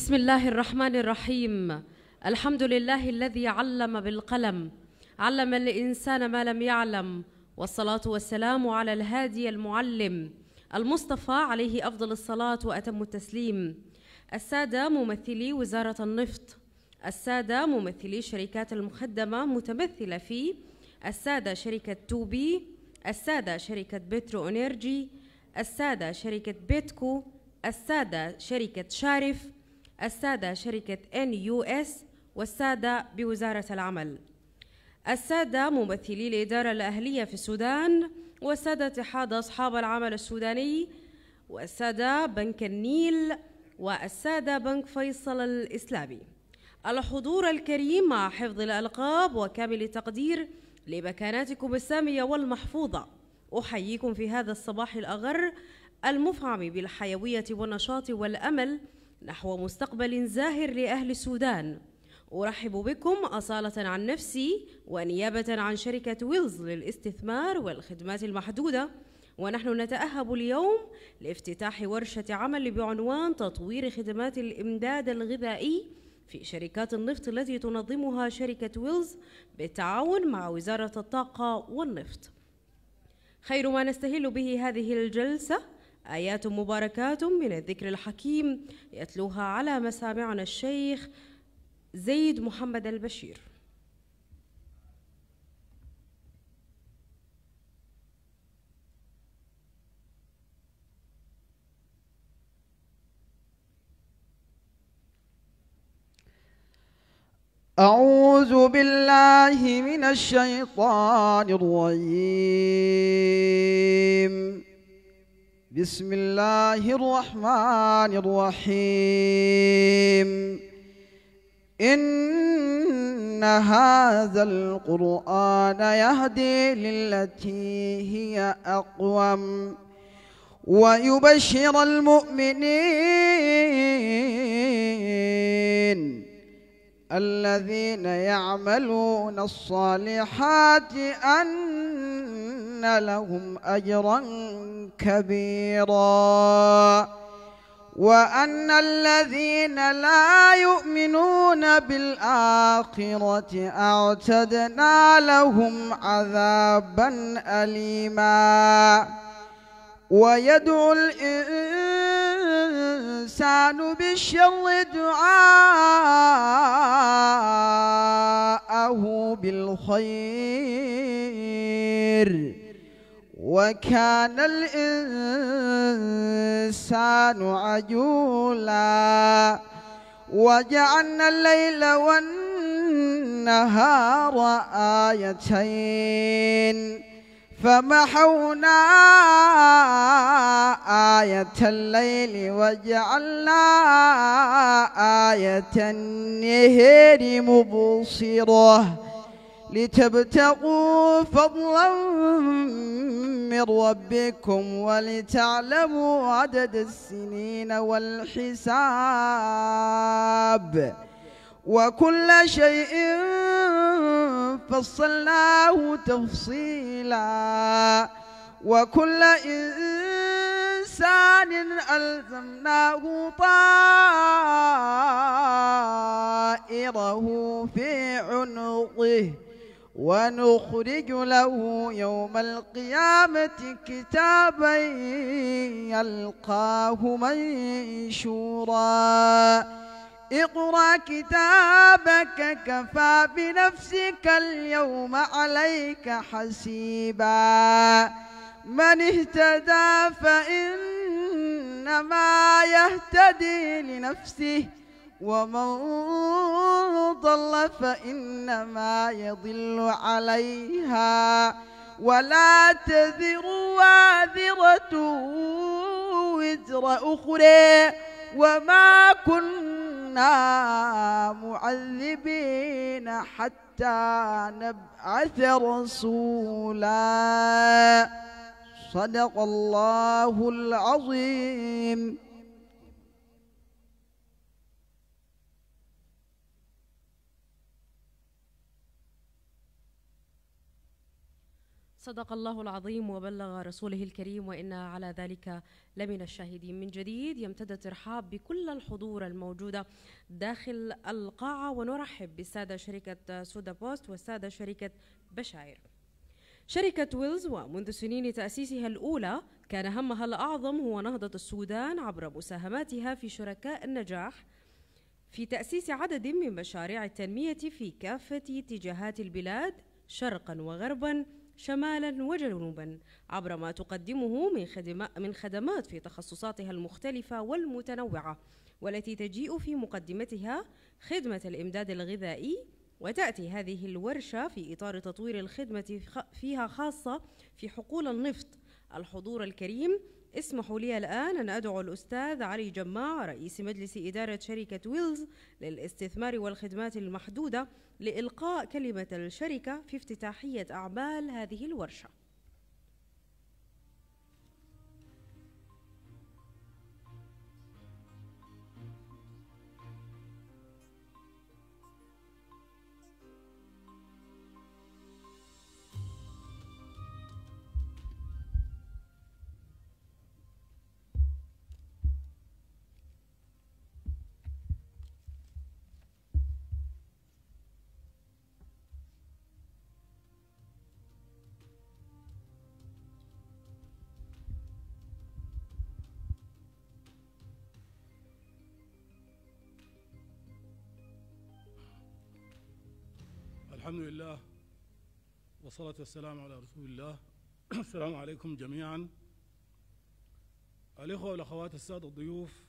بسم الله الرحمن الرحيم الحمد لله الذي علم بالقلم علم الإنسان ما لم يعلم والصلاة والسلام على الهادي المعلم المصطفى عليه أفضل الصلاة وأتم التسليم السادة ممثلي وزارة النفط السادة ممثلي الشركات المخدمة متمثلة في السادة شركة توبي السادة شركة بترو انرجي السادة شركة بيتكو السادة شركة شارف السادة شركة ان يو اس والسادة بوزارة العمل السادة ممثلي الإدارة الأهلية في السودان والسادة اتحاد أصحاب العمل السوداني والسادة بنك النيل والسادة بنك فيصل الإسلامي الحضور الكريم مع حفظ الألقاب وكامل التقدير لمكاناتكم السامية والمحفوظة أحييكم في هذا الصباح الأغر المفعم بالحيوية والنشاط والأمل نحو مستقبل زاهر لأهل السودان أرحب بكم أصالة عن نفسي ونيابة عن شركة ويلز للاستثمار والخدمات المحدودة ونحن نتأهب اليوم لافتتاح ورشة عمل بعنوان تطوير خدمات الإمداد الغذائي في شركات النفط التي تنظمها شركة ويلز بالتعاون مع وزارة الطاقة والنفط خير ما نستهل به هذه الجلسة آيات مباركات من الذكر الحكيم يتلوها على مسامعنا الشيخ زيد محمد البشير أعوذ بالله من الشيطان الرجيم بسم الله الرحمن الرحيم إن هذا القرآن يهدي للتي هي أقوم ويبشر المؤمنين الذين يعملون الصالحات أن لهم أجرا كبيرا وأن الذين لا يؤمنون بالآخرة أعتدنا لهم عذابا أليما ويدعو الإنسان بالشر دعاءه بالخير وكان الإنسان عجولا وجعلنا الليل والنهار آيتين فمحونا آية الليل وجعلنا آية النهر مبصرة لتبتغوا فضلا من ربكم ولتعلموا عدد السنين والحساب وكل شيء فصلناه تفصيلا وكل إنسان ألزمناه طائره في عنقه ونخرج له يوم القيامة كتابا يلقاه منشورا اقرأ كتابك كفى بنفسك اليوم عليك حسيبا من اهتدى فإنما يهتدي لنفسه ومن ضل فإنما يضل عليها ولا تذر وازرة وزر أخرى وما كنا معذبين حتى نبعث رسولا صدق الله العظيم صدق الله العظيم وبلغ رسوله الكريم وإنا على ذلك لمن الشاهدين من جديد يمتد الترحاب بكل الحضور الموجودة داخل القاعة ونرحب بالسادة شركة سودا بوست والسادة شركة بشاير شركة ويلز ومنذ سنين تأسيسها الأولى كان همها الأعظم هو نهضة السودان عبر مساهماتها في شركاء النجاح في تأسيس عدد من مشاريع التنمية في كافة اتجاهات البلاد شرقا وغربا شمالا وجنوبا عبر ما تقدمه من, من خدمات في تخصصاتها المختلفة والمتنوعة والتي تجيء في مقدمتها خدمة الإمداد الغذائي وتأتي هذه الورشة في إطار تطوير الخدمة فيها خاصة في حقول النفط الحضور الكريم اسمحوا لي الآن أن أدعو الأستاذ علي جماع رئيس مجلس إدارة شركة ويلز للاستثمار والخدمات المحدودة لإلقاء كلمة الشركة في افتتاحية أعمال هذه الورشة الحمد لله والصلاة والسلام على رسول الله السلام عليكم جميعا الإخوة والأخوات السادة الضيوف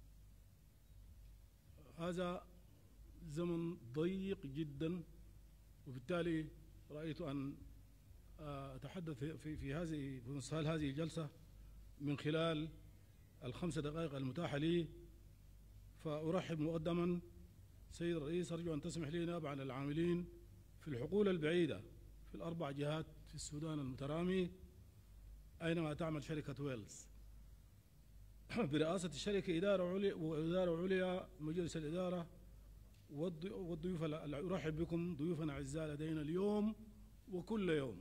هذا زمن ضيق جدا وبالتالي رأيت أن أتحدث في في هذه في مسهل هذه الجلسة من خلال الخمس دقائق المتاحة لي فأرحب مقدما سيد الرئيس أرجو أن تسمح لي نابعا العاملين في الحقول البعيدة في الأربع جهات في السودان المترامي أينما تعمل شركة ويلز برئاسة الشركة إدارة عليا وإدارة عليا مجلس الإدارة والضيوف أرحب بكم ضيوفنا أعزاء لدينا اليوم وكل يوم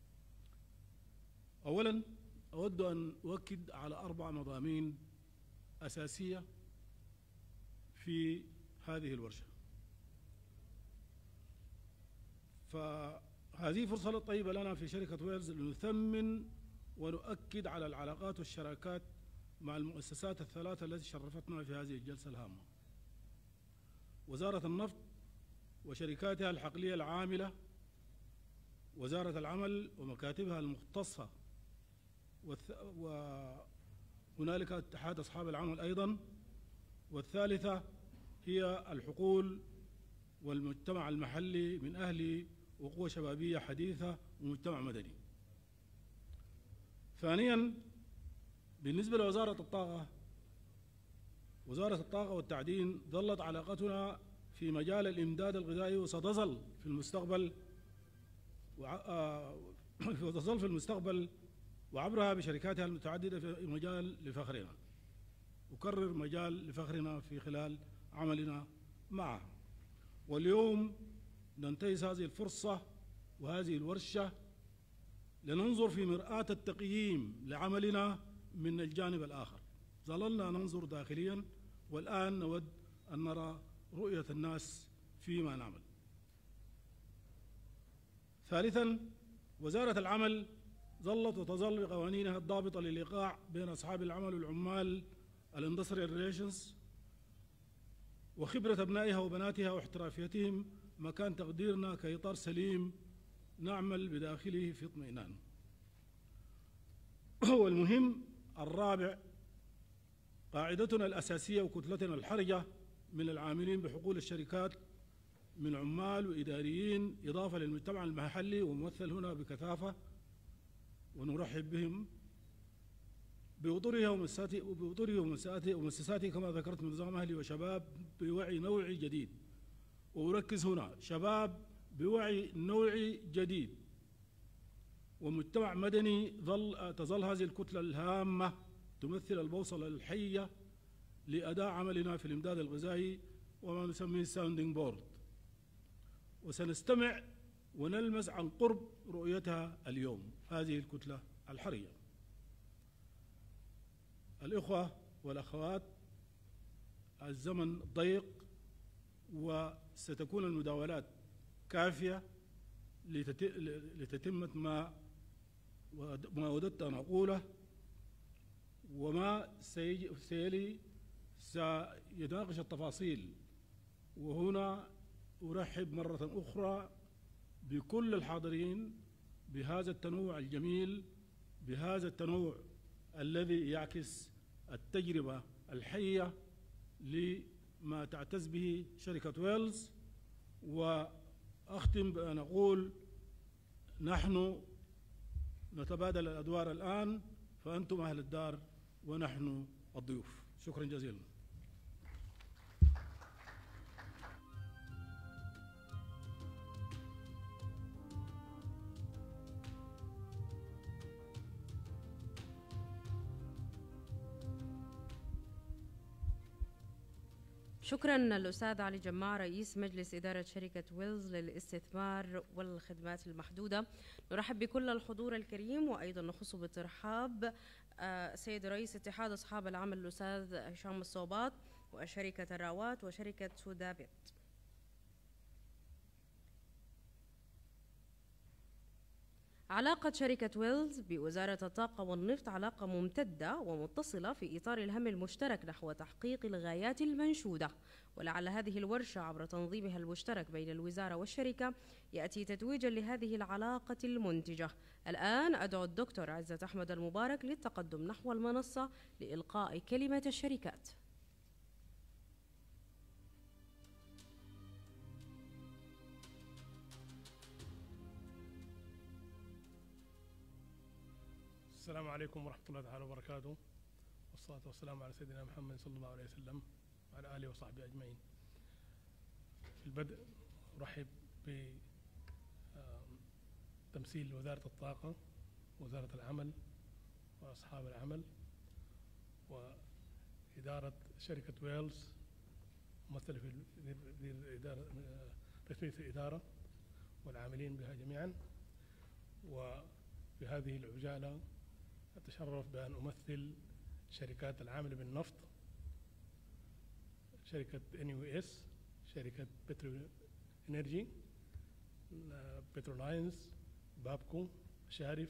أولا أود أن أؤكد على أربع مضامين أساسية في هذه الورشة فهذه فرصة طيبة لنا في شركة ويلز لنثمن ونؤكد على العلاقات والشراكات مع المؤسسات الثلاثة التي شرفتنا في هذه الجلسة الهامة وزارة النفط وشركاتها الحقلية العاملة وزارة العمل ومكاتبها المختصة وهنالك اتحاد أصحاب العمل أيضا والثالثة هي الحقول والمجتمع المحلي من أهل وقوة شبابية حديثة ومجتمع مدني ثانيا بالنسبة لوزارة الطاقة وزارة الطاقة والتعدين ظلت علاقتنا في مجال الإمداد الغذائي وستظل في المستقبل وتظل في المستقبل وعبرها بشركاتها المتعددة في مجال لفخرنا أكرر مجال لفخرنا في خلال عملنا معها واليوم ننتهز هذه الفرصة وهذه الورشة لننظر في مرآة التقييم لعملنا من الجانب الآخر ظللنا ننظر داخليا والآن نود أن نرى رؤية الناس فيما نعمل ثالثا وزارة العمل ظلت وتظل بقوانينها الضابطة للإيقاع بين أصحاب العمل والعمال الاندستريال ريليشنز وخبرة أبنائها وبناتها واحترافيتهم مكان تقديرنا كإطار سليم نعمل بداخله في اطمئنان والمهم الرابع قاعدتنا الأساسية وكتلتنا الحرجة من العاملين بحقول الشركات من عمال وإداريين إضافة للمجتمع المحلي وممثل هنا بكثافة ونرحب بهم بوطورها ومؤسساته وبوطوره ومؤسساته كما ذكرت من نظام أهلي وشباب بوعي نوعي جديد وأركز هنا شباب بوعي نوعي جديد ومجتمع مدني ظل تظل هذه الكتلة الهامة تمثل البوصلة الحية لأداء عملنا في الإمداد الغذائي وما نسميه الساوندينج بورد وسنستمع ونلمس عن قرب رؤيتها اليوم هذه الكتلة الحرية الإخوة والأخوات الزمن ضيق وستكون المداولات كافية لتت- لتتمة ما ما وددت أن أقوله وما سيجي- سيلي سيناقش التفاصيل وهنا أرحب مرة أخرى بكل الحاضرين بهذا التنوع الجميل بهذا التنوع الذي يعكس التجربة الحية لما تعتز به شركة ويلز وأختم بأن أقول نحن نتبادل الأدوار الآن فأنتم أهل الدار ونحن الضيوف شكرا جزيلا شكرا الأستاذ علي جماع رئيس مجلس إدارة شركة ويلز للاستثمار والخدمات المحدودة نرحب بكل الحضور الكريم وأيضا نخص بالترحاب آه، سيد رئيس اتحاد أصحاب العمل الأستاذ هشام الصوبات وشركة الراوات وشركة سودابت علاقة شركة ويلز بوزارة الطاقة والنفط علاقة ممتدة ومتصلة في إطار الهم المشترك نحو تحقيق الغايات المنشودة ولعل هذه الورشة عبر تنظيمها المشترك بين الوزارة والشركة يأتي تتويجا لهذه العلاقة المنتجة الآن أدعو الدكتور عزة أحمد المبارك للتقدم نحو المنصة لإلقاء كلمة الشركات السلام عليكم ورحمة الله تعالى وبركاته والصلاة والسلام على سيدنا محمد صلى الله عليه وسلم وعلى آله وصحبه أجمعين في البدء أرحب بتمثيل وزارة الطاقة وزارة العمل وأصحاب العمل وإدارة شركة ويلز ممثلة في ال- في الإدارة رئيسية الإدارة والعاملين بها جميعا وفي هذه العجالة أتشرف بأن أمثل شركات العاملة بالنفط شركة NUS شركة بترو انرجي بترولاينز بابكو شارف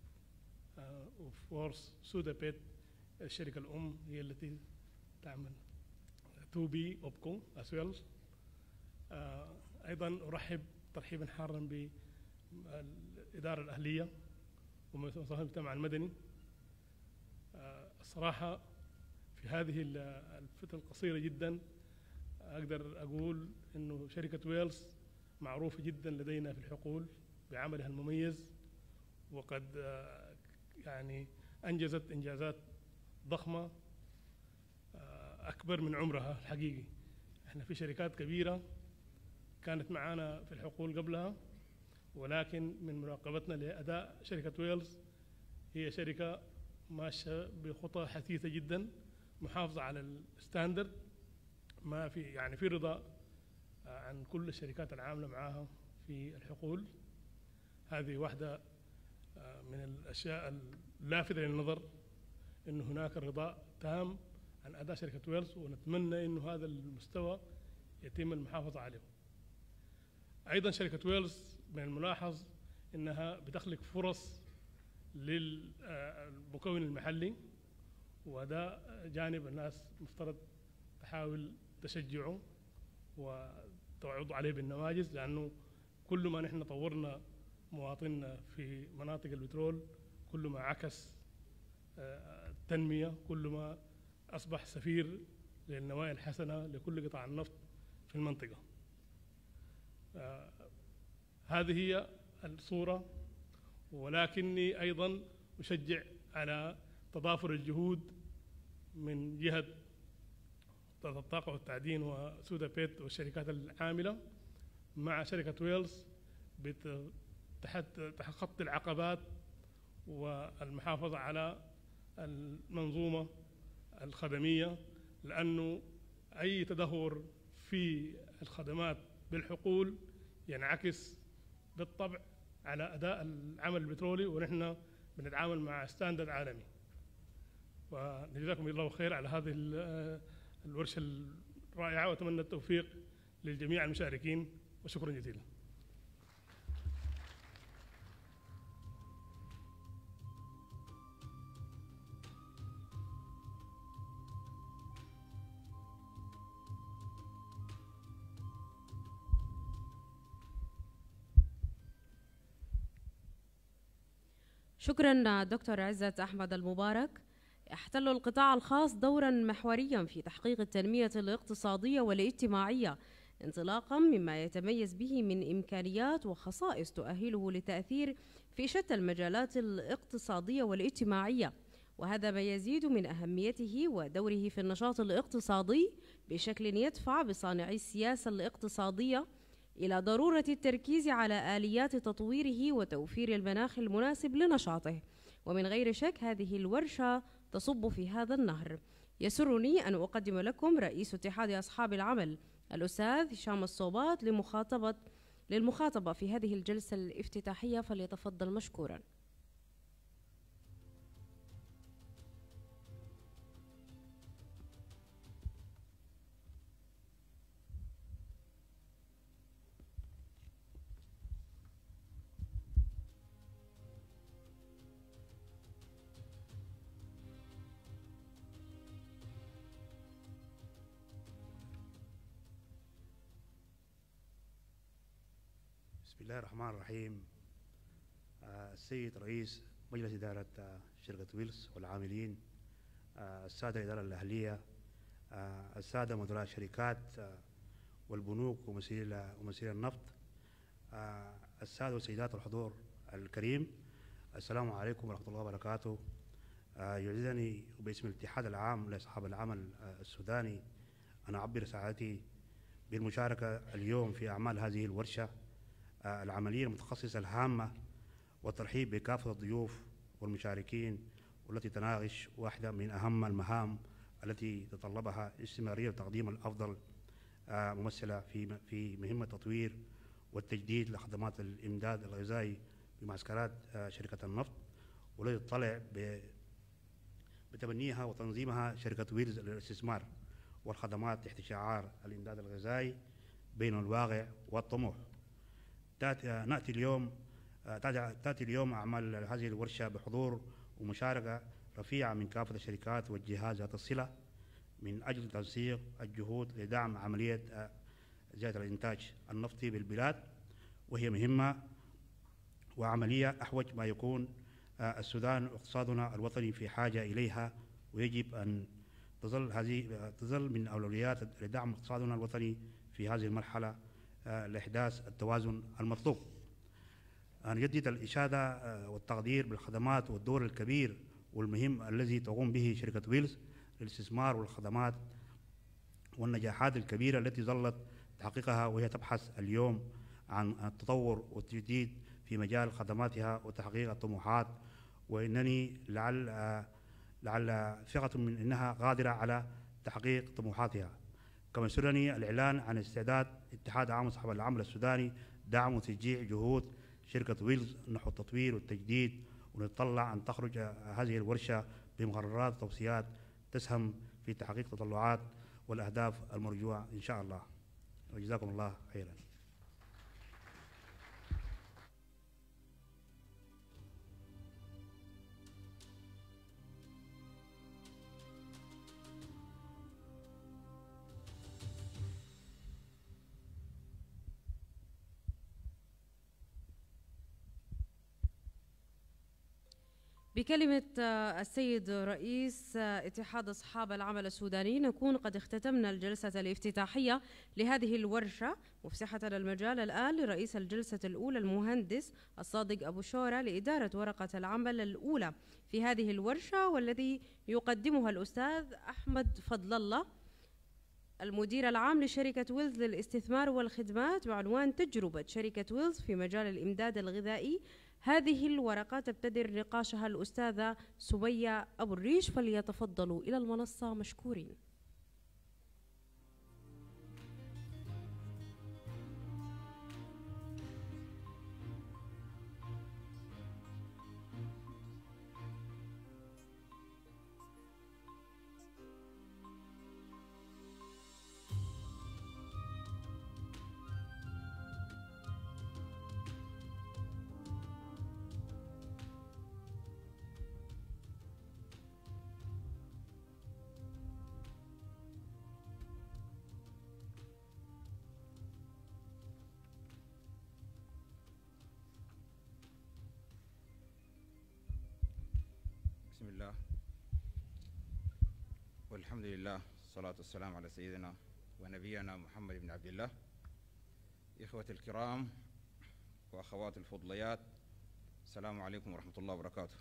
وفورس سودا بيت الشركة الأم هي التي تعمل تو بي أوبكو as well آه، أيضا أرحب ترحيبا حارا بالإدارة الأهلية ومنظمة المجتمع المدني آه، الصراحة في هذه ال- الفترة القصيرة جدا أقدر أقول أنه شركة ويلز معروفة جدا لدينا في الحقول بعملها المميز وقد آه، يعني أنجزت إنجازات ضخمة آه، أكبر من عمرها الحقيقي احنا في شركات كبيرة كانت معانا في الحقول قبلها ولكن من مراقبتنا لأداء شركة ويلز هي شركة ماشية بخطى حثيثة جدا محافظة على الستاندرد ما في يعني في رضا آه، عن كل الشركات العاملة معاها في الحقول هذه واحدة آه، من الأشياء اللافتة للنظر أن هناك رضاء تام عن أداء شركة ويلز ونتمنى أنه هذا المستوى يتم المحافظة عليه أيضا شركة ويلز من الملاحظ أنها بتخلق فرص للمكون المحلي وده جانب الناس مفترض تحاول تشجعه وتعض عليه بالنواجذ لأنه كل ما نحن طورنا مواطننا في مناطق البترول كل ما عكس آه، التنمية كل ما أصبح سفير للنوايا الحسنة لكل قطاع النفط في المنطقة آه، هذه هي الصورة ولكني أيضا أشجع على تضافر الجهود من جهة وزارة الطاقة والتعدين وسودا بيت والشركات العاملة مع شركة ويلز بت- تحت تخطي العقبات والمحافظة على المنظومة الخدمية لأنه أي تدهور في الخدمات بالحقول ينعكس بالطبع على اداء العمل البترولي ونحن بنتعامل مع ستاندرد عالمي وجزاكم الله خير على هذه ال- الورشه الرائعه واتمنى التوفيق للجميع المشاركين وشكرا جزيلا شكرا دكتور عزت أحمد المبارك يحتل القطاع الخاص دورا محوريا في تحقيق التنمية الاقتصادية والاجتماعية انطلاقا مما يتميز به من إمكانيات وخصائص تؤهله للتأثير في شتى المجالات الاقتصادية والاجتماعية وهذا ما يزيد من أهميته ودوره في النشاط الاقتصادي بشكل يدفع بصانعي السياسة الاقتصادية إلى ضرورة التركيز على آليات تطويره وتوفير المناخ المناسب لنشاطه ومن غير شك هذه الورشة تصب في هذا النهر يسرني أن أقدم لكم رئيس اتحاد أصحاب العمل الأستاذ هشام الصوبات لمخاطبة للمخاطبة في هذه الجلسة الافتتاحية فليتفضل مشكورا بسم الله الرحمن الرحيم آه، السيد رئيس مجلس إدارة آه، شركة ويلز والعاملين آه، السادة الإدارة الأهلية آه، السادة مدراء الشركات آه، والبنوك ومسير ومسير النفط آه، السادة والسيدات الحضور الكريم السلام عليكم ورحمة الله وبركاته آه، يعزني باسم الاتحاد العام لأصحاب العمل آه، السوداني أن أعبر سعادتي بالمشاركة اليوم في أعمال هذه الورشة آه، العملية المتخصصة الهامة والترحيب بكافة الضيوف والمشاركين والتي تناقش واحدة من أهم المهام التي تطلبها استمرارية وتقديم الأفضل آه، ممثلة في في مهمة تطوير والتجديد لخدمات الإمداد الغذائي بمعسكرات آه، شركة النفط والتي تطلع ب- بتبنيها وتنظيمها شركة ويلز للاستثمار والخدمات تحت شعار الإمداد الغذائي بين الواقع والطموح تأتي نأتي اليوم آه، تأتي تأتي اليوم أعمال هذه الورشة بحضور ومشاركة رفيعة من كافة الشركات والجهات ذات الصلة من أجل تنسيق الجهود لدعم عملية آه، زيادة الإنتاج النفطي بالبلاد وهي مهمة وعملية أحوج ما يكون آه، السودان اقتصادنا الوطني في حاجة إليها ويجب أن تظل هذه آه، تظل من أولويات لدعم اقتصادنا الوطني في هذه المرحلة آه، لإحداث التوازن المطلوب أن يجدد الإشادة آه، والتقدير بالخدمات والدور الكبير والمهم الذي تقوم به شركة ويلز للاستثمار والخدمات والنجاحات الكبيرة التي ظلت تحقيقها وهي تبحث اليوم عن التطور والتجديد في مجال خدماتها وتحقيق الطموحات وإنني لعل آه، لعل ثقة من أنها قادرة على تحقيق طموحاتها كما يسرني الإعلان عن استعداد اتحاد عام أصحاب العمل السوداني دعم وتشجيع جهود شركة ويلز نحو التطوير والتجديد ونتطلع أن تخرج هذه الورشة بمقررات وتوصيات تسهم في تحقيق تطلعات والأهداف المرجوة إن شاء الله وجزاكم الله خيرا بكلمة آه، السيد رئيس آه، اتحاد أصحاب العمل السوداني نكون قد اختتمنا الجلسة الافتتاحية لهذه الورشة مفسحة المجال الآن لرئيس الجلسة الأولى المهندس الصادق أبو شورى لإدارة ورقة العمل الأولى في هذه الورشة والذي يقدمها الأستاذ أحمد فضل الله المدير العام لشركة ويلز للاستثمار والخدمات بعنوان تجربة شركة ويلز في مجال الإمداد الغذائي هذه الورقة تبتدر نقاشها الأستاذة سبية أبو الريش فليتفضلوا إلى المنصة مشكورين الحمد لله والصلاة والسلام على سيدنا ونبينا محمد بن عبد الله إخوة الكرام وأخوات الفضليات السلام عليكم ورحمة الله وبركاته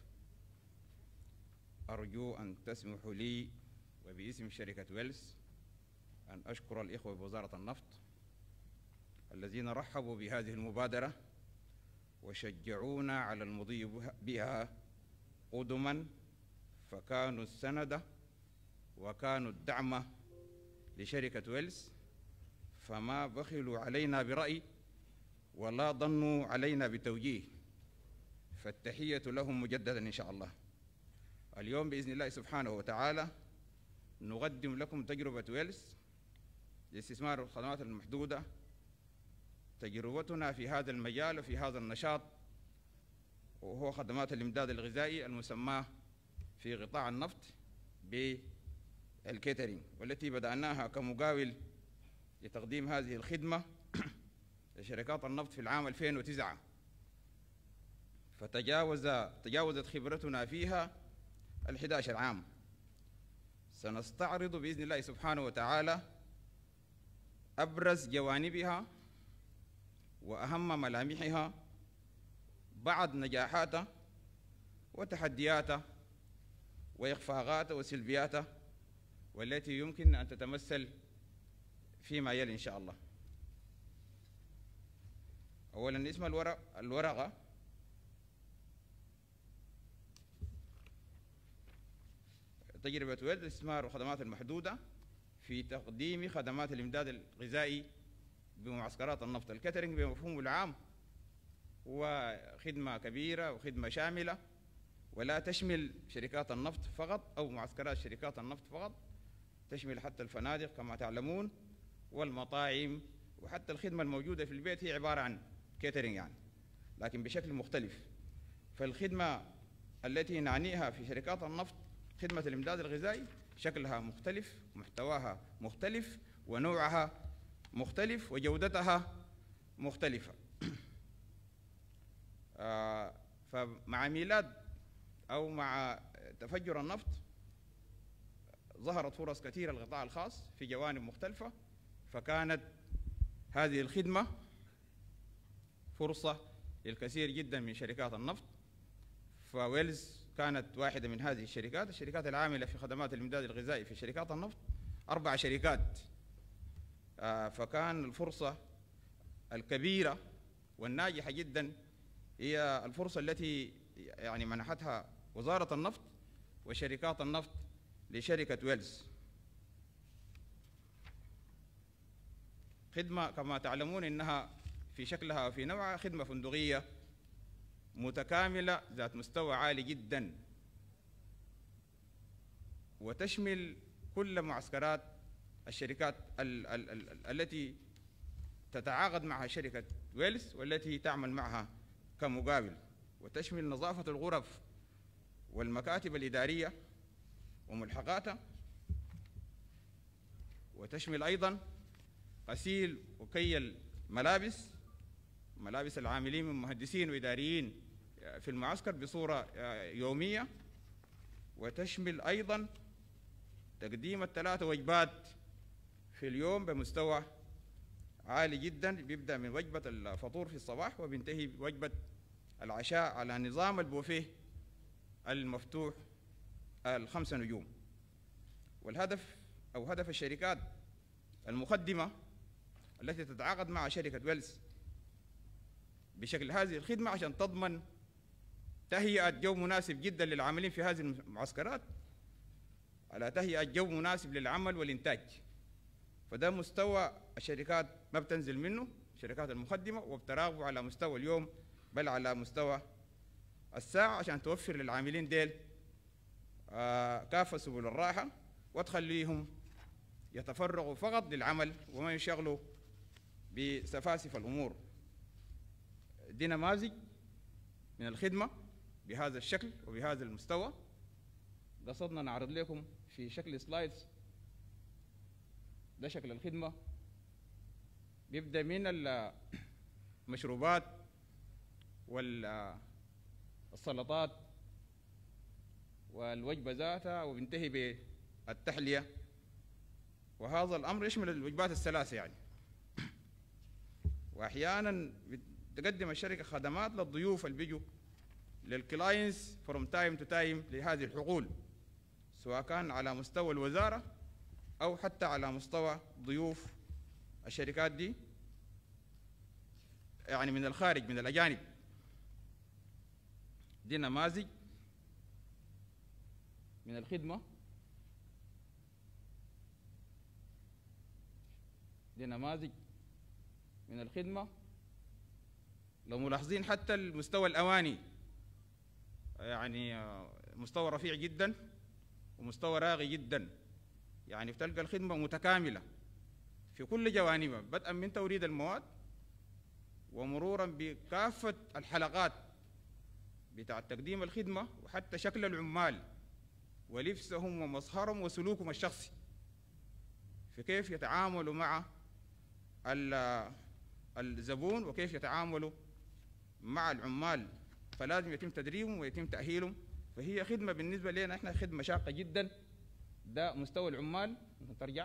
أرجو أن تسمحوا لي وباسم شركة ويلز أن أشكر الإخوة بوزارة النفط الذين رحبوا بهذه المبادرة وشجعونا على المضي بها- بها قدما فكانوا السند وكانوا الدعم لشركة ويلز فما بخلوا علينا برأي ولا ظنوا علينا بتوجيه فالتحية لهم مجددا إن شاء الله اليوم بإذن الله سبحانه وتعالى نقدم لكم تجربة ويلز لاستثمار الخدمات المحدودة تجربتنا في هذا المجال وفي هذا النشاط وهو خدمات الإمداد الغذائي المسماه في قطاع النفط بالكيترينج والتي بدأناها كمقاول لتقديم هذه الخدمة لشركات النفط في العام 2009 فتجاوز تجاوزت خبرتنا فيها ال 11 عام سنستعرض بإذن الله سبحانه وتعالى أبرز جوانبها وأهم ملامحها بعض نجاحاتها وتحدياتها وإخفاقاتها وسلبياتها والتي يمكن أن تتمثل فيما يلي إن شاء الله أولا اسم الورق الورقة تجربة ويلز الاستثمار والخدمات المحدودة في تقديم خدمات الإمداد الغذائي بمعسكرات النفط الكاترينج بمفهومه العام وخدمة كبيرة وخدمة شاملة ولا تشمل شركات النفط فقط أو معسكرات شركات النفط فقط تشمل حتى الفنادق كما تعلمون والمطاعم وحتى الخدمة الموجودة في البيت هي عبارة عن كيترينج يعني لكن بشكل مختلف فالخدمة التي نعنيها في شركات النفط خدمة الإمداد الغذائي شكلها مختلف محتواها مختلف ونوعها مختلف وجودتها مختلفة آه، فمع ميلاد أو مع تفجر النفط ظهرت فرص كثيرة للقطاع الخاص في جوانب مختلفة فكانت هذه الخدمة فرصة للكثير جدا من شركات النفط فويلز كانت واحدة من هذه الشركات الشركات العاملة في خدمات الإمداد الغذائي في شركات النفط أربع شركات آه، فكان الفرصة الكبيرة والناجحة جدا هي الفرصة التي يعني منحتها وزارة النفط وشركات النفط لشركة ويلز خدمة كما تعلمون إنها في شكلها وفي نوعها خدمة فندقية متكاملة ذات مستوى عالي جدا وتشمل كل معسكرات الشركات ال ال ال ال التي تتعاقد معها شركة ويلز والتي تعمل معها كمقاول وتشمل نظافة الغرف والمكاتب الإدارية وملحقاتها وتشمل أيضا غسيل وكي الملابس ملابس العاملين من مهندسين وإداريين في المعسكر بصورة يومية وتشمل أيضا تقديم الثلاثة وجبات في اليوم بمستوى عالي جدا بيبدأ من وجبة الفطور في الصباح وبينتهي بوجبة العشاء على نظام البوفيه المفتوح الخمسة نجوم والهدف أو هدف الشركات المقدمة التي تتعاقد مع شركة ويلز بشكل هذه الخدمة عشان تضمن تهيئة جو مناسب جدا للعاملين في هذه المعسكرات على تهيئة جو مناسب للعمل والإنتاج فده مستوى الشركات ما بتنزل منه الشركات المقدمة وبتراقبه على مستوى اليوم بل على مستوى الساعة عشان توفر للعاملين ديل آه كافة سبل الراحة وتخليهم يتفرغوا فقط للعمل وما ينشغلوا بسفاسف الأمور دي نماذج من الخدمة بهذا الشكل وبهذا المستوى قصدنا نعرض لكم في شكل سلايدز ده شكل الخدمة بيبدأ من المشروبات والسلطات والوجبة ذاتها وبينتهي التحلية وهذا الأمر يشمل الوجبات الثلاثة يعني وأحيانا تقدم الشركة خدمات للضيوف اللي بيجوا للكلاينتس فروم تايم تو تايم لهذه الحقول سواء كان على مستوى الوزارة أو حتى على مستوى ضيوف الشركات دي يعني من الخارج من الأجانب دي نماذج من الخدمة دي نماذج من الخدمة لو ملاحظين حتى المستوى الأواني يعني آه، مستوى رفيع جدا ومستوى راقي جدا يعني بتلقى الخدمة متكاملة في كل جوانبها بدءا من توريد المواد ومرورا بكافة الحلقات بتاع تقديم الخدمة وحتى شكل العمال ولبسهم ومظهرهم وسلوكهم الشخصي في كيف يتعاملوا مع ال- الزبون وكيف يتعاملوا مع العمال فلازم يتم تدريبهم ويتم تأهيلهم فهي خدمة بالنسبة لنا احنا خدمة شاقة جدا ده مستوى العمال ممكن ترجع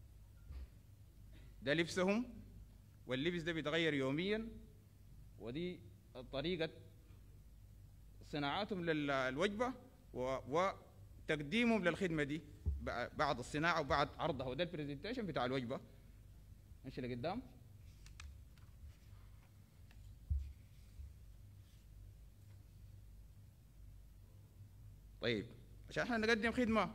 ده لبسهم واللبس ده بيتغير يوميا ودي طريقة صناعتهم للوجبة و- وتقديمهم للخدمة دي بع- بعد الصناعة وبعد عرضها وده البرزنتيشن بتاع الوجبة ماشي لقدام طيب عشان احنا نقدم خدمة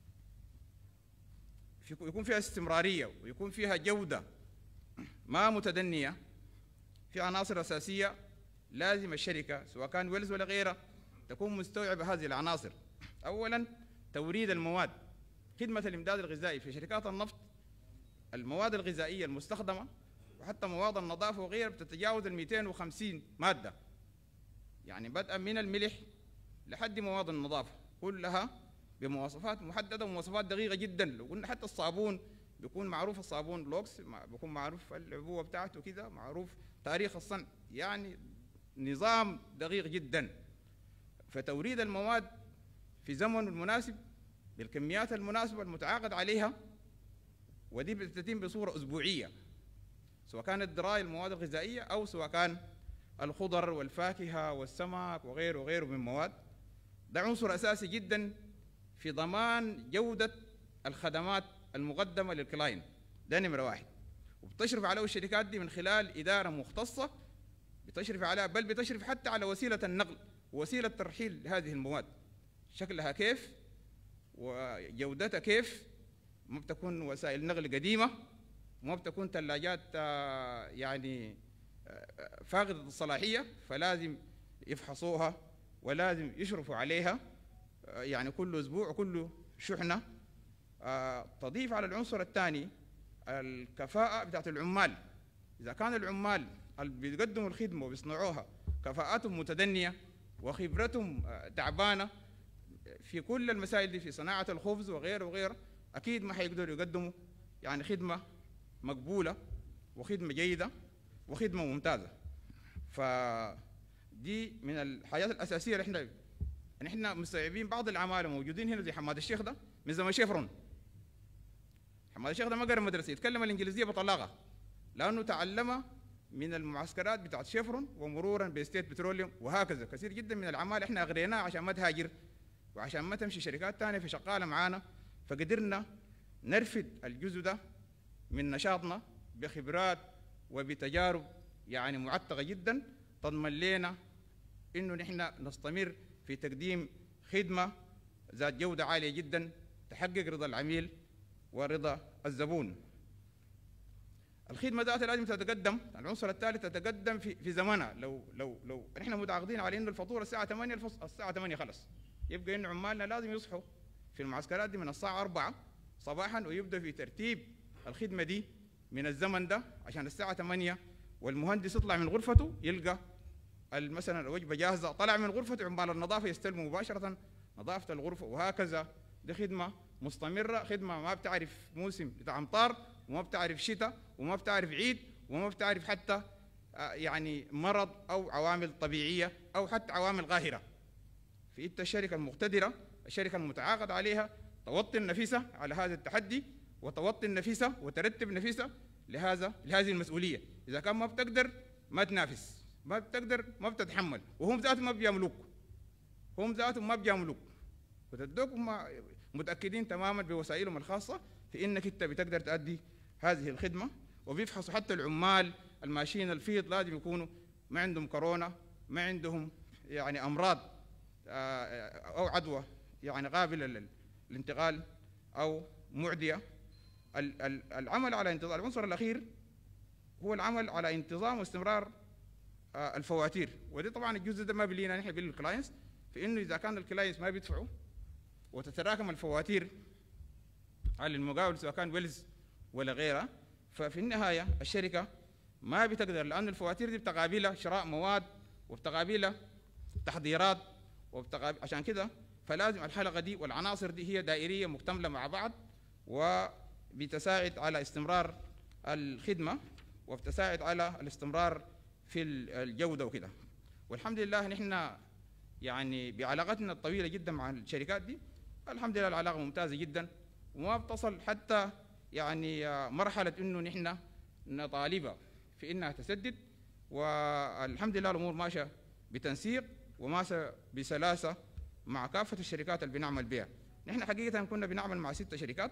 في- يكون فيها استمرارية ويكون فيها جودة ما متدنية في عناصر أساسية لازم الشركة سواء كان ويلز ولا غيرها تكون مستوعبة هذه العناصر أولا توريد المواد خدمة الإمداد الغذائي في شركات النفط المواد الغذائية المستخدمة وحتى مواد النظافة وغيرها بتتجاوز ال 250 مادة يعني بدءا من الملح لحد مواد النظافة كلها بمواصفات محددة ومواصفات دقيقة جدا لو قلنا حتى الصابون بيكون معروف الصابون لوكس مع- بيكون معروف العبوة بتاعته كده معروف تاريخ الصنع يعني نظام دقيق جدا فتوريد المواد في زمن المناسب بالكميات المناسبة المتعاقد عليها ودي بتتم بصورة أسبوعية سواء كانت دراية المواد الغذائية أو سواء كان الخضر والفاكهة والسمك وغيره وغيره من مواد ده عنصر أساسي جدا في ضمان جودة الخدمات المقدمة للكلاين ده نمرة واحد وبتشرف عليه الشركات دي من خلال إدارة مختصة بتشرف عليها بل بتشرف حتى على وسيلة النقل ووسيلة ترحيل هذه المواد شكلها كيف وجودتها كيف ما بتكون وسائل نقل قديمة ما بتكون ثلاجات آه، يعني آه، فاقدة الصلاحية فلازم يفحصوها ولازم يشرفوا عليها آه، يعني كل أسبوع وكل شحنة آه، تضيف على العنصر الثاني الكفاءة بتاعت العمال إذا كان العمال اللي بيقدموا الخدمة وبيصنعوها كفاءاتهم متدنية وخبرتهم آه، تعبانة في كل المسائل دي في صناعة الخبز وغيره وغيره أكيد ما حيقدروا يقدموا يعني خدمة مقبولة وخدمة جيدة وخدمة ممتازة فدي من الحاجات الأساسية اللي احنا يعني احنا مستوعبين بعض العمالة موجودين هنا زي حماد الشيخ ده من زمن شيفرون حماد الشيخ ده ما قرا مدرسة يتكلم الإنجليزية بطلاقة لأنه تعلم من المعسكرات بتاعت شيفرون ومرورا بستيت بتروليوم وهكذا كثير جدا من العمال احنا أغريناها عشان ما تهاجر وعشان ما تمشي شركات تانية في شغالة معانا فقدرنا نرفد الجزء ده من نشاطنا بخبرات وبتجارب يعني معتقة جدا تضمن لنا انه نحن نستمر في تقديم خدمة ذات جودة عالية جدا تحقق رضا العميل ورضا الزبون الخدمة ذاتها لازم تتقدم العنصر الثالث تتقدم في في زمنها لو لو لو نحن متعاقدين على انه الفاتورة الساعة 8 الفص... الساعة 8 خلص يبقى انه عمالنا لازم يصحوا في المعسكرات دي من الساعة 4 صباحا ويبدأ في ترتيب الخدمة دي من الزمن ده عشان الساعة 8 والمهندس يطلع من غرفته يلقى ال- مثلا الوجبة جاهزة طلع من غرفته عمال النظافة يستلموا مباشرة نظافة الغرفة وهكذا دي خدمة مستمرة خدمة ما بتعرف موسم بتاع أمطار وما بتعرف شتاء وما بتعرف عيد وما بتعرف حتى آه، يعني مرض أو عوامل طبيعية أو حتى عوامل قاهرة في إنت الشركة المقتدرة الشركة المتعاقد عليها توطن نفسها على هذا التحدي وتوطن نفسها وترتب نفسها لهذا لهذه المسؤوليه اذا كان ما بتقدر ما تنافس ما بتقدر ما بتتحمل وهم ذاتهم ما بيعملوك هم ذاتهم ما بيعملوك وتدوك ما متاكدين تماما بوسائلهم الخاصه في انك انت بتقدر تؤدي هذه الخدمه وبيفحصوا حتى العمال الماشيين الفيض لازم يكونوا ما عندهم كورونا ما عندهم يعني امراض آه، او عدوى يعني قابله للانتقال او معديه ال- ال- العمل على انتظام العنصر الاخير هو العمل على انتظام واستمرار آه، الفواتير ودي طبعا الجزء ده ما بلينا نحن بالكلاينتس في انه اذا كان الكلاينتس ما بيدفعوا وتتراكم الفواتير على المقاول سواء كان ويلز ولا غيرها ففي النهايه الشركه ما بتقدر لان الفواتير دي بتقابلها شراء مواد وبتقابلها تحضيرات وبتقابل عشان كده فلازم الحلقه دي والعناصر دي هي دائريه مكتمله مع بعض وبتساعد على استمرار الخدمه وبتساعد على الاستمرار في ال- الجوده وكده والحمد لله نحن يعني بعلاقتنا الطويله جدا مع الشركات دي الحمد لله العلاقه ممتازه جدا وما بتصل حتى يعني آه، مرحله انه نحن نطالبها في انها تسدد والحمد لله الامور ماشيه بتنسيق وماشيه بسلاسه مع كافه الشركات اللي بنعمل بها نحن حقيقه كنا بنعمل مع ست شركات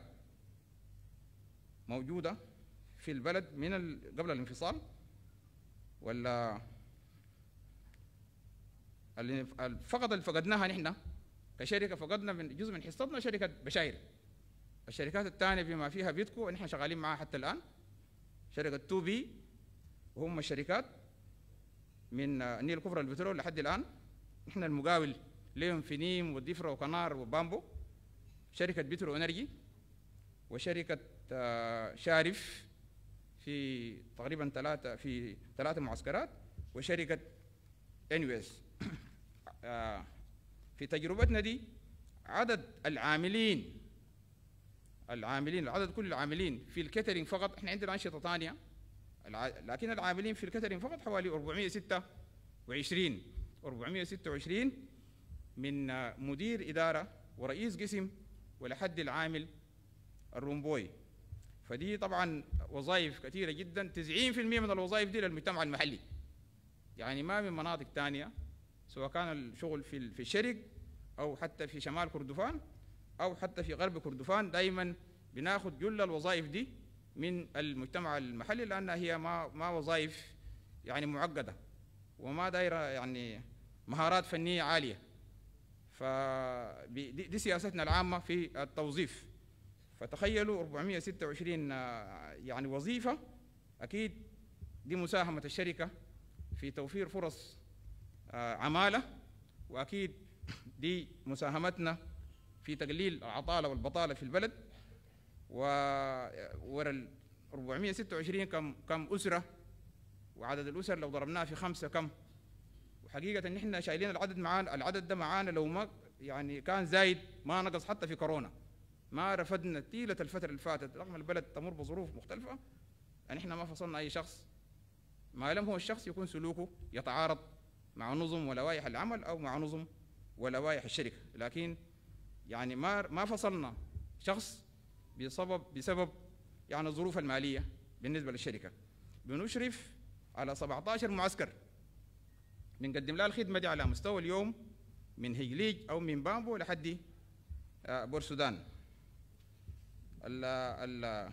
موجوده في البلد من ال- قبل الانفصال ولا اللي فقط اللي فقدناها نحن كشركه فقدنا من جزء من حصتنا شركه بشاير الشركات الثانيه بما فيها بيتكو ونحن شغالين معها حتى الان شركه 2 بي وهم الشركات من آه، النيل الكبرى البترول لحد الان نحن المقاول لهم في نيم وديفرا وكنار وبامبو شركه بترو انرجي وشركه آه، شارف في تقريبا ثلاثه في ثلاثه معسكرات وشركه انيويز في تجربتنا دي عدد العاملين العاملين العدد كل العاملين في الكاترينج فقط احنا عندنا انشطه ثانيه الع... لكن العاملين في الكاترينج فقط حوالي 426 426 من آه، مدير اداره ورئيس قسم ولحد العامل الرومبوي فدي طبعا وظائف كثيره جدا 90% من الوظائف دي للمجتمع المحلي يعني ما من مناطق ثانيه سواء كان الشغل في ال- في الشرق او حتى في شمال كردفان او حتى في غرب كردفان دائما بناخذ جل الوظائف دي من المجتمع المحلي لانها هي ما ما وظائف يعني معقده وما دايره يعني مهارات فنيه عاليه ف دي, دي سياستنا العامه في التوظيف فتخيلوا 426 آه، يعني وظيفه اكيد دي مساهمه الشركه في توفير فرص آه، عماله واكيد دي مساهمتنا في تقليل العطاله والبطاله في البلد و ورا ال 426 كم كم اسره وعدد الاسر لو ضربناها في خمسه كم وحقيقه ان احنا شايلين العدد معانا العدد ده معانا لو ما يعني كان زايد ما نقص حتى في كورونا ما رفدنا طيله الفتره اللي فاتت رغم البلد تمر بظروف مختلفه يعني احنا ما فصلنا اي شخص ما لم هو الشخص يكون سلوكه يتعارض مع نظم ولوائح العمل او مع نظم ولوائح الشركه لكن يعني ما ما فصلنا شخص بسبب بسبب يعني الظروف الماليه بالنسبه للشركه بنشرف على 17 معسكر بنقدم لها الخدمه دي على مستوى اليوم من هيليج او من بامبو لحد آه، بورسودان ال ال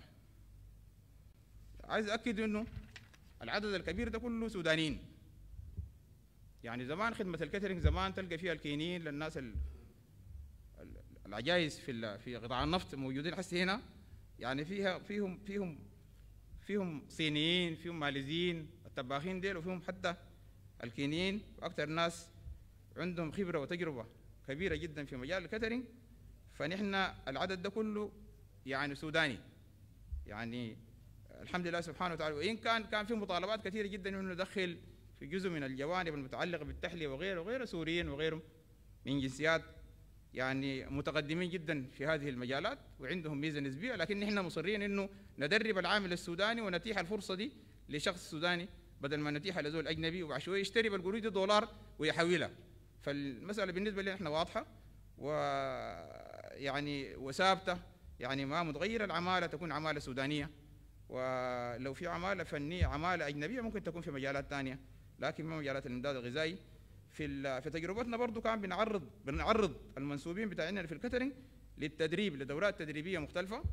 عايز اكد انه العدد الكبير ده كله سودانيين يعني زمان خدمه الكاترينج زمان تلقى فيها الكينيين للناس ال- ال- العجايز في ال- في قطاع النفط موجودين حتى هنا يعني فيها فيهم فيهم فيهم صينيين فيهم ماليزيين الطباخين ديل وفيهم حتى الكينيين واكثر ناس عندهم خبره وتجربه كبيره جدا في مجال الكاترينج فنحن العدد ده كله يعني سوداني يعني الحمد لله سبحانه وتعالى وان كان كان في مطالبات كثيره جدا انه ندخل في جزء من الجوانب المتعلقه بالتحليه وغيره وغيره سوريين وغيرهم من جنسيات يعني متقدمين جدا في هذه المجالات وعندهم ميزه نسبيه لكن نحن مصرين انه ندرب العامل السوداني ونتيح الفرصه دي لشخص سوداني بدل ما نتيحها لزول اجنبي وبعد شويه يشتري بالقروش دي دولار ويحولها فالمساله بالنسبه لنا احنا واضحه ويعني وثابته يعني ما متغيره العماله تكون عماله سودانيه ولو في عماله فنيه عماله اجنبيه ممكن تكون في مجالات ثانيه لكن ما مجالات الامداد الغذائي في ال- في تجربتنا برضو كان بنعرض بنعرض المنسوبين بتاعنا في الكاترينج للتدريب لدورات تدريبيه مختلفه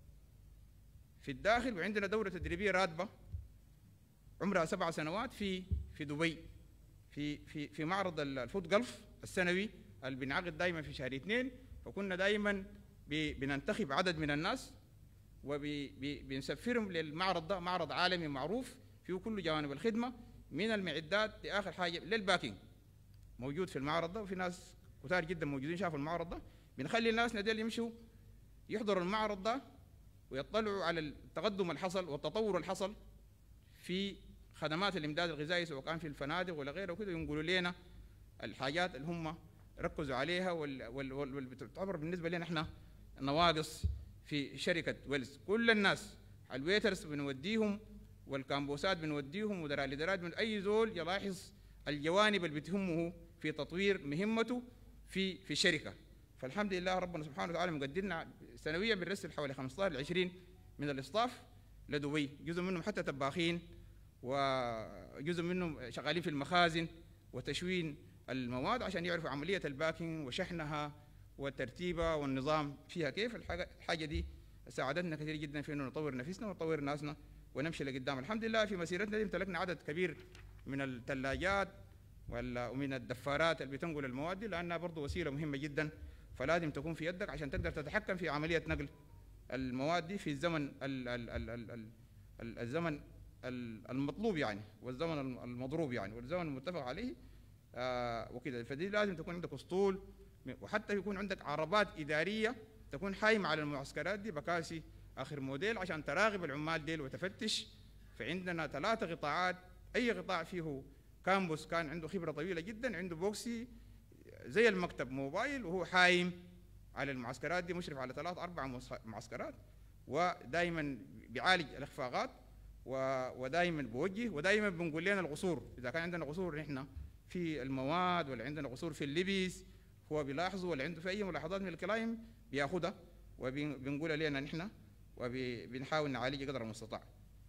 في الداخل وعندنا دوره تدريبيه راتبه عمرها سبع سنوات في في دبي في في في معرض ال- الفود جلف السنوي اللي بينعقد دائما في شهر اثنين فكنا دائما ب- بننتخب عدد من الناس وبنسفرهم للمعرض ده معرض عالمي معروف فيه كل جوانب الخدمه من المعدات لاخر حاجه للباكينج موجود في المعرض ده وفي ناس كتار جدا موجودين شافوا المعرض ده بنخلي الناس نديل يمشوا يحضروا المعرض ده ويطلعوا على التقدم اللي حصل والتطور اللي حصل في خدمات الامداد الغذائي سواء كان في الفنادق ولا غيره وكده ينقلوا لنا الحاجات اللي هم ركزوا عليها وال- وال- وال- واللي بتعتبر بالنسبه لنا احنا نواقص في شركه ويلز كل الناس الويترز بنوديهم والكامبوسات بنوديهم مدراء الادارات من اي زول يلاحظ الجوانب اللي بتهمه في تطوير مهمته في في الشركه فالحمد لله ربنا سبحانه وتعالى مقدرنا سنويا بنرسل حوالي 15 ل 20 من الاصطاف لدبي جزء منهم حتى طباخين وجزء منهم شغالين في المخازن وتشوين المواد عشان يعرفوا عمليه الباكينج وشحنها وترتيبها والنظام فيها كيف الحاجه الحاجه دي ساعدتنا كثير جدا في انه نطور نفسنا ونطور ناسنا ونمشي لقدام الحمد لله في مسيرتنا دي امتلكنا عدد كبير من الثلاجات ولا- ومن الدفارات اللي بتنقل المواد دي لانها برضه وسيله مهمه جدا فلازم تكون في يدك عشان تقدر تتحكم في عمليه نقل المواد دي في الزمن ال ال ال ال ال ال الزمن ال- المطلوب يعني والزمن الم- المضروب يعني والزمن المتفق عليه آه وكده فدي لازم تكون عندك اسطول م- وحتى يكون عندك عربات اداريه تكون حايمه على المعسكرات دي بكاسي اخر موديل عشان تراقب العمال ديل وتفتش فعندنا ثلاثه قطاعات اي قطاع فيه كامبوس كان عنده خبره طويله جدا عنده بوكسي زي المكتب موبايل وهو حايم على المعسكرات دي مشرف على ثلاث اربع مص- معسكرات ودائما بيعالج الاخفاقات ودائما بوجه ودائما بنقول لنا القصور اذا كان عندنا قصور نحن في المواد ولا عندنا قصور في اللبس هو بيلاحظه ولا عنده في اي ملاحظات من الكلايم بياخدها وبنقولها لنا نحن وبنحاول نعالجها قدر المستطاع.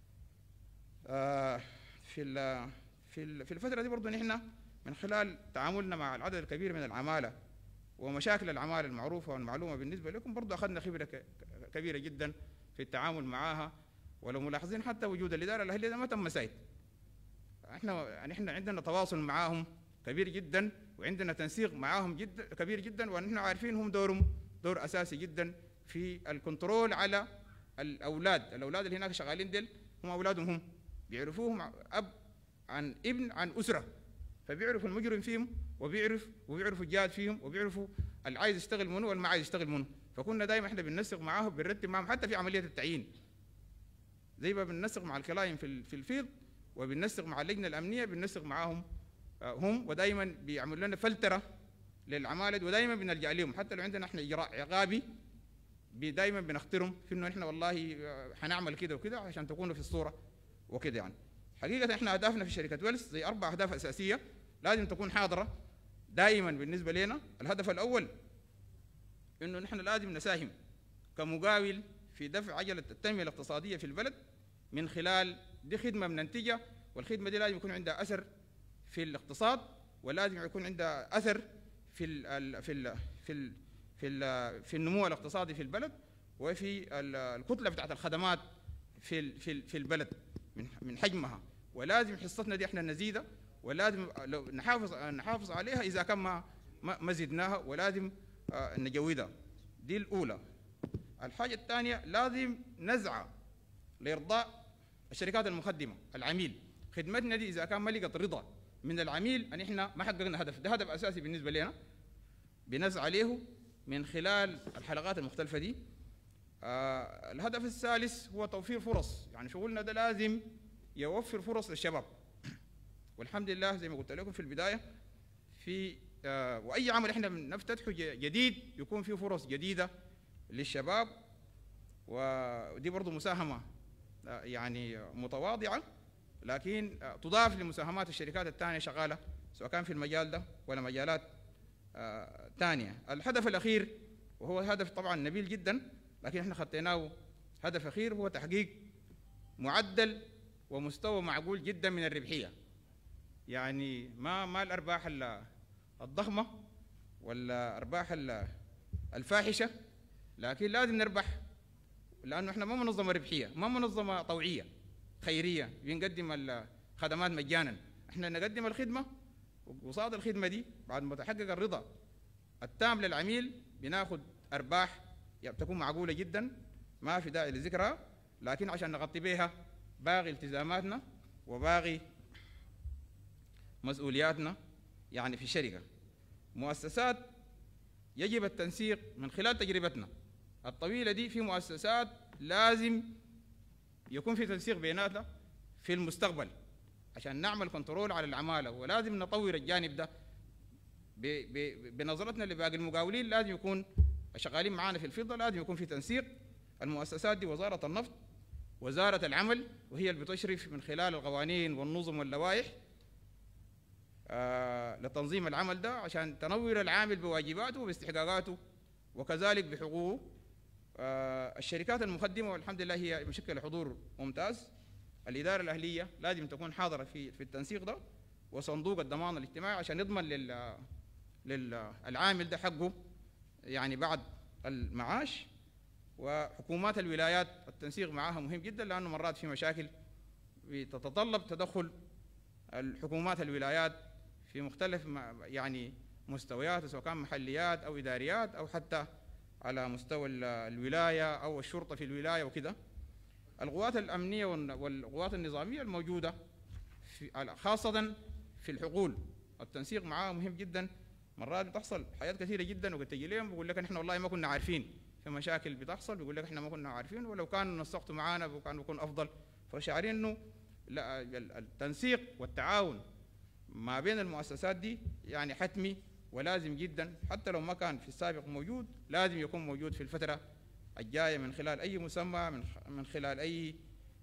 آه، في ال- في ال- في الفتره دي برضه نحن من خلال تعاملنا مع العدد الكبير من العماله ومشاكل العماله المعروفه والمعلومه بالنسبه لكم برضه اخذنا خبره ك- ك- كبيره جدا في التعامل معها ولو ملاحظين حتى وجود الاداره الاهليه ده ما تم سايد احنا يعني احنا عندنا تواصل معاهم كبير جدا وعندنا تنسيق معاهم جدا كبير جدا ونحن عارفين هم دورهم دور اساسي جدا في الكنترول على الاولاد الاولاد اللي هناك شغالين ديل هم اولادهم هم بيعرفوهم اب عن ابن عن اسره فبيعرفوا المجرم فيهم وبيعرف وبيعرفوا الجاد فيهم وبيعرفوا اللي عايز يشتغل منه واللي ما عايز يشتغل منه فكنا دائما احنا بننسق معاهم بنرتب معاهم حتى في عمليه التعيين زي ما بننسق مع الكلايم في ال- في الفيلد وبننسق مع اللجنه الامنيه بننسق معاهم آه، هم ودائما بيعملوا لنا فلتره للعماله ودائما بنلجا لهم حتى لو عندنا احنا اجراء عقابي بي- دائما بنخترهم في انه احنا والله آه، حنعمل كده وكده عشان تكونوا في الصوره وكده يعني حقيقه احنا اهدافنا في شركه ويلز زي اربع اهداف اساسيه لازم تكون حاضره دائما بالنسبه لنا الهدف الاول انه نحن لازم نساهم كمقاول في دفع عجله التنميه الاقتصاديه في البلد من خلال دي خدمه بننتجها والخدمه دي لازم يكون عندها اثر في الاقتصاد ولازم يكون عندها اثر في ال ال في ال في ال في, ال في النمو الاقتصادي في البلد وفي ال- الكتله بتاعت الخدمات في ال في ال في البلد من من حجمها ولازم حصتنا دي احنا نزيدها ولازم لو نحافظ نحافظ عليها اذا كان ما ما ما زدناها ولازم آه، نجودها دي الاولى الحاجه الثانيه لازم نسعى لارضاء الشركات المخدمه العميل خدمتنا دي اذا كان ما لقت رضا من العميل ان احنا ما حققنا هدف ده هدف اساسي بالنسبه لنا بنسعى له من خلال الحلقات المختلفه دي آه الهدف الثالث هو توفير فرص يعني شغلنا ده لازم يوفر فرص للشباب والحمد لله زي ما قلت لكم في البدايه في آه واي عمل احنا بنفتتحه ج- جديد يكون فيه فرص جديده للشباب ودي برضو مساهمه آه، يعني متواضعه لكن آه، تضاف لمساهمات الشركات الثانيه شغاله سواء كان في المجال ده ولا مجالات آه، تانية الهدف الأخير وهو هدف طبعا نبيل جدا لكن احنا خطيناه هدف أخير هو تحقيق معدل ومستوى معقول جدا من الربحية يعني ما ما الأرباح ال- الضخمة ولا أرباح ال- الفاحشة لكن لازم نربح لأنه احنا ما منظمة ربحية ما منظمة طوعية خيرية بنقدم الخدمات مجانا احنا نقدم الخدمة وقصاد الخدمة دي بعد ما تحقق الرضا التام للعميل بناخد أرباح يعني تكون معقولة جدا ما في داعي لذكرها لكن عشان نغطي بها باقي التزاماتنا وباقي مسؤولياتنا يعني في الشركة مؤسسات يجب التنسيق من خلال تجربتنا الطويلة دي في مؤسسات لازم يكون في تنسيق بيناتها في المستقبل عشان نعمل كنترول على العمالة ولازم نطور الجانب ده ب- ب- بنظرتنا لباقي المقاولين لازم يكون شغالين معانا في الفضة لازم يكون في تنسيق المؤسسات دي وزارة النفط وزارة العمل وهي اللي بتشرف من خلال القوانين والنظم واللوائح آه لتنظيم العمل ده عشان تنور العامل بواجباته وباستحقاقاته وكذلك بحقوقه آه الشركات المقدمة والحمد لله هي مشكلة حضور ممتاز الإدارة الأهلية لازم تكون حاضرة في في التنسيق ده وصندوق الضمان الاجتماعي عشان يضمن لل للعامل ده حقه يعني بعد المعاش وحكومات الولايات التنسيق معها مهم جدا لأنه مرات في مشاكل تتطلب تدخل الحكومات الولايات في مختلف م- يعني مستويات سواء كان محليات أو إداريات أو حتى على مستوى ال- الولاية أو الشرطة في الولاية وكده القوات الأمنية والن- والقوات النظامية الموجودة في على- خاصة في الحقول التنسيق معها مهم جدا مرات بتحصل حاجات كثيرة جدا وقد تجي لهم بيقول لك احنا والله ما كنا عارفين في مشاكل بتحصل بيقول لك احنا ما كنا عارفين ولو كانوا نسقتوا معانا كان بيكون افضل فشعرين انه لا ال- التنسيق والتعاون ما بين المؤسسات دي يعني حتمي ولازم جدا حتى لو ما كان في السابق موجود لازم يكون موجود في الفترة الجاية من خلال أي مسمى من خ- من خلال أي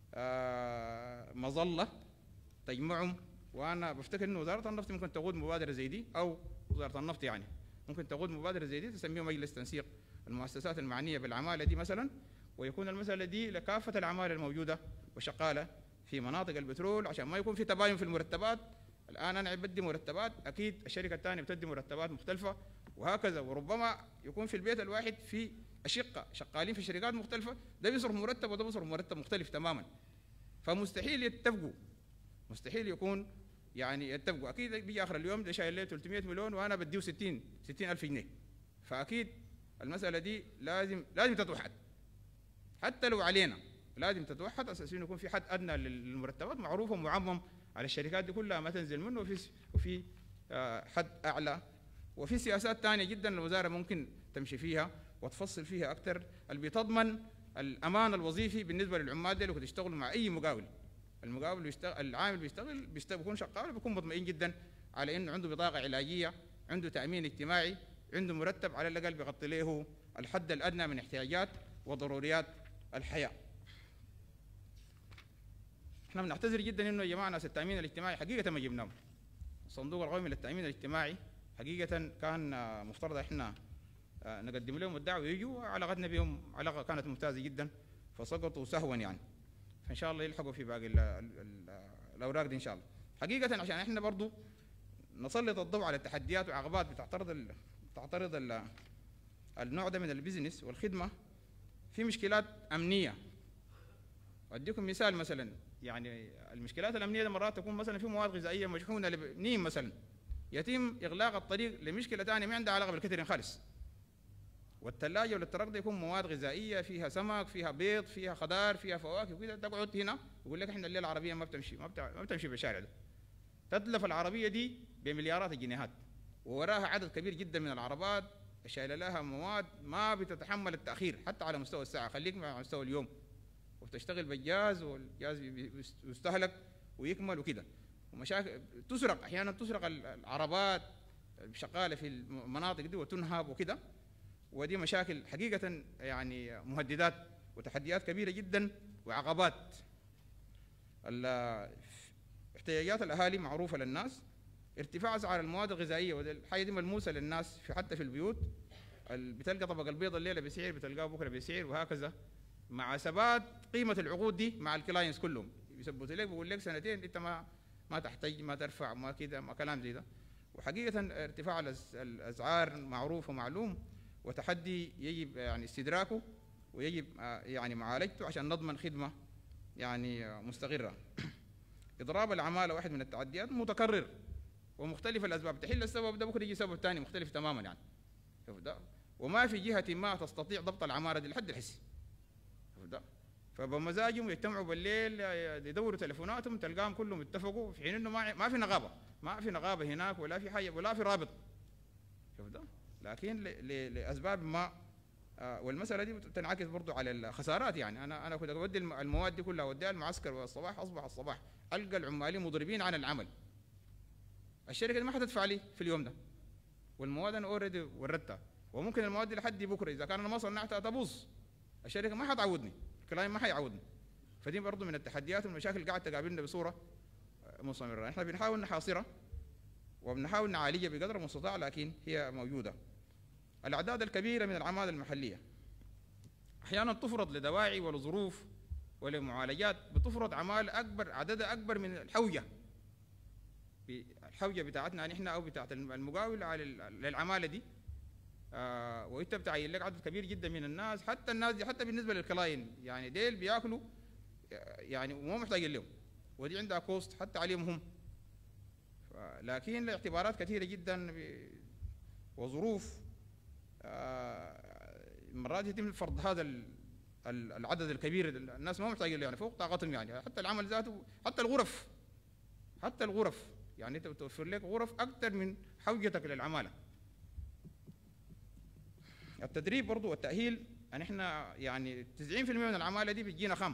آه، مظلة تجمعهم وأنا بفتكر إنه وزارة النفط ممكن تقود مبادرة زي دي أو وزارة النفط يعني ممكن تقود مبادرة زي دي تسميه مجلس تنسيق المؤسسات المعنية بالعمالة دي مثلا ويكون المسألة دي لكافة الأعمال الموجودة وشغالة في مناطق البترول عشان ما يكون في تباين في المرتبات الآن أنا بدي مرتبات أكيد الشركة الثانية بتدي مرتبات مختلفة وهكذا وربما يكون في البيت الواحد في أشقة شغالين في شركات مختلفة ده بيصرف مرتب وده بيصرف مرتب مختلف تماما فمستحيل يتفقوا مستحيل يكون يعني يتفقوا اكيد بيجي اخر اليوم ده شايل له 300 مليون وانا بديه 60 60 الف جنيه فاكيد المساله دي لازم لازم تتوحد حتى لو علينا لازم تتوحد اساس انه يكون في حد ادنى للمرتبات معروف ومعمم على الشركات دي كلها ما تنزل منه وفي وفي آه، حد اعلى وفي سياسات ثانيه جدا الوزاره ممكن تمشي فيها وتفصل فيها اكثر اللي بتضمن الامان الوظيفي بالنسبه للعمال دي اللي تشتغلوا مع اي مقاول المقاول بيشتغل العامل بيشتغل بيشتغل بيكون شغال بيكون مطمئن جدا على انه عنده بطاقه علاجيه عنده تامين اجتماعي عنده مرتب على الاقل بيغطي له الحد الادنى من احتياجات وضروريات الحياه احنا بنعتذر جدا انه يا جماعه ناس التامين الاجتماعي حقيقه ما جبناهم الصندوق القومي للتامين الاجتماعي حقيقه كان آه، مفترض احنا آه، نقدم لهم الدعوه يجوا علاقتنا بهم علاقه كانت ممتازه جدا فسقطوا سهوا يعني فان شاء الله يلحقوا في باقي ال ال ال الاوراق دي ان شاء الله حقيقه عشان احنا برضو نسلط الضوء على التحديات وعقبات بتعترض ال بتعترض ال النوع ده من البزنس والخدمه في مشكلات امنيه اديكم مثال مثلا يعني المشكلات الامنيه دي مرات تكون مثلا في مواد غذائيه مشحونه لنيم مثلا يتم اغلاق الطريق لمشكله ثانيه ما عندها علاقه بالكترين خالص والثلاجه والترق ده يكون مواد غذائيه فيها سمك فيها بيض فيها خضار فيها فواكه وكده تقعد هنا يقول لك احنا الليله العربيه ما بتمشي ما, بتع... ما بتمشي بالشارع ده تتلف العربيه دي بمليارات الجنيهات ووراها عدد كبير جدا من العربات شايله لها مواد ما بتتحمل التاخير حتى على مستوى الساعه خليك مع مستوى اليوم وبتشتغل بالجاز والجاز بي- بي- يستهلك ويكمل وكده ومشاكل تسرق احيانا تسرق ال- العربات شغاله في المناطق دي وتنهب وكده ودي مشاكل حقيقة يعني مهددات وتحديات كبيرة جدا وعقبات ال- احتياجات الأهالي معروفة للناس ارتفاع اسعار المواد الغذائيه والحاجه دي ملموسه للناس في حتى في البيوت ال- بتلقى طبق البيض الليله بسعر بتلقاه بكره بسعر وهكذا مع ثبات قيمه العقود دي مع الكلاينتس كلهم يثبتوا لك بيقول لك سنتين انت ما ما تحتاج ما ترفع ما كده ما كلام زي ده وحقيقه ارتفاع الأس- الاسعار معروف ومعلوم وتحدي يجب يعني استدراكه ويجب آه، يعني معالجته عشان نضمن خدمه يعني آه، مستقره اضراب العماله واحد من التعديات متكرر ومختلف الاسباب تحل السبب ده بكره يجي سبب ثاني مختلف تماما يعني شوف ده وما في جهه ما تستطيع ضبط العماله دي لحد الحس شوف ده فبمزاجهم يجتمعوا بالليل يدوروا تليفوناتهم تلقاهم كلهم اتفقوا في حين انه ما ما في نقابه ما في نقابه هناك ولا في حاجه ولا في رابط شوف ده لكن ل- ل- لاسباب ما آه، والمساله دي تنعكس برضو على الخسارات يعني انا انا كنت اودي الم- المواد دي كلها اوديها المعسكر والصباح اصبح الصباح القى العمالين مضربين عن العمل الشركه دي ما حتدفع لي في اليوم ده والمواد انا اوريدي وردتها وممكن المواد دي لحد بكره اذا كان انا ما صنعتها تبوظ الشركه ما حتعوضني الكلاين ما حيعوضني فدي برضه من التحديات والمشاكل اللي قاعد تقابلنا بصوره آه، مستمره احنا بنحاول نحاصرها وبنحاول نعالجها بقدر المستطاع لكن هي موجوده الاعداد الكبيره من العماله المحليه احيانا تفرض لدواعي ولظروف ولمعالجات بتفرض عماله اكبر عددها اكبر من الحوجه ب- الحوجه بتاعتنا نحن او بتاعت الم- المقاول على ال- للعماله دي آه وانت بتعين لك عدد كبير جدا من الناس حتى الناس دي حتى بالنسبه للكلاين يعني ديل بياكلوا آه، يعني وما محتاجين لهم ودي عندها كوست حتى عليهم هم ف- لكن لاعتبارات كثيره جدا ب- وظروف آه، مرات يتم فرض هذا ال- ال- العدد الكبير الناس ما محتاجين له يعني فوق طاقتهم يعني حتى العمل ذاته حتى الغرف حتى الغرف يعني انت بتوفر لك غرف اكثر من حوجتك للعماله التدريب برضو والتاهيل يعني احنا يعني 90% من العماله دي بتجينا خام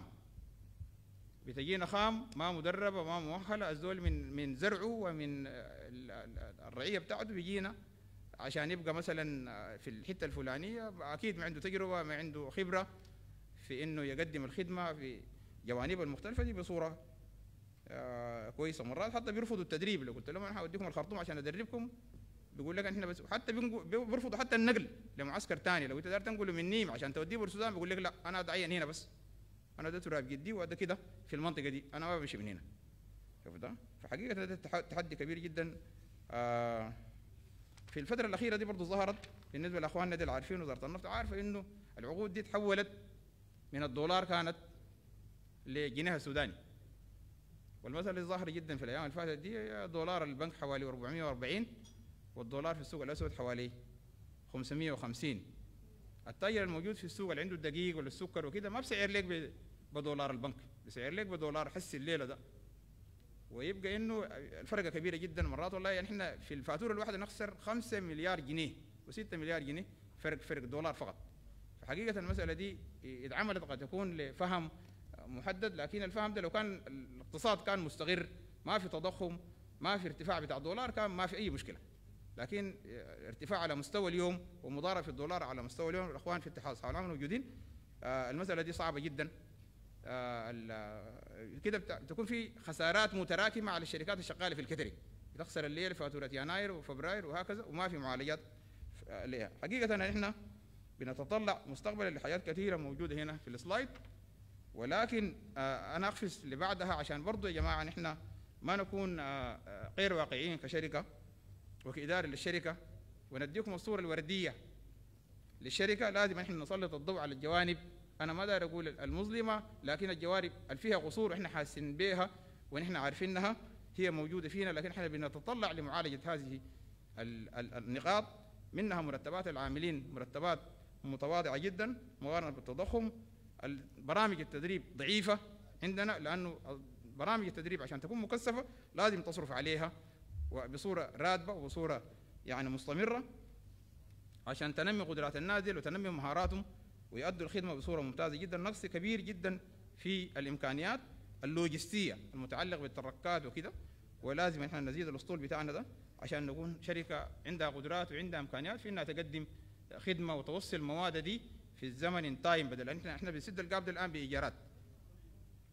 بتجينا خام ما مدربه ما مؤهله الزول من من زرعه ومن آه، ال- ال- الرعيه بتاعته بيجينا عشان يبقى مثلا آه، في الحته الفلانيه اكيد ما عنده تجربه ما عنده خبره في انه يقدم الخدمه في جوانبها المختلفه دي بصوره آه، كويسه مرات حتى بيرفضوا التدريب لو قلت لهم انا هوديكم الخرطوم عشان ادربكم بيقول لك احنا بس حتى بينقو- بي- بيرفضوا حتى النقل لمعسكر ثاني لو انت داير تنقله من نيم عشان توديه بورسودان بيقول لك لا انا اتعين هنا بس انا ده تراب جدي وده كده في المنطقه دي انا ما بمشي من هنا شوف ده فحقيقه ده تح- تحدي كبير جدا آه في الفتره الاخيره دي برضه ظهرت بالنسبه لاخواننا دي اللي عارفين وزاره النفط عارفه انه العقود دي تحولت من الدولار كانت لجنيه السوداني والمثل الظاهر جدا في الايام اللي فاتت دي دولار البنك حوالي 440 والدولار في السوق الاسود حوالي 550 التاجر الموجود في السوق اللي عنده الدقيق ولا السكر وكده ما بسعر لك ب- بدولار البنك بسعر لك بدولار حس الليله ده ويبقى انه الفرقه كبيره جدا مرات والله يعني احنا في الفاتوره الواحده نخسر 5 مليار جنيه و6 مليار جنيه فرق فرق دولار فقط فحقيقه المساله دي اذا عملت قد تكون لفهم محدد لكن الفهم ده لو كان الاقتصاد كان مستقر ما في تضخم ما في ارتفاع بتاع الدولار كان ما في اي مشكله لكن ارتفاع على مستوى اليوم ومضاربه في الدولار على مستوى اليوم الاخوان في اتحاد اصحاب العمل موجودين آه، المساله دي صعبه جدا آه، ال- كده بتا- بتكون في خسارات متراكمه على الشركات الشغاله في الكتري بتخسر الليل فاتوره يناير وفبراير وهكذا وما في معالجات ف- لها حقيقه احنا بنتطلع مستقبلا لحاجات كثيره موجوده هنا في السلايد ولكن آه، انا اقفز اللي بعدها عشان برضو يا جماعه نحن ما نكون آه، آه، غير واقعيين كشركه وكاداره للشركه ونديكم الصوره الورديه للشركه لازم احنا نسلط الضوء على الجوانب انا ما داير اقول المظلمه لكن الجوانب اللي فيها قصور احنا حاسين بها ونحن عارفينها هي موجوده فينا لكن احنا بنتطلع لمعالجه هذه ال- ال- النقاط منها مرتبات العاملين مرتبات متواضعه جدا مقارنه بالتضخم ال- برامج التدريب ضعيفه عندنا لانه برامج التدريب عشان تكون مكثفه لازم تصرف عليها وبصوره راتبه وبصوره يعني مستمره عشان تنمي قدرات النازل وتنمي مهاراتهم ويؤدوا الخدمه بصوره ممتازه جدا نقص كبير جدا في الامكانيات اللوجستيه المتعلقه بالتركات وكده ولازم احنا نزيد الاسطول بتاعنا ده عشان نكون شركه عندها قدرات وعندها امكانيات في انها تقدم خدمه وتوصل المواد دي في الزمن ان تايم بدل احنا احنا بنسد الجاب ده الان بايجارات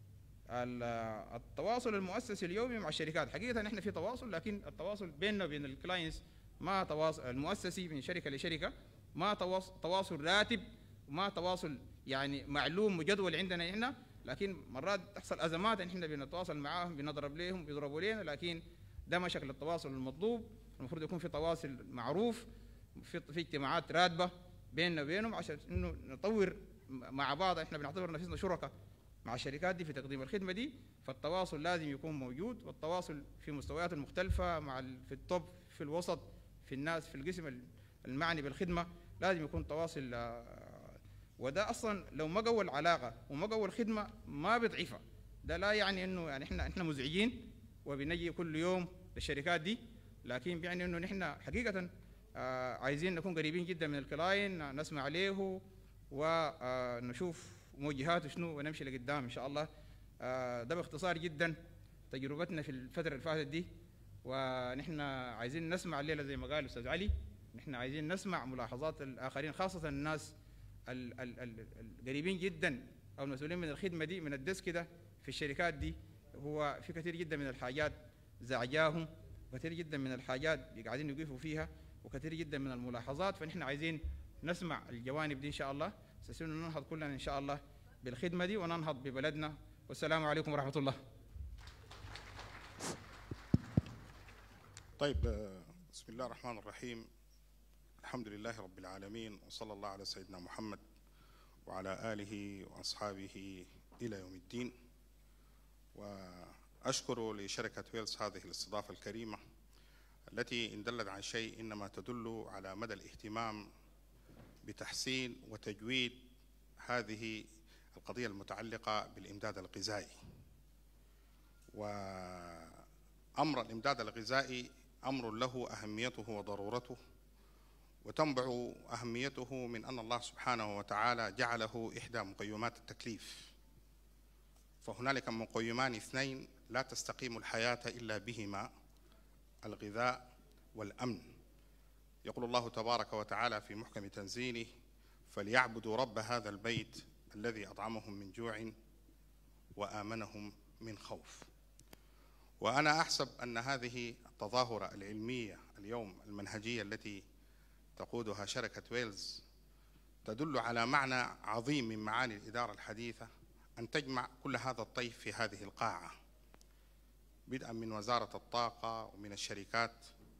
ال- التواصل المؤسسي اليومي مع الشركات حقيقه نحن في تواصل لكن التواصل بيننا وبين الكلاينتس ما تواصل المؤسسي من شركه لشركه ما تواصل, تواصل راتب ما تواصل يعني معلوم وجدول عندنا احنا لكن مرات تحصل ازمات احنا بنتواصل معاهم بنضرب لهم بيضربوا لنا لكن ده ما شكل التواصل المطلوب المفروض يكون في تواصل معروف في في اجتماعات راتبه بيننا وبينهم عشان انه نطور مع بعض احنا بنعتبر نفسنا شركاء مع الشركات دي في تقديم الخدمه دي فالتواصل لازم يكون موجود والتواصل في مستويات المختلفه مع ال- في التوب في الوسط في الناس في القسم المعني بالخدمه لازم يكون تواصل آه، وده اصلا لو ما قوى العلاقه وما قوى الخدمه ما بيضعفها ده لا يعني انه يعني احنا احنا مزعجين وبنجي كل يوم للشركات دي لكن بيعني انه نحن حقيقه آه، عايزين نكون قريبين جدا من الكلاين نسمع له ونشوف موجهاته شنو ونمشي لقدام ان شاء الله آه، ده باختصار جدا تجربتنا في الفتره اللي فاتت دي ونحن عايزين نسمع الليله زي ما قال الاستاذ علي نحن عايزين نسمع ملاحظات الاخرين خاصه الناس ال- ال- ال- القريبين جدا او المسؤولين من الخدمه دي من الديسك ده في الشركات دي هو في كثير جدا من الحاجات زعجاهم وكثير جدا من الحاجات قاعدين يوقفوا فيها وكثير جدا من الملاحظات فنحن عايزين نسمع الجوانب دي ان شاء الله سنسير ننهض كلنا ان شاء الله بالخدمه دي وننهض ببلدنا والسلام عليكم ورحمه الله طيب آه، بسم الله الرحمن الرحيم الحمد لله رب العالمين وصلى الله على سيدنا محمد وعلى آله وأصحابه إلى يوم الدين وأشكر لشركة ويلز هذه الاستضافة الكريمة التي إن دلت عن شيء إنما تدل على مدى الاهتمام بتحسين وتجويد هذه القضية المتعلقة بالإمداد الغذائي وأمر الإمداد الغذائي أمر له أهميته وضرورته وتنبع أهميته من أن الله سبحانه وتعالى جعله إحدى مقيمات التكليف فهنالك مقيمان اثنين لا تستقيم الحياة إلا بهما الغذاء والأمن يقول الله تبارك وتعالى في محكم تنزيله فليعبدوا رب هذا البيت الذي أطعمهم من جوع وآمنهم من خوف وأنا أحسب أن هذه التظاهرة العلمية اليوم المنهجية التي تقودها شركة ويلز تدل على معنى عظيم من معاني الإدارة الحديثة أن تجمع كل هذا الطيف في هذه القاعة بدءا من وزارة الطاقة ومن الشركات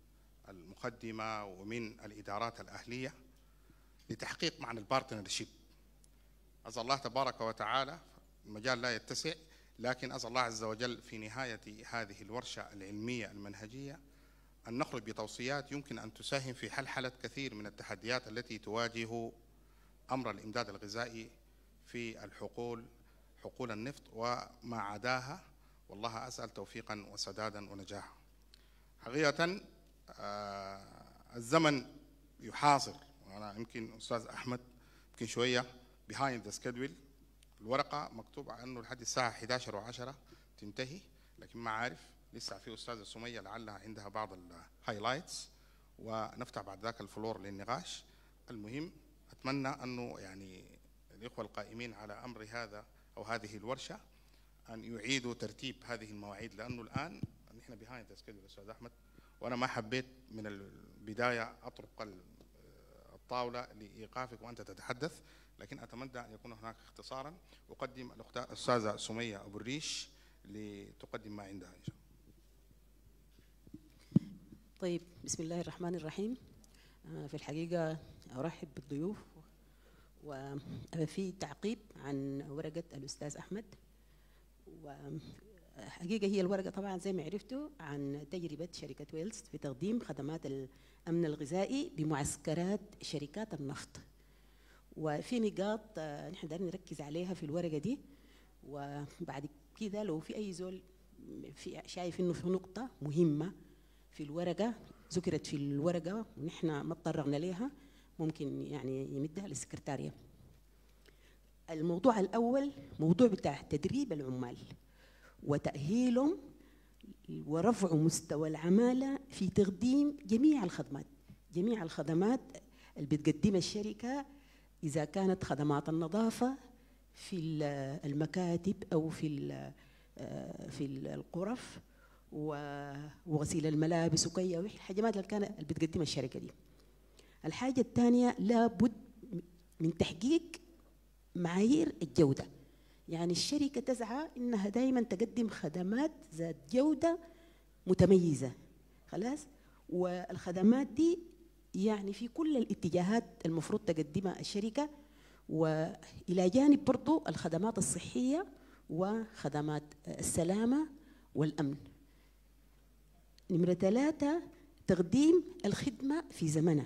المقدمة ومن الإدارات الأهلية لتحقيق معنى البارتنرشيب أسأل الله تبارك وتعالى المجال لا يتسع لكن أسأل الله عز وجل في نهاية هذه الورشة العلمية المنهجية أن نخرج بتوصيات يمكن أن تساهم في حلحلة كثير من التحديات التي تواجه أمر الإمداد الغذائي في الحقول حقول النفط وما عداها والله أسأل توفيقا وسدادا ونجاحا حقيقة آه، الزمن يحاصر وأنا يمكن أستاذ أحمد يمكن شوية behind the schedule الورقة مكتوب عنه لحد الساعة 11 و10 تنتهي لكن ما عارف لسه في أستاذة سمية لعلها عندها بعض الهايلايتس ونفتح بعد ذاك الفلور للنقاش المهم أتمنى أنه يعني الإخوة القائمين على أمر هذا أو هذه الورشة أن يعيدوا ترتيب هذه المواعيد لأنه الآن نحن behind the schedule أستاذ أحمد وأنا ما حبيت من البداية أطرق ال- الطاولة لإيقافك وأنت تتحدث لكن أتمنى أن يكون هناك اختصارا أقدم الأخت الأستاذة سمية أبو الريش لتقدم ما عندها إن شاء الله طيب بسم الله الرحمن الرحيم آه، في الحقيقة أرحب بالضيوف وفي تعقيب عن ورقة الأستاذ أحمد وحقيقة هي الورقة طبعا زي ما عرفتوا عن تجربة شركة ويلز في تقديم خدمات الأمن الغذائي بمعسكرات شركات النفط وفي نقاط آه، نحن دايرين نركز عليها في الورقة دي وبعد كده لو في أي زول في شايف إنه في نقطة مهمة في الورقة ذكرت في الورقة ونحن ما تطرقنا لها ممكن يعني يمدها للسكرتارية الموضوع الأول موضوع بتاع تدريب العمال وتأهيلهم ورفع مستوى العمالة في تقديم جميع الخدمات جميع الخدمات اللي بتقدمها الشركة إذا كانت خدمات النظافة في ال- المكاتب أو في ال- آه، في الغرف و- وغسيل الملابس وكي الحاجات اللي كان اللي بتقدمها الشركه دي الحاجه الثانيه لابد من تحقيق معايير الجوده يعني الشركه تسعى انها دائما تقدم خدمات ذات جوده متميزه خلاص والخدمات دي يعني في كل الاتجاهات المفروض تقدمها الشركه والى جانب برضو الخدمات الصحيه وخدمات السلامه والامن نمره ثلاثه تقديم الخدمه في زمنها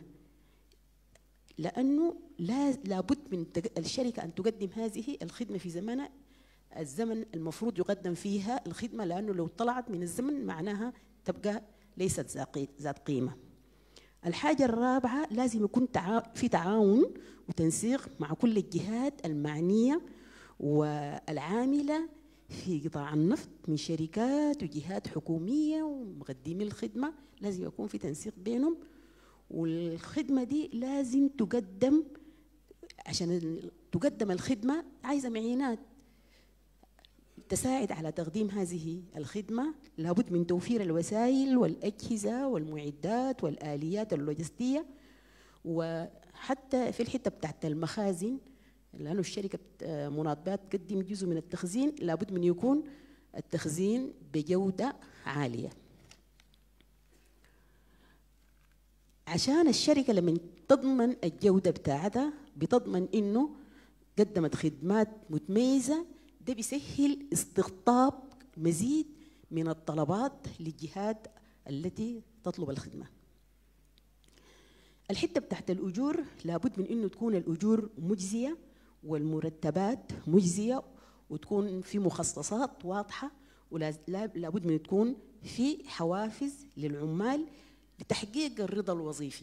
لانه لا لابد من تق- الشركه ان تقدم هذه الخدمه في زمنها الزمن المفروض يقدم فيها الخدمه لانه لو طلعت من الزمن معناها تبقى ليست ذا- ذات قيمه الحاجة الرابعة لازم يكون تعا... في تعاون وتنسيق مع كل الجهات المعنية والعاملة في قطاع النفط من شركات وجهات حكومية ومقدمي الخدمة لازم يكون في تنسيق بينهم والخدمة دي لازم تقدم عشان ال- تقدم الخدمة عايزة معينات تساعد على تقديم هذه الخدمة لابد من توفير الوسائل والأجهزة والمعدات والآليات اللوجستية وحتى في الحتة بتاعت المخازن لأنه الشركة بت- آه، مناطبات تقدم جزء من التخزين لابد من يكون التخزين بجودة عالية عشان الشركة لما تضمن الجودة بتاعتها بتضمن إنه قدمت خدمات متميزة ده بيسهل استقطاب مزيد من الطلبات للجهات التي تطلب الخدمة الحتة بتاعت الأجور لابد من إنه تكون الأجور مجزية والمرتبات مجزية وتكون في مخصصات واضحة ولابد من تكون في حوافز للعمال لتحقيق الرضا الوظيفي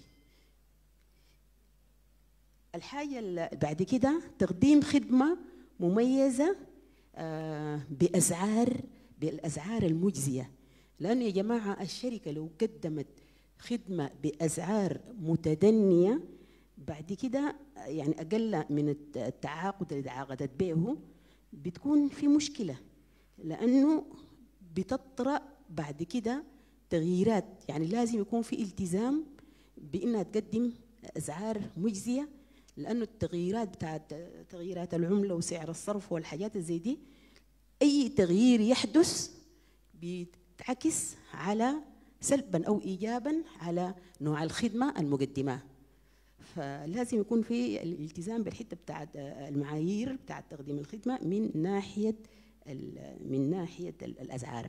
الحاجة اللي بعد كده تقديم خدمة مميزة آه، بأسعار بالأسعار المجزية لأنه يا جماعة الشركة لو قدمت خدمة بأسعار متدنية بعد كده يعني أقل من الت- التعاقد اللي تعاقدت به بتكون في مشكلة لأنه بتطرأ بعد كده تغييرات يعني لازم يكون في التزام بأنها تقدم أسعار مجزية لأنه التغييرات بتاعت تغييرات العملة وسعر الصرف والحاجات زي دي أي تغيير يحدث بيتعكس على سلبا أو إيجابا على نوع الخدمة المقدمة فلازم يكون في الالتزام بالحته بتاعت المعايير بتاعت تقديم الخدمه من ناحيه ال- من ناحيه ال- الاسعار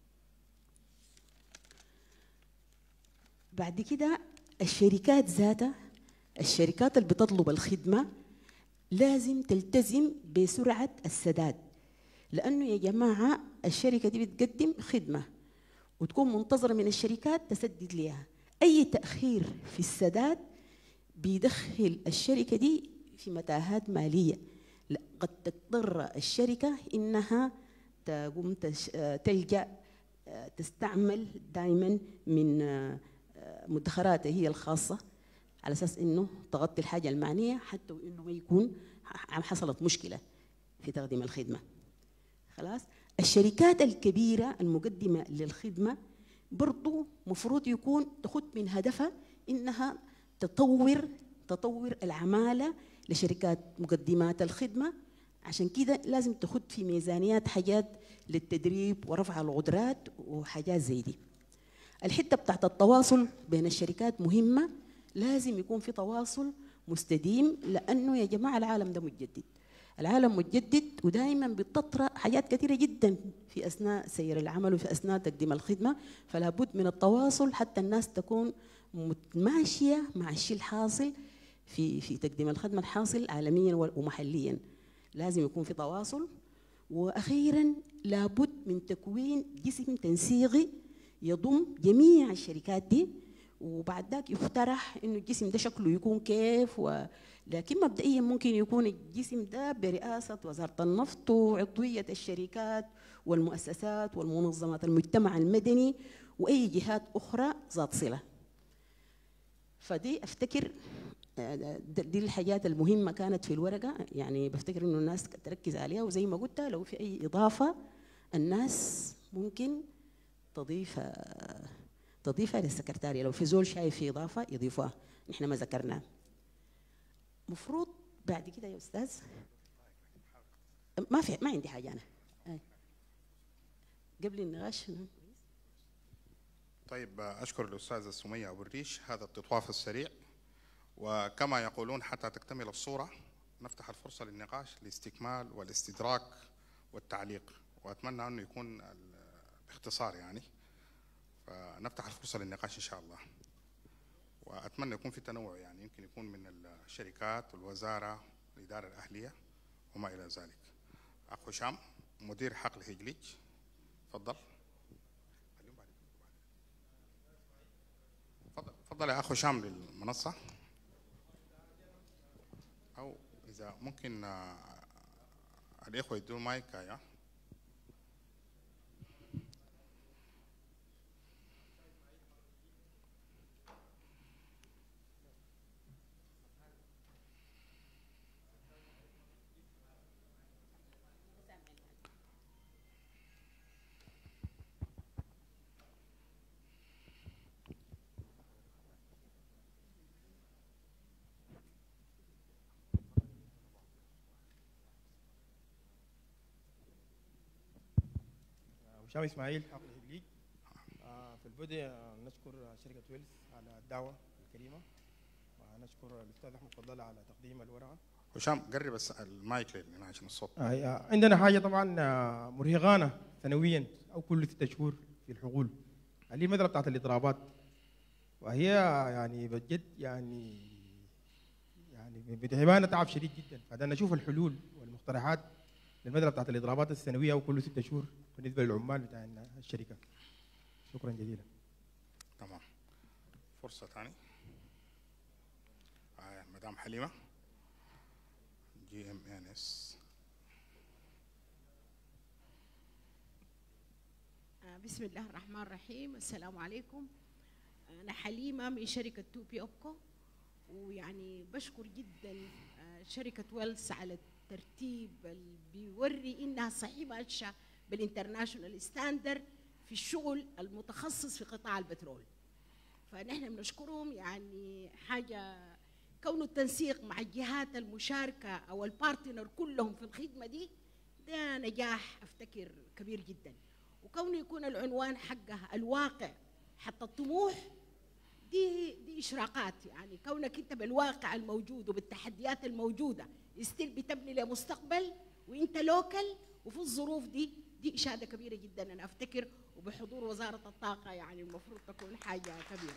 بعد كده الشركات ذاتها الشركات اللي بتطلب الخدمه لازم تلتزم بسرعه السداد لانه يا جماعه الشركه دي بتقدم خدمه وتكون منتظره من الشركات تسدد لها اي تاخير في السداد بيدخل الشركه دي في متاهات ماليه لا، قد تضطر الشركه انها تقوم تش- آه، تلجا آه، تستعمل دائما من آه، آه، مدخراتها هي الخاصه على اساس انه تغطي الحاجه المعنيه حتى وانه ما يكون ح- حصلت مشكله في تقديم الخدمه خلاص الشركات الكبيره المقدمه للخدمه برضو مفروض يكون تخد من هدفها انها تطور تطور العماله لشركات مقدمات الخدمه عشان كده لازم تخد في ميزانيات حاجات للتدريب ورفع القدرات وحاجات زي دي الحته بتاعت التواصل بين الشركات مهمه لازم يكون في تواصل مستديم لانه يا جماعه العالم ده متجدد العالم متجدد ودائما بتطرأ حاجات كثيره جدا في اثناء سير العمل وفي اثناء تقديم الخدمه فلا بد من التواصل حتى الناس تكون متماشيه مع الشيء الحاصل في في تقديم الخدمه الحاصل عالميا ومحليا لازم يكون في تواصل واخيرا لابد من تكوين جسم تنسيقي يضم جميع الشركات دي وبعد ذاك يقترح انه الجسم ده شكله يكون كيف و... لكن مبدئيا ممكن يكون الجسم ده برئاسه وزاره النفط وعضويه الشركات والمؤسسات والمنظمات المجتمع المدني واي جهات اخرى ذات صله فدي افتكر آه، د- دي الحاجات المهمه كانت في الورقه يعني بفتكر انه الناس تركز عليها وزي ما قلت لو في اي اضافه الناس ممكن تضيف آه، تضيفها للسكرتارية لو في زول شايف في إضافة يضيفوها نحن ما ذكرناه مفروض بعد كده يا أستاذ ما في ما عندي حاجة أنا آه. قبل النقاش طيب أشكر الأستاذة سمية أبو الريش هذا التطواف السريع وكما يقولون حتى تكتمل الصورة نفتح الفرصة للنقاش لاستكمال والاستدراك والتعليق وأتمنى أنه يكون ال- باختصار يعني فنفتح الفرصة للنقاش إن شاء الله وأتمنى يكون في تنوع يعني يمكن يكون من الشركات والوزارة الإدارة الأهلية وما إلى ذلك أخو هشام مدير حقل هجليج تفضل تفضل تفضل يا اخو هشام للمنصه او اذا ممكن آه، الاخوه يدوا مايك يا هشام اسماعيل حقل هبليج آه، في البدء آه، نشكر شركه ويلز على الدعوه الكريمه ونشكر الاستاذ احمد فضل على تقديم الورقه هشام قرب بس المايك لنا عشان الصوت آه، آه، عندنا حاجه طبعا آه، مرهقانه سنويا او كل ستة شهور في الحقول اللي هي المساله بتاعت الاضرابات وهي يعني بجد يعني يعني بتعبانا تعب شديد جدا فبدنا نشوف الحلول والمقترحات للمساله بتاعت الاضرابات السنويه او كل ستة شهور بالنسبه للعمال بتاع الشركه شكرا جزيلا تمام فرصه ثانيه آه مدام حليمه جي ام ان اس آه، بسم الله الرحمن الرحيم السلام عليكم أنا حليمة من شركة تو بي أوبكو ويعني بشكر جدا آه، شركة ويلز على الترتيب اللي بيوري إنها صحيح ماشية بالانترناشونال ستاندر في الشغل المتخصص في قطاع البترول فنحن بنشكرهم يعني حاجة كون التنسيق مع الجهات المشاركة أو البارتنر كلهم في الخدمة دي ده نجاح أفتكر كبير جدا وكونه يكون العنوان حقها الواقع حتى الطموح دي دي اشراقات يعني كونك انت بالواقع الموجود وبالتحديات الموجوده ستيل بتبني لمستقبل وانت لوكل وفي الظروف دي دي اشاده كبيره جدا انا افتكر وبحضور وزاره الطاقه يعني المفروض تكون حاجه كبيره.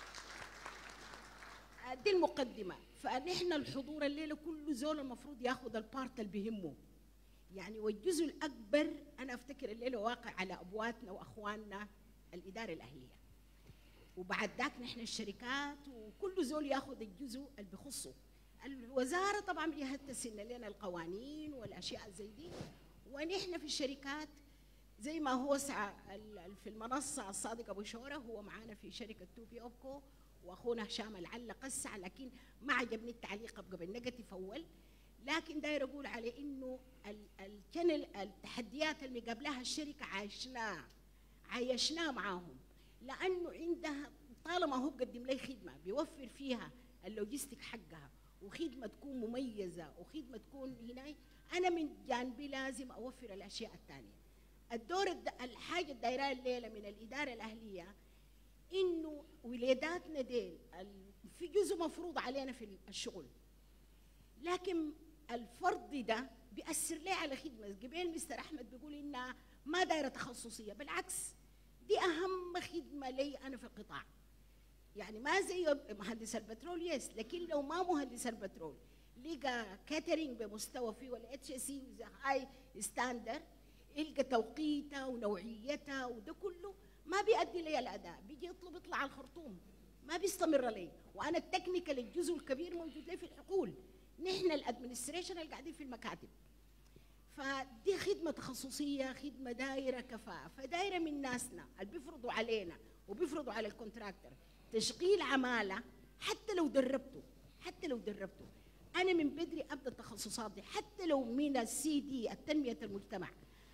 آه، دي المقدمه فنحن الحضور الليله كل زول المفروض ياخذ البارت اللي بيهمه يعني والجزء الاكبر انا افتكر الليله واقع على ابواتنا واخواننا الاداره الاهليه وبعد ذاك نحن الشركات وكل زول ياخذ الجزء اللي بخصه الوزاره طبعا بيهتسن لنا القوانين والاشياء زي دي ونحن في الشركات زي ما هو سع... ال- ال- في المنصه الصادق ابو شوره هو معانا في شركه تو بي اوبكو واخونا هشام العلة قسع لكن ما عجبني التعليق قبل نيجاتيف اول لكن داير اقول عليه انه ال- الكنل التحديات اللي قبلها الشركه عايشناها عايشناه معاهم لانه عندها طالما هو بقدم لي خدمه بيوفر فيها اللوجيستيك حقها وخدمه تكون مميزه وخدمه تكون هنا انا من جانبي لازم اوفر الاشياء الثانيه الدور الد... الحاجه الدايره الليله من الاداره الاهليه انه ولاداتنا ديل ال- في جزء مفروض علينا في الشغل لكن الفرض ده بيأثر لي على خدمة قبل مستر أحمد بيقول إنها ما دايرة تخصصية بالعكس دي أهم خدمة لي أنا في القطاع يعني ما زي مهندس البترول يس لكن لو ما مهندس البترول لقى كاترينج بمستوى فيه ولا اتش سي هاي ستاندر يلقى توقيتها ونوعيتها وده كله ما بيأدي لي الأداء بيجي يطلب يطلع على الخرطوم ما بيستمر لي وأنا التكنيكال الجزء الكبير موجود لي في الحقول نحن الادمنستريشن اللي قاعدين في المكاتب فدي خدمة تخصصية خدمة دايرة كفاءة فدايرة من ناسنا اللي بيفرضوا علينا وبيفرضوا على الكونتراكتور تشغيل عمالة حتى لو دربته حتى لو دربته أنا من بدري أبدأ التخصصات دي حتى لو من السي دي التنمية المجتمع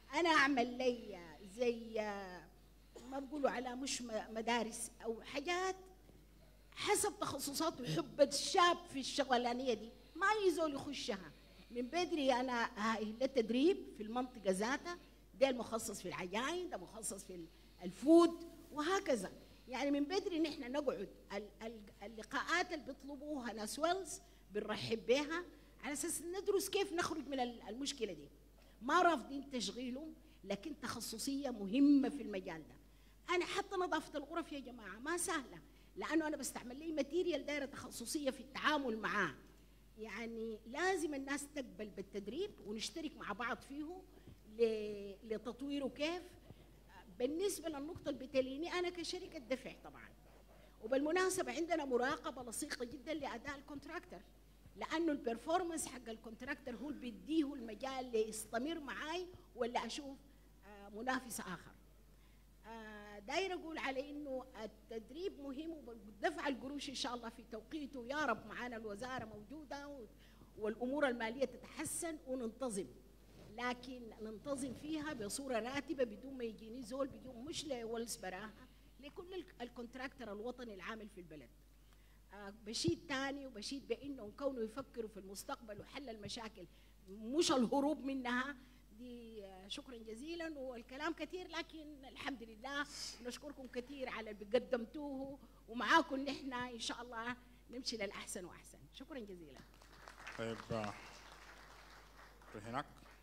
انا اعمل لي زي ما بقولوا على مش م- مدارس او حاجات حسب تخصصات وحب الشاب في الشغلانيه دي ما يزول يخشها من بدري انا هاي ده تدريب في المنطقه ذاتها ده المخصص في العجائن ده مخصص في الفود وهكذا يعني من بدري نحن نقعد ال- ال- اللقاءات اللي بيطلبوها ناس ويلز بنرحب بها على اساس ندرس كيف نخرج من ال- المشكله دي ما رافضين تشغيلهم لكن تخصصيه مهمه في المجال ده انا حتى نظافه الغرف يا جماعه ما سهله لانه انا بستعمل لي ماتيريال دايره تخصصيه في التعامل معاه يعني لازم الناس تقبل بالتدريب ونشترك مع بعض فيه ل- لتطويره كيف بالنسبه للنقطه اللي بتليني انا كشركه دفع طبعا وبالمناسبه عندنا مراقبه لصيقه جدا لاداء الكونتراكتر لانه البرفورمانس حق الكونتراكتر هو اللي بيديه المجال ليستمر معاي ولا اشوف آه، منافس اخر آه، داير اقول على انه التدريب مهم ودفع القروش ان شاء الله في توقيته يا رب معانا الوزاره موجوده و- والامور الماليه تتحسن وننتظم لكن ننتظم فيها بصوره راتبه بدون ما يجيني زول بيجي مش لولس براها لكل ال- الكونتراكتر الوطني العامل في البلد آه، بشيد تاني وبشيد بانه كونه يفكروا في المستقبل وحل المشاكل مش الهروب منها دي آه، شكرا جزيلا والكلام كثير لكن الحمد لله نشكركم كثير على اللي قدمتوه ومعاكم نحن ان شاء الله نمشي للاحسن واحسن شكرا جزيلا طيب آه، في هناك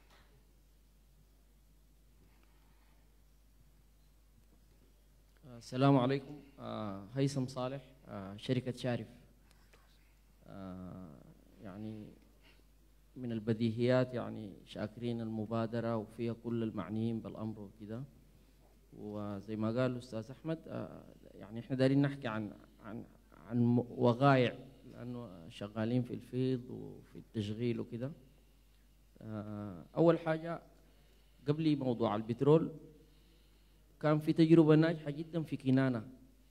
السلام عليكم آه، هيثم صالح آه، شركة شارف آه، يعني من البديهيات يعني شاكرين المبادرة وفيها كل المعنيين بالأمر وكده وزي ما قال الأستاذ أحمد آه، يعني إحنا دايرين نحكي عن عن عن م- وقائع لأنه شغالين في الفيض وفي التشغيل وكده آه، أول حاجة قبل موضوع البترول كان في تجربة ناجحة جدا في كنانة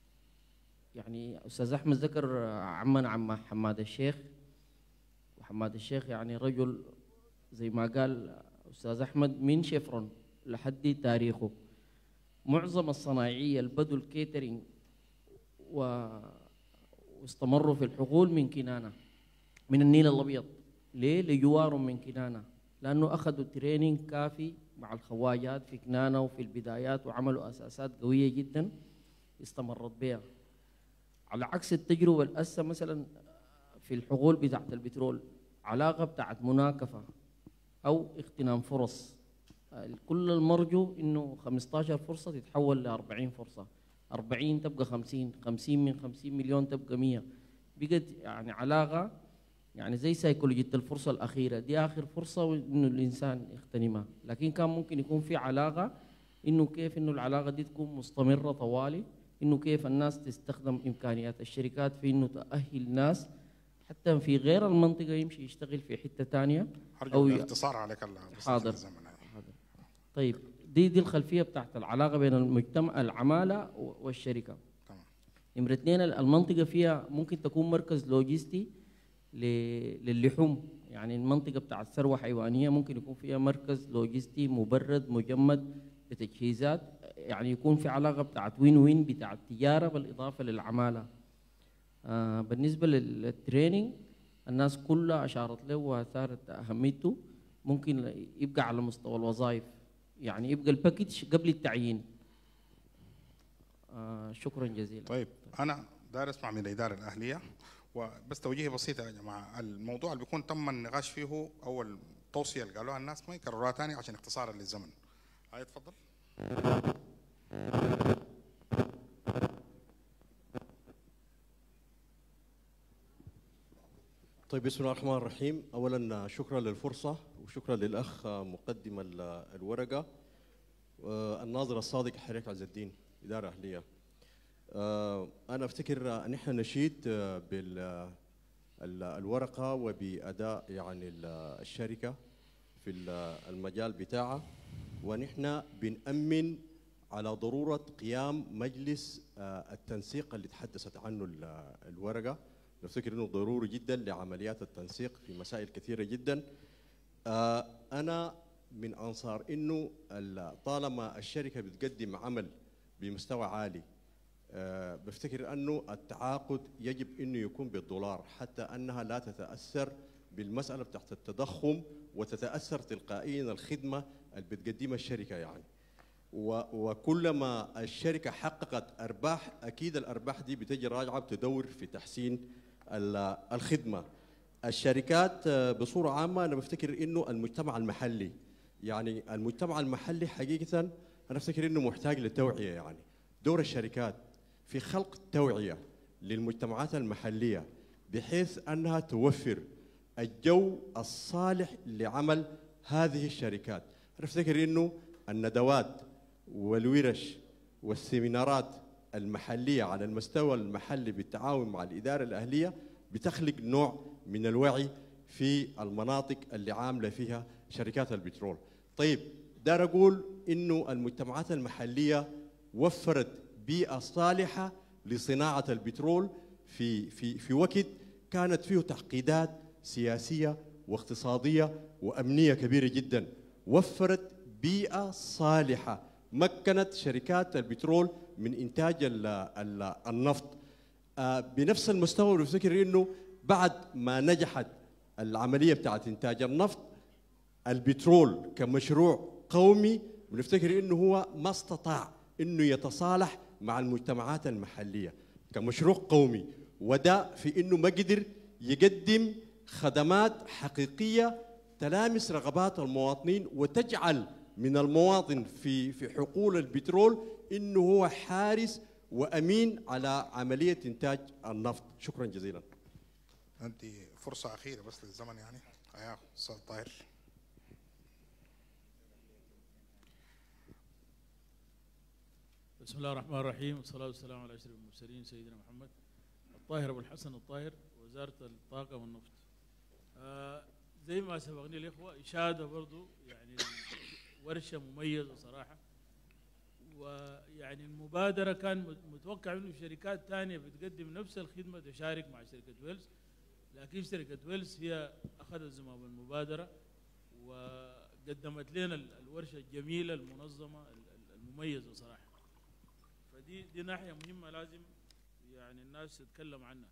يعني أستاذ أحمد ذكر عمنا عم حماد الشيخ وحماد الشيخ يعني رجل زي ما قال أستاذ أحمد من شفرون لحد تاريخه معظم الصنايعية اللي بدوا الكيترينج و... واستمروا في الحقول من كنانة من النيل الأبيض ليه؟ لجوارهم من كنانة لأنه أخذوا تريننج كافي مع الخواجات في كنانة وفي البدايات وعملوا أساسات قوية جدا استمرت بها على عكس التجربة الأسة مثلا في الحقول بتاعت البترول علاقة بتاعت مناكفة أو اغتنام فرص كل المرجو إنه 15 فرصة تتحول ل 40 فرصة 40 تبقى 50 50 من 50 مليون تبقى 100 بقت يعني علاقة يعني زي سيكولوجية الفرصة الأخيرة دي آخر فرصة إنه الإنسان يغتنمها لكن كان ممكن يكون في علاقة إنه كيف إنه العلاقة دي تكون مستمرة طوالي إنه كيف الناس تستخدم إمكانيات الشركات في إنه تأهل ناس حتى في غير المنطقة يمشي يشتغل في حتة تانية أرجو ي- الاختصار عليك الله حاضر الزمن حاضر. طيب دي دي الخلفيه بتاعت العلاقه بين المجتمع العماله و- والشركه تمام. نمرة اثنين المنطقه فيها ممكن تكون مركز لوجستي ل- للحوم يعني المنطقه بتاعت ثروه حيوانيه ممكن يكون فيها مركز لوجستي مبرد مجمد بتجهيزات يعني يكون في علاقه بتاعت وين وين بتاعت تجاره بالاضافه للعماله آه بالنسبه لل- للتريننج الناس كلها اشارت له واثارت اهميته ممكن يبقى على مستوى الوظائف يعني يبقى الباكج قبل التعيين آه شكرا جزيلا طيب انا داير اسمع من الاداره الاهليه وبس توجيه بسيطه يا جماعه الموضوع اللي بيكون تم النقاش فيه او التوصيه اللي قالوها الناس ما يكرروها ثاني عشان اختصارا للزمن هاي تفضل طيب بسم الله الرحمن الرحيم اولا شكرا للفرصه وشكرا للاخ مقدم ال- الورقه آه، الناظر الصادق حريك عز الدين اداره اهليه آه، انا افتكر آه، نحن نشيد آه، بال ال- الورقه وباداء يعني ال- الشركه في ال- المجال بتاعها ونحن بنأمن على ضروره قيام مجلس آه، التنسيق اللي تحدثت عنه ال- الورقه نفتكر انه ضروري جدا لعمليات التنسيق في مسائل كثيره جدا آه، انا من انصار انه ال- طالما الشركه بتقدم عمل بمستوى عالي آه، بفتكر انه التعاقد يجب انه يكون بالدولار حتى انها لا تتاثر بالمساله بتاعت التضخم وتتاثر تلقائيا الخدمه اللي بتقدمها الشركه يعني و- وكلما الشركه حققت ارباح اكيد الارباح دي بتجي راجعه بتدور في تحسين ال- الخدمه الشركات آه، بصوره عامه انا بفتكر انه المجتمع المحلي يعني المجتمع المحلي حقيقه انا افتكر انه محتاج للتوعيه يعني دور الشركات في خلق توعيه للمجتمعات المحليه بحيث انها توفر الجو الصالح لعمل هذه الشركات انا افتكر انه الندوات والورش والسيمينارات المحليه على المستوى المحلي بالتعاون مع الاداره الاهليه بتخلق نوع من الوعي في المناطق اللي عامله فيها شركات البترول. طيب دار اقول انه المجتمعات المحليه وفرت بيئه صالحه لصناعه البترول في في في وقت كانت فيه تعقيدات سياسيه واقتصاديه وامنيه كبيره جدا. وفرت بيئه صالحه مكنت شركات البترول من انتاج ال ال النفط آه، بنفس المستوى بفتكر انه بعد ما نجحت العمليه بتاعت انتاج النفط البترول كمشروع قومي بنفتكر انه هو ما استطاع انه يتصالح مع المجتمعات المحليه كمشروع قومي وده في انه ما قدر يقدم خدمات حقيقيه تلامس رغبات المواطنين وتجعل من المواطن في في حقول البترول انه هو حارس وامين على عمليه انتاج النفط شكرا جزيلا ندي فرصة أخيرة بس للزمن يعني يا أستاذ طاهر بسم الله الرحمن الرحيم والصلاة والسلام على أشرف المرسلين سيدنا محمد الطاهر أبو الحسن الطاهر وزارة الطاقة والنفط آه زي ما سبقني الإخوة إشادة برضو يعني ورشة مميزة صراحة ويعني المبادرة كان مت- متوقع إنه شركات تانية بتقدم نفس الخدمة تشارك مع شركة ويلز لكن شركة ويلز هي أخذت زمام المبادرة وقدمت لنا ال- الورشة الجميلة المنظمة ال- ال- المميزة صراحة فدي دي ناحية مهمة لازم يعني الناس تتكلم عنها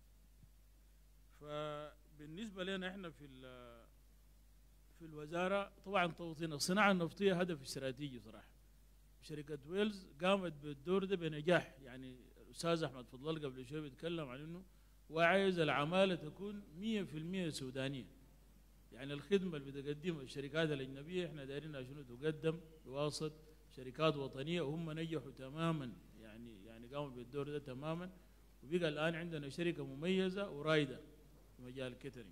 فبالنسبة لنا احنا في ال- في الوزارة طبعا توطين الصناعة النفطية هدف استراتيجي صراحة شركة ويلز قامت بالدور ده بنجاح يعني الأستاذ أحمد فضل قبل شوي بيتكلم عن إنه وعايز العمالة تكون 100% سودانية يعني الخدمة اللي بتقدمها الشركات الأجنبية احنا دايرينها شنو تقدم بواسطة شركات وطنية وهم نجحوا تماما يعني يعني قاموا بالدور ده تماما وبقى الآن عندنا شركة مميزة ورائدة في مجال الكيترينج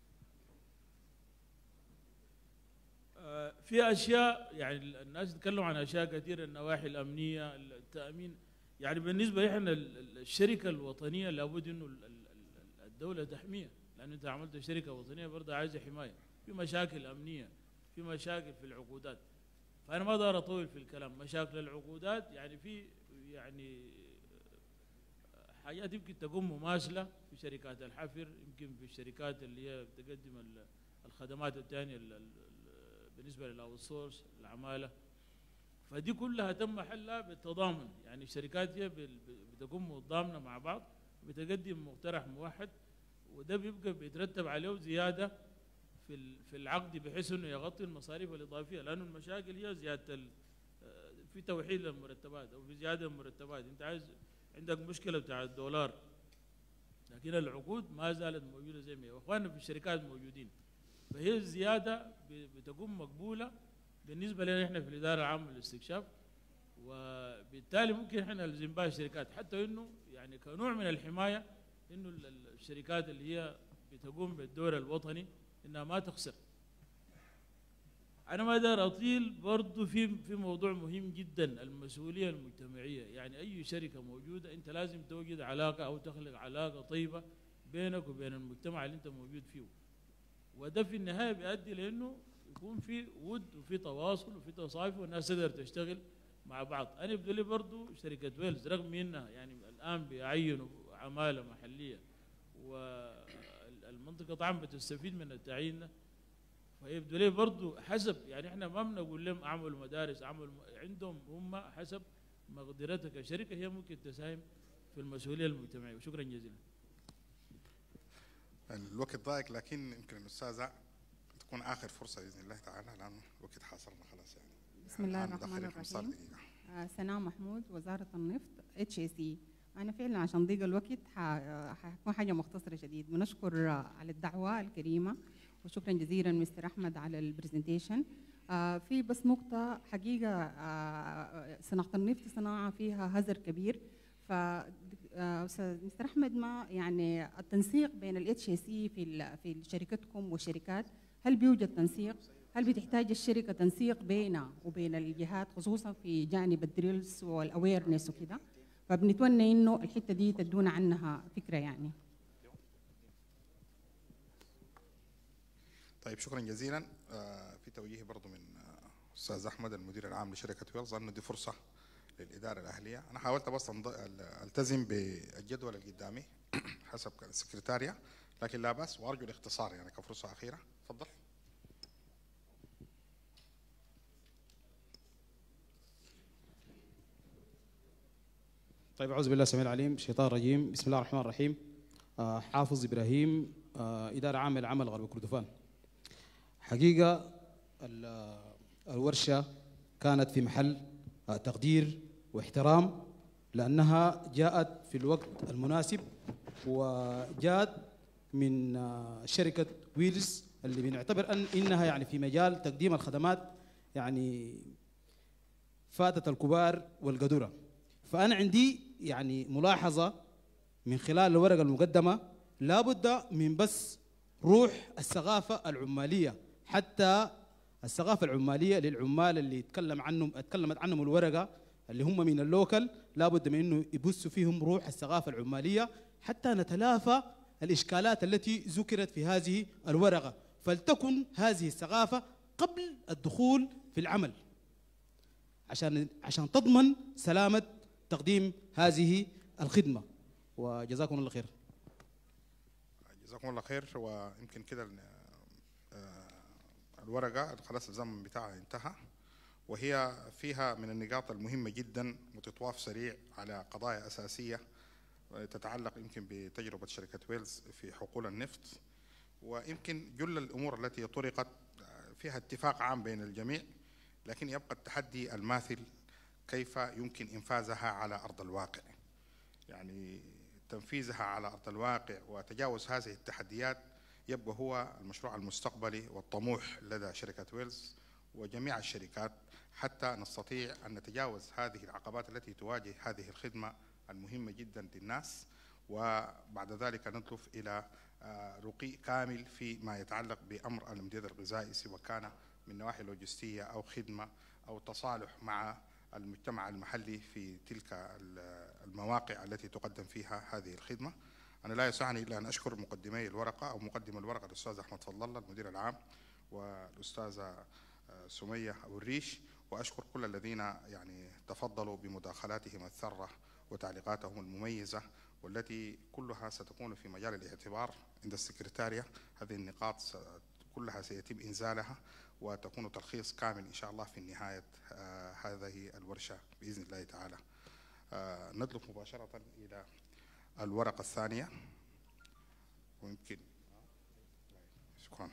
آه، في اشياء يعني الناس يتكلموا عن اشياء كثيره النواحي الامنيه التامين يعني بالنسبه احنا ال- ال- الشركه الوطنيه لابد انه ال- ال- ال- الدوله تحميها لان انت عملت شركه وطنيه برضه عايزه حمايه في مشاكل امنيه في مشاكل في العقودات فانا ما اقدر اطول في الكلام مشاكل العقودات يعني في يعني حاجات يمكن تكون مماثله في شركات الحفر يمكن في الشركات اللي هي بتقدم ال- الخدمات الثانيه ال- ال- بالنسبه للاوت سورس العماله فدي كلها تم حلها بالتضامن يعني الشركات هي بال- بتكون متضامنه مع بعض بتقدم مقترح موحد وده بيبقى بيترتب عليه زياده في ال- في العقد بحيث انه يغطي المصاريف الاضافيه لانه المشاكل هي زياده ال- آه، في توحيد للمرتبات او في زياده المرتبات انت عايز عندك مشكله بتاع الدولار لكن العقود ما زالت موجوده زي ما هي واخواننا في الشركات موجودين فهي الزياده ب- بتكون مقبوله بالنسبه لنا احنا في الاداره العامه للاستكشاف وبالتالي ممكن احنا نلزم بها الشركات حتى انه يعني كنوع من الحمايه انه ال- ال- الشركات اللي هي بتقوم بالدور الوطني انها ما تخسر انا ما اقدر اطيل برضه في في موضوع مهم جدا المسؤوليه المجتمعيه يعني اي شركه موجوده انت لازم توجد علاقه او تخلق علاقه طيبه بينك وبين المجتمع اللي انت موجود فيه وده في النهايه بيؤدي لانه يكون في ود وفي تواصل وفي تصافي والناس تقدر تشتغل مع بعض انا يبدو لي برضه شركه ويلز رغم انها يعني الان بيعينوا عماله محليه والمنطقه طبعا بتستفيد من التعيين ده فيبدو لي برضه حسب يعني احنا ما بنقول لهم اعملوا مدارس اعملوا م- عندهم هم حسب مقدرتها كشركه هي ممكن تساهم في المسؤوليه المجتمعيه وشكرا جزيلا الوقت ضايق لكن يمكن الاستاذه تكون اخر فرصه باذن الله تعالى لانه الوقت حاصرنا خلاص يعني بسم الله الآن الرحمن مدخلين 15 الرحيم دقيقة. آه، سناء محمود وزارة النفط اتش اي سي أنا فعلا عشان ضيق الوقت ح- آه، حتكون حاجة مختصرة شديد بنشكر آه، على الدعوة الكريمة وشكرا جزيلا مستر أحمد على البرزنتيشن آه، في بس نقطة حقيقة آه، صناعة النفط صناعة فيها هزر كبير ف آه، أستاذ مستر أحمد ما يعني التنسيق بين الاتش اي سي في ال- في شركتكم والشركات هل بيوجد تنسيق؟ هل بتحتاج الشركة تنسيق بينها وبين الجهات خصوصا في جانب الدريلز والاويرنس وكده فبنتمنى انه الحتة دي تدونا عنها فكرة يعني طيب شكرا جزيلا آه، في توجيه برضو من آه، استاذ احمد المدير العام لشركه ويلز انه دي فرصه للاداره الاهليه انا حاولت بس أنض- ال- التزم بالجدول اللي قدامي حسب السكرتاريا لكن لا باس وارجو الاختصار يعني كفرصه اخيره تفضل طيب أعوذ بالله السميع العليم الشيطان الرجيم بسم الله الرحمن الرحيم آه، حافظ إبراهيم آه، إدارة عامة لعمل غرب كردفان حقيقة ال- آه، الورشة كانت في محل آه، تقدير واحترام لأنها جاءت في الوقت المناسب وجاءت من آه، شركة ويلز اللي بنعتبر أن إنها يعني في مجال تقديم الخدمات يعني فاتت الكبار والقدرة فأنا عندي يعني ملاحظة من خلال الورقة المقدمة لابد من بس روح الثقافة العمالية حتى الثقافة العمالية للعمال اللي يتكلم عنهم اتكلمت عنهم الورقة اللي هم من اللوكل لابد من انه يبثوا فيهم روح الثقافة العمالية حتى نتلافى الإشكالات التي ذكرت في هذه الورقة فلتكن هذه الثقافة قبل الدخول في العمل عشان عشان تضمن سلامة تقديم هذه الخدمة وجزاكم الله خير جزاكم الله خير ويمكن كده ال- آه، الورقة خلاص الزمن بتاعها انتهى وهي فيها من النقاط المهمة جدا وتطواف سريع على قضايا أساسية آه، تتعلق يمكن بتجربة شركة ويلز في حقول النفط ويمكن جل الأمور التي طرقت آه، فيها اتفاق عام بين الجميع لكن يبقى التحدي الماثل كيف يمكن إنفاذها على أرض الواقع يعني تنفيذها على أرض الواقع وتجاوز هذه التحديات يبقى هو المشروع المستقبلي والطموح لدى شركة ويلز وجميع الشركات حتى نستطيع أن نتجاوز هذه العقبات التي تواجه هذه الخدمة المهمة جدا للناس وبعد ذلك نضيف إلى آه، رقي كامل فيما يتعلق بأمر الامداد الغذائي سواء كان من نواحي لوجستية أو خدمة أو تصالح مع المجتمع المحلي في تلك ال- المواقع التي تقدم فيها هذه الخدمة أنا لا يسعني إلا أن أشكر مقدمي الورقة أو مقدم الورقة الأستاذ أحمد فضل الله المدير العام والأستاذة آه، سمية أبو الريش وأشكر كل الذين يعني تفضلوا بمداخلاتهم الثرة وتعليقاتهم المميزة والتي كلها ستكون في مجال الاعتبار عند السكرتارية هذه النقاط س- كلها سيتم إنزالها وتكون تلخيص كامل إن شاء الله في نهاية آه، هذه الورشة بإذن الله تعالى آه، ندلف مباشرة إلى الورقة الثانية ويمكن شكرا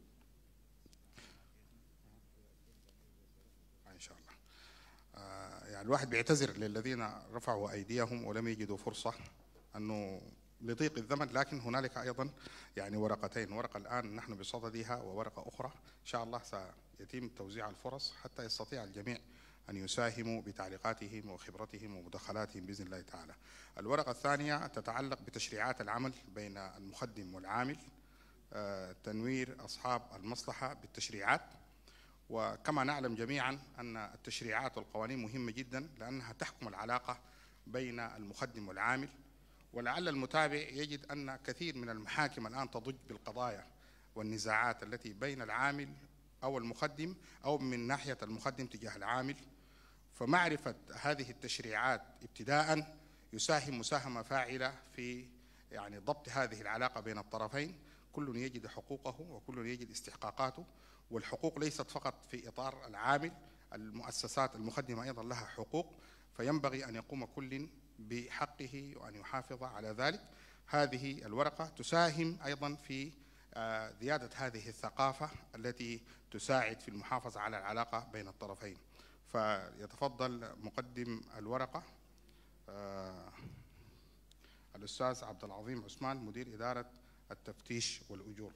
إن شاء الله آه، يعني الواحد بيعتذر للذين رفعوا أيديهم ولم يجدوا فرصة أنه لضيق الزمن لكن هنالك أيضا يعني ورقتين ورقة الآن نحن بصددها وورقة أخرى إن شاء الله سيتم توزيع الفرص حتى يستطيع الجميع أن يساهموا بتعليقاتهم وخبرتهم ومداخلاتهم بإذن الله تعالى الورقة الثانية تتعلق بتشريعات العمل بين المخدم والعامل آه، تنوير أصحاب المصلحة بالتشريعات وكما نعلم جميعا أن التشريعات والقوانين مهمة جدا لأنها تحكم العلاقة بين المخدم والعامل ولعل المتابع يجد أن كثير من المحاكم الآن تضج بالقضايا والنزاعات التي بين العامل أو المخدم أو من ناحية المخدم تجاه العامل فمعرفة هذه التشريعات ابتداء يساهم مساهمة فاعلة في يعني ضبط هذه العلاقة بين الطرفين وكل يجد حقوقه وكل يجد استحقاقاته والحقوق ليست فقط في إطار العامل المؤسسات المخدمة أيضا لها حقوق فينبغي أن يقوم كل بحقه وأن يحافظ على ذلك هذه الورقة تساهم أيضا في آه، زيادة هذه الثقافة التي تساعد في المحافظة على العلاقة بين الطرفين فيتفضل مقدم الورقة آه، الأستاذ عبد العظيم عثمان مدير إدارة التفتيش والأجور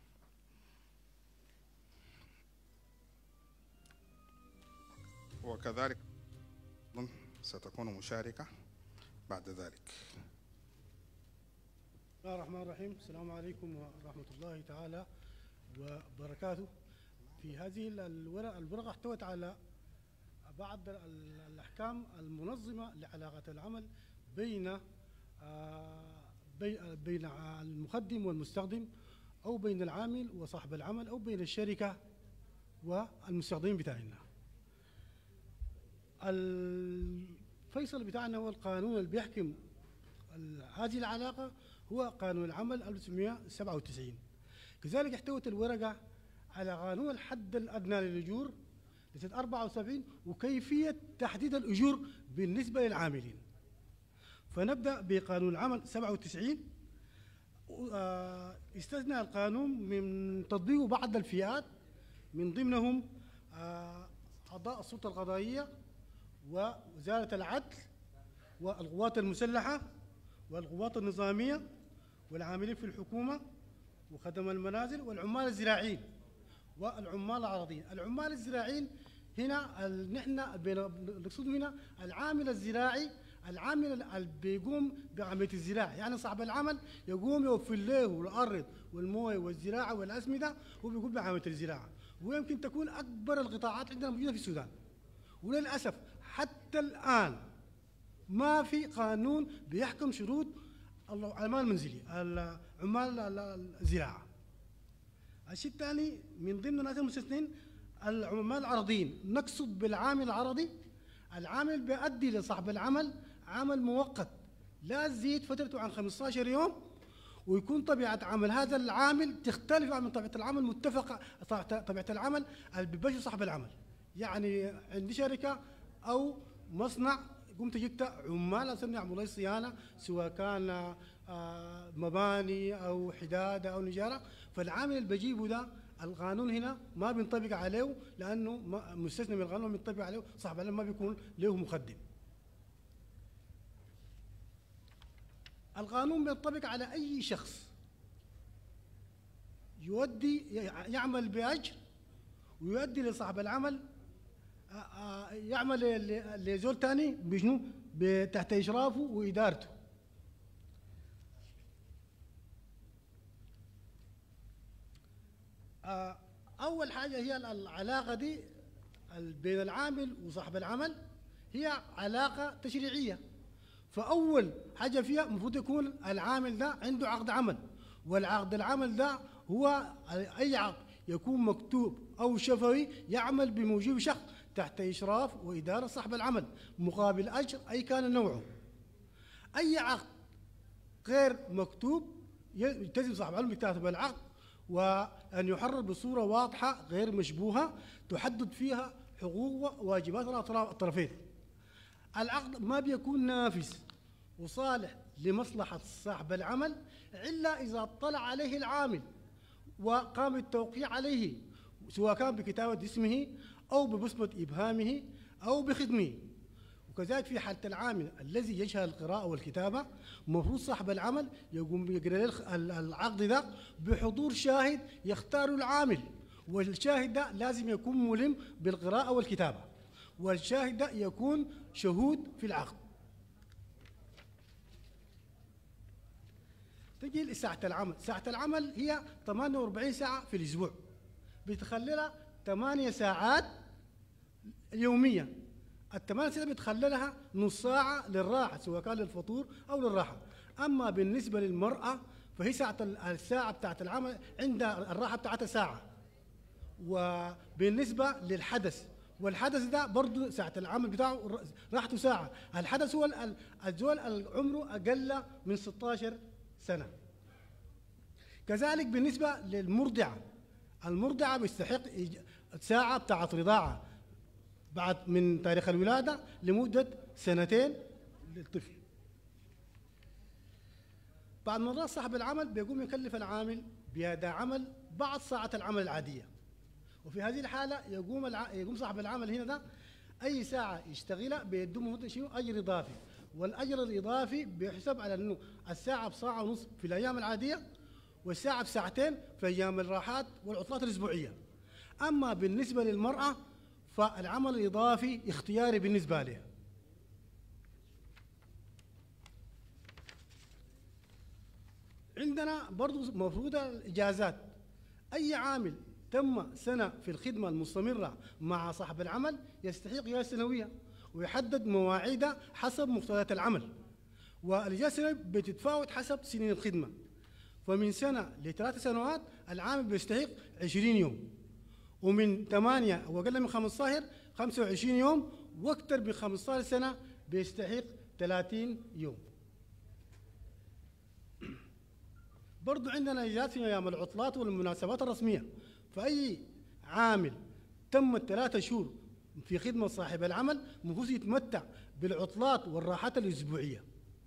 وكذلك ستكون مشاركة بعد ذلك بسم الله الرحمن الرحيم السلام عليكم ورحمة الله تعالى وبركاته في هذه الورقة الورقة احتوت على بعض ال- الأحكام المنظمة لعلاقة العمل بين آه، بي- بين المخدم والمستخدم أو بين العامل وصاحب العمل أو بين الشركة والمستخدمين بتاعنا الفيصل بتاعنا هو القانون اللي بيحكم ال- هذه العلاقة هو قانون العمل 1997 كذلك احتوت الورقة على قانون الحد الأدنى للأجور لسنة 74 وكيفية تحديد الأجور بالنسبة للعاملين فنبدأ بقانون العمل 97 آه، استثنى القانون من تطبيق بعض الفئات من ضمنهم آه، أعضاء السلطة القضائية ووزارة العدل والقوات المسلحة والقوات النظامية والعاملين في الحكومة وخدم المنازل والعمال الزراعيين والعمال العرضيين العمال الزراعيين هنا ال- نحن بن- نقصد هنا العامل الزراعي العامل اللي بيقوم بعمليه الزراعه يعني صاحب العمل يقوم يوفر له الارض والمويه والزراعه والاسمده هو بيقوم بعمليه الزراعه ويمكن تكون اكبر القطاعات عندنا موجوده في السودان وللاسف حتى الان ما في قانون بيحكم شروط العمال المنزلي ال- عمال ال- ال- الزراعه الشيء الثاني من ضمن الناس المستثنين العمال العرضيين نقصد بالعامل العرضي العامل بيؤدي لصاحب العمل عمل مؤقت لا تزيد فترته عن 15 يوم ويكون طبيعة عمل هذا العامل تختلف عن طبيعة العمل متفقة طبيعة العمل اللي بيباشر صاحب العمل يعني عندي شركة أو مصنع قمت جبت عمال عشان يعملوا لي صيانة سواء كان آه، مباني أو حدادة أو نجارة فالعامل اللي بجيبه ده القانون هنا ما بينطبق عليه لأنه ما- مستثنى من القانون ما بينطبق عليه صاحب العمل ما بيكون له مخدم القانون بينطبق على أي شخص يودي يعمل بأجر ويؤدي لصاحب العمل آه، آه، يعمل ل- لزول تاني بشنو ب- تحت إشرافه وإدارته آه، أول حاجة هي ال- العلاقة دي ال- بين العامل وصاحب العمل هي علاقة تشريعية فأول حاجة فيها المفروض يكون العامل ده عنده عقد عمل والعقد العمل ده هو أي عقد يكون مكتوب أو شفوي يعمل بموجب شخص تحت إشراف وإدارة صاحب العمل مقابل أجر أي كان نوعه أي عقد غير مكتوب يلتزم صاحب العمل بكتابة العقد وأن يحرر بصورة واضحة غير مشبوهة تحدد فيها حقوق وواجبات الأطراف- الطرفين العقد ما بيكون نافذ وصالح لمصلحة صاحب العمل إلا إذا اطلع عليه العامل وقام بالتوقيع عليه سواء كان بكتابة اسمه أو ببصمة إبهامه أو بختمه وكذلك في حالة العامل الذي يشهد القراءة والكتابة مفروض صاحب العمل يقوم يقرأ له الخ- ال- العقد ده بحضور شاهد يختار العامل والشاهد ده لازم يكون ملم بالقراءة والكتابة والشاهد ده يكون شهود في العقد تجي لساعة العمل ساعة العمل هي 48 ساعة في الأسبوع بتخللها 8 ساعات يوميا الثمان ساعات بتخللها نص ساعة للراحة سواء كان للفطور أو للراحة أما بالنسبة للمرأة فهي ساعة ال- الساعة بتاعت العمل عندها الراحة بتاعتها ساعة وبالنسبة للحدث والحدث ده برضه ساعة العمل بتاعه ر- راحته ساعة الحدث هو ال- ال- الزول اللي عمره أقل من 16 سنة كذلك بالنسبة للمرضعة المرضعة بيستحق إج- ساعة بتاعت رضاعة بعد من تاريخ الولادة لمدة سنتين للطفل بعد مرات صاحب العمل بيقوم يكلف العامل بأداء عمل بعض ساعات العمل العادية وفي هذه الحالة يقوم الع... يقوم صاحب العمل هنا ده أي ساعة يشتغلها بيدوم مدة شنو أجر إضافي والأجر الإضافي بيحسب على إنه الساعة بساعة ونص في الأيام العادية والساعة بساعتين في أيام الراحات والعطلات الأسبوعية أما بالنسبة للمرأة فالعمل الإضافي اختياري بالنسبة لها عندنا برضو مفروض الإجازات أي عامل تم سنة في الخدمة المستمرة مع صاحب العمل يستحق إجازة سنوية ويحدد مواعيدها حسب مقتضيات العمل والإجازة السنوية بتتفاوت حسب سنين الخدمة فمن سنة لثلاث سنوات العامل بيستحق 20 يوم ومن 8 وأقل من 15 25 يوم وأكثر من 15 سنة بيستحق 30 يوم برضو عندنا إجازات في أيام العطلات والمناسبات الرسمية فأي عامل تم الثلاثة شهور في خدمة صاحب العمل المفروض يتمتع بالعطلات والراحات الأسبوعية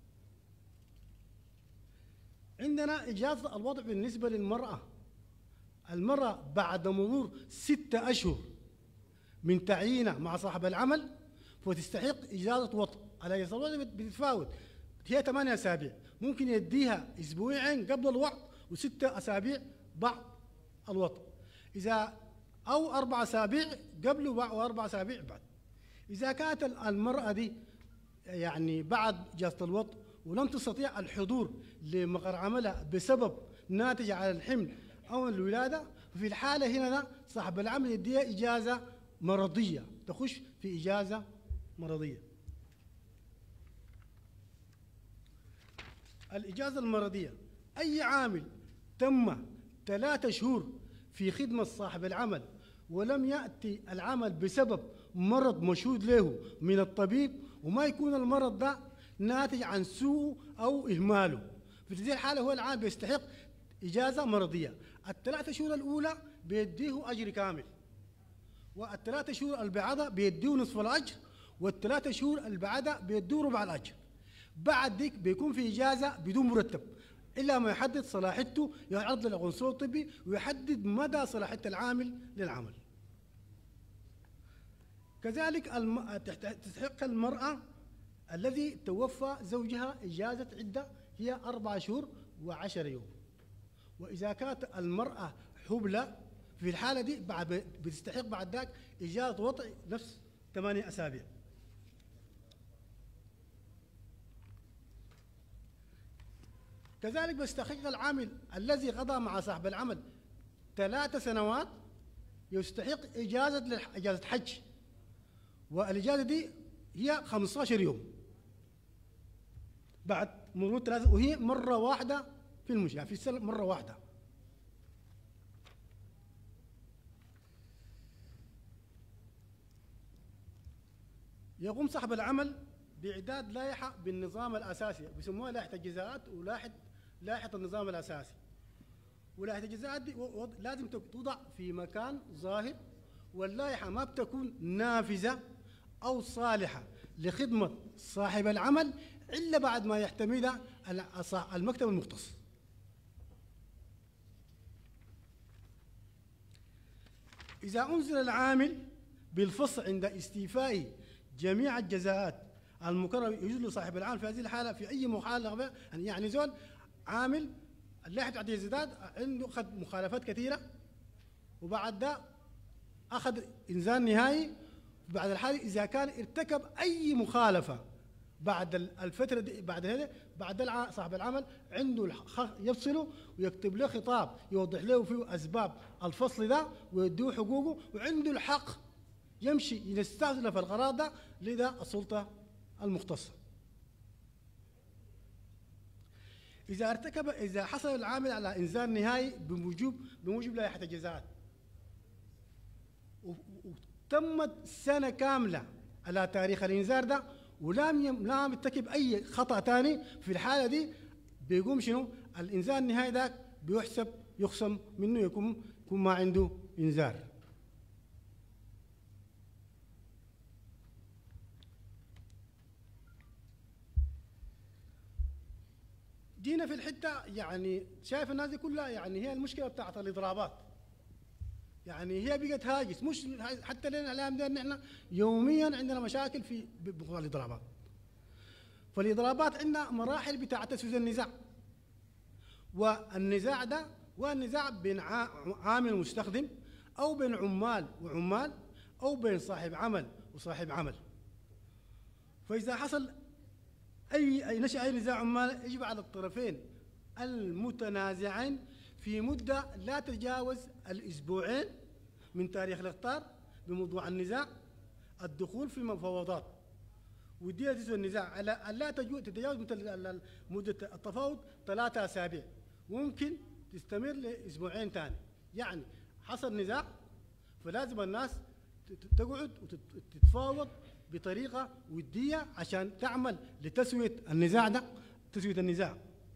عندنا إجازة الوضع بالنسبة للمرأة المرأة بعد مرور ستة أشهر من تعيينها مع صاحب العمل فتستحق إجازة وطء الإجازة الوضع بتتفاوت هي ثمانية أسابيع ممكن يديها أسبوعين قبل الوضع وستة أسابيع بعد الوضع إذا أو أربع أسابيع قبل وبع- وأربع أسابيع بعد إذا كانت المرأة دي يعني بعد إجازة الوضع ولم تستطيع الحضور لمقر عملها بسبب ناتج على الحمل أو الولادة في الحالة هنا ده صاحب العمل يديها إجازة مرضية تخش في إجازة مرضية الإجازة المرضية أي عامل تم ثلاثة شهور في خدمة صاحب العمل ولم يأتي العمل بسبب مرض مشهود له من الطبيب وما يكون المرض ده ناتج عن سوء أو إهماله في هذه الحالة هو العامل بيستحق إجازة مرضية الثلاثة شهور الأولى بيديه أجر كامل والثلاثة شهور اللي بعدها بيديه نصف الأجر والثلاثة شهور اللي بعدها بيديه ربع الأجر بعد ذيك بيكون في إجازة بدون مرتب إلا ما يحدد صلاحيته يعرض للعنصر الطبي ويحدد مدى صلاحية العامل للعمل كذلك الم... تحت- تستحق المرأة الذي توفى زوجها إجازة عدة هي أربع شهور وعشر يوم وإذا كانت المرأة حبلى في الحالة دي بعد بتستحق بعد ذاك إجازة وطئ نفس ثمانية أسابيع كذلك بيستحق العامل الذي قضى مع صاحب العمل ثلاث سنوات يستحق إجازة للح- إجازة حج والإجازة دي هي 15 يوم بعد مرور ثلاثة وهي مرة واحدة في المش يعني في السنة مرة واحدة يقوم صاحب العمل بإعداد لائحة بالنظام الأساسي بيسموها لائحة الجزاءات ولائحة لائحة النظام الأساسي ولائحة الجزاءات دي و- و- لازم تك- توضع في مكان ظاهر واللائحة ما بتكون نافذة أو صالحة لخدمة صاحب العمل إلا بعد ما يحتملها ال- صا- المكتب المختص إذا أنزل العامل بالفصل عند استيفاء جميع الجزاءات المكررة يجوز له صاحب العمل في هذه الحالة في أي مخالفة يعني زول عامل اللائحة بتاعت الجزاءات عنده أخذ مخالفات كثيرة وبعد ده أخذ إنزال نهائي بعد الحالة إذا كان ارتكب أي مخالفة بعد ال- الفترة دي بعد هذا بعد ده الع- صاحب العمل عنده الحق يفصله ويكتب له خطاب يوضح له فيه أسباب الفصل ده ويديه حقوقه وعنده الحق يمشي يستأذن في القرار ده لدى السلطة المختصة إذا ارتكب إذا حصل العامل على إنزال نهائي بموجب بموجب لائحة الجزاءات و- و- وتمت سنة كاملة على تاريخ الإنذار ده ولم يم لم يرتكب أي خطأ ثاني في الحالة دي بيقوم شنو الإنذار النهائي ده بيحسب يخصم منه يكون يكون ما عنده انذار جينا في الحته يعني شايف الناس دي كلها يعني هي المشكله بتاعت الاضرابات يعني هي بقت هاجس مش حتى لنا الايام دي نحن يوميا عندنا مشاكل في بموضوع الاضرابات فالاضرابات عندنا مراحل بتاع تسويس النزاع والنزاع ده والنزاع بين عا- عامل ومستخدم او بين عمال وعمال او بين صاحب عمل وصاحب عمل فاذا حصل اي اي نشا اي نزاع عمال يجب على الطرفين المتنازعين في مده لا تتجاوز الاسبوعين من تاريخ الاخطار بموضوع النزاع الدخول في مفاوضات ودي تسوى النزاع على أن لا تجو- تتجاوز مدة ال- ال- مدة التفاوض ثلاثة أسابيع ممكن تستمر لأسبوعين ثاني يعني حصل نزاع فلازم الناس ت- ت- تقعد وتتفاوض بطريقة ودية عشان تعمل لتسوية النزاع ده تسوية النزاع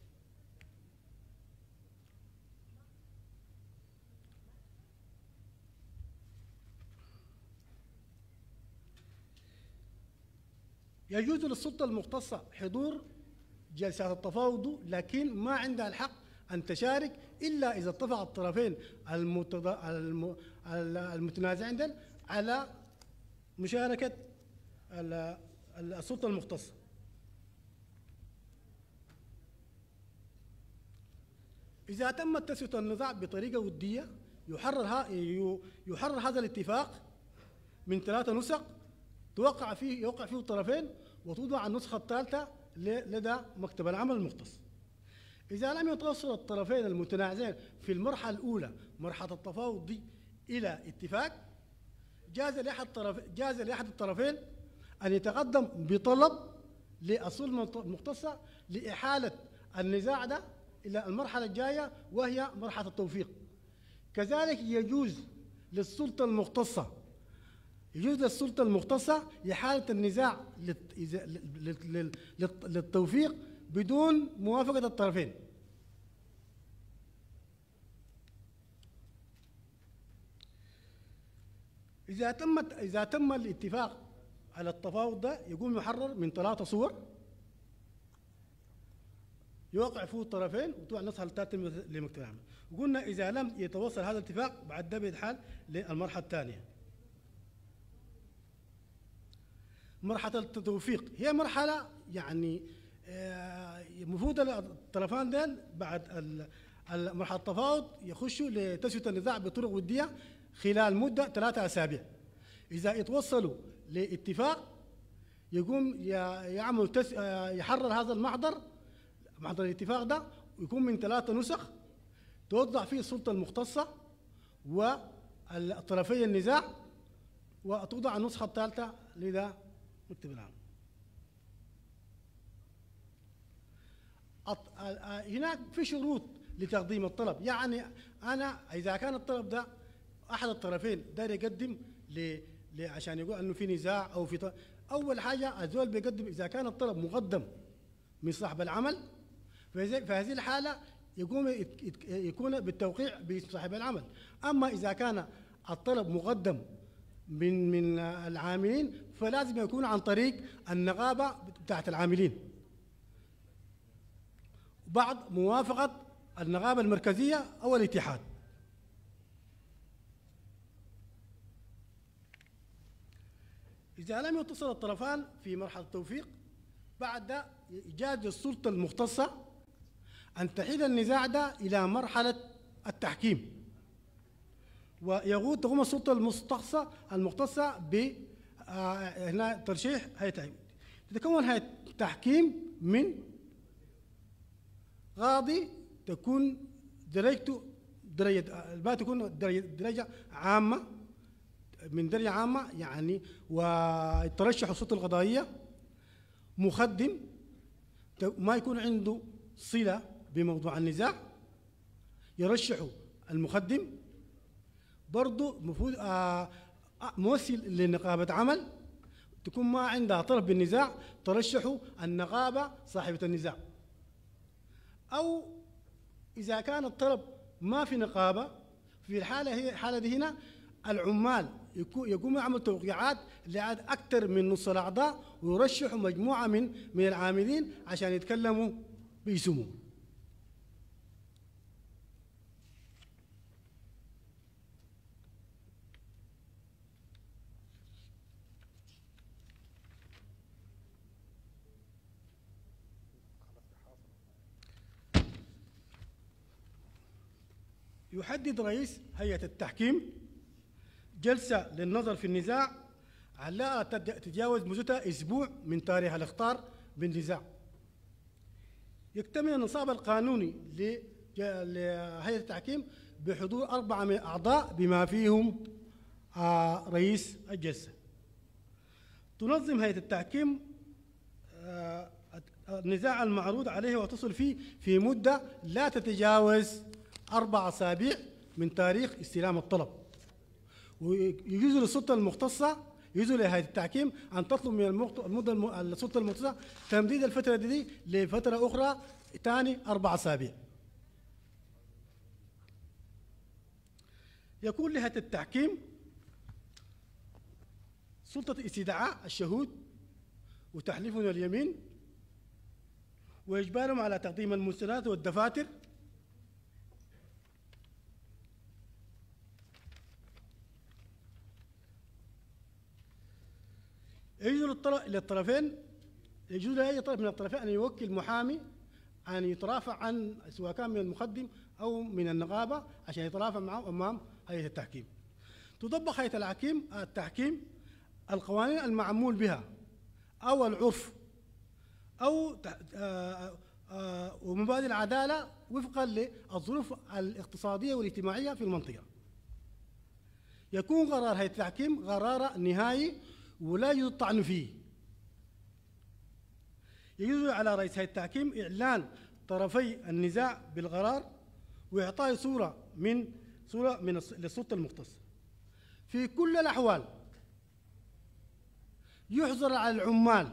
يجوز للسلطة المختصة حضور جلسات التفاوض لكن ما عندها الحق أن تشارك إلا إذا اتفق الطرفين المتض... الم... ال- المتنازعين دول على مشاركة ال- ال- السلطة المختصة إذا تمت تسوية النزاع بطريقة ودية يحرر ها ي- يحرر هذا الاتفاق من ثلاثة نسخ توقع فيه يوقع فيه الطرفين وتوضع النسخة الثالثة ل- لدى مكتب العمل المختص. إذا لم يتوصل الطرفين المتنازعين في المرحلة الأولى مرحلة التفاوض دي إلى اتفاق جاز لأحد الطرف جاز لأحد الطرفين أن يتقدم بطلب للسلطة المختصة لإحالة النزاع ده إلى المرحلة الجاية وهي مرحلة التوفيق. كذلك يجوز للسلطة المختصة يجوز للسلطة المختصة إحالة النزاع للت- إذا- لل- لل- لل- للتوفيق بدون موافقة الطرفين إذا تمت إذا تم الاتفاق على التفاوض ده يقوم يحرر من ثلاثة صور يوقع فيه الطرفين وتوع النسخة الثالثة لمكتب العمل وقلنا إذا لم يتوصل هذا الاتفاق بعد ده بيتحال للمرحلة الثانية مرحلة التوفيق هي مرحلة يعني آه، المفروض الطرفان ديل بعد ال- ال- مرحلة التفاوض يخشوا لتسوية النزاع بطرق ودية خلال مدة ثلاثة أسابيع إذا يتوصلوا لاتفاق يقوم ي- يعمل تس... آه، يحرر هذا المحضر محضر الاتفاق ده ويكون من ثلاثة نسخ توضع فيه السلطة المختصة والطرفي النزاع وتوضع النسخة الثالثة لذا مكتب العام أط- آ- آ- هناك في شروط لتقديم الطلب يعني انا اذا كان الطلب ده احد الطرفين داير يقدم ل... ل... عشان يقول انه في نزاع او في ط... اول حاجه الزول بيقدم اذا كان الطلب مقدم من صاحب العمل فهذه في هذه الحاله يقوم يت- يت- يكون بالتوقيع بصاحب العمل اما اذا كان الطلب مقدم من من العاملين فلازم يكون عن طريق النقابه بتاعت العاملين بعد موافقه النقابه المركزيه او الاتحاد إذا لم يتصل الطرفان في مرحلة التوفيق بعد ده إيجاد السلطة المختصة أن تحيل النزاع ده إلى مرحلة التحكيم ويغود تقوم السلطة المختصة المختصة ب آه، هنا ترشيح هيئة تتكون هيئة تحكيم من قاضي تكون درجته درجة ما تكون درجة, درجة عامة من درجة عامة يعني وترشح السلطة القضائية مخدم ت- ما يكون عنده صلة بموضوع النزاع يرشح المخدم برضه المفروض آه، آه، ممثل لنقابة عمل تكون ما عندها طلب بالنزاع ترشح النقابة صاحبة النزاع أو اذا كان الطلب ما في نقابه في الحاله هي الحاله دي هنا العمال يكو- يقوموا يعملوا توقيعات لعدد اكثر من نص الاعضاء ويرشحوا مجموعه من من العاملين عشان يتكلموا باسمهم يحدد رئيس هيئة التحكيم جلسة للنظر في النزاع على تد- تتجاوز مدتها أسبوع من تاريخ الإخطار بالنزاع يكتمل النصاب القانوني لج- لهيئة التحكيم بحضور أربعة من أعضاء بما فيهم آه، رئيس الجلسة تنظم هيئة التحكيم آه، النزاع المعروض عليه وتصل فيه في مدة لا تتجاوز أربع أسابيع من تاريخ استلام الطلب ويجوز للسلطة المختصة يجوز لهيئة التحكيم أن تطلب من المخت- المدة الم- السلطة المختصة تمديد الفترة دي لفترة أخرى ثاني أربع أسابيع يكون لهيئة التحكيم سلطة استدعاء الشهود وتحليفهم اليمين وإجبارهم على تقديم المستندات والدفاتر يجوز للطرف للطرفين يجوز لأي طرف من الطرفين أن يوكل محامي أن يترافع عن سواء كان من المقدم أو من النقابة عشان يترافع معه أمام هيئة التحكيم تطبق هيئة الحكيم التحكيم القوانين المعمول بها أو العرف أو ت- آه، آه، ومبادئ العدالة وفقا للظروف الاقتصادية والاجتماعية في المنطقة يكون قرار هيئة التحكيم قرار نهائي ولا يجوز الطعن فيه يجوز على رئيس هيئة التحكيم إعلان طرفي النزاع بالقرار وإعطاء صورة من صورة من الس- للسلطة المختصة في كل الأحوال يحظر على العمال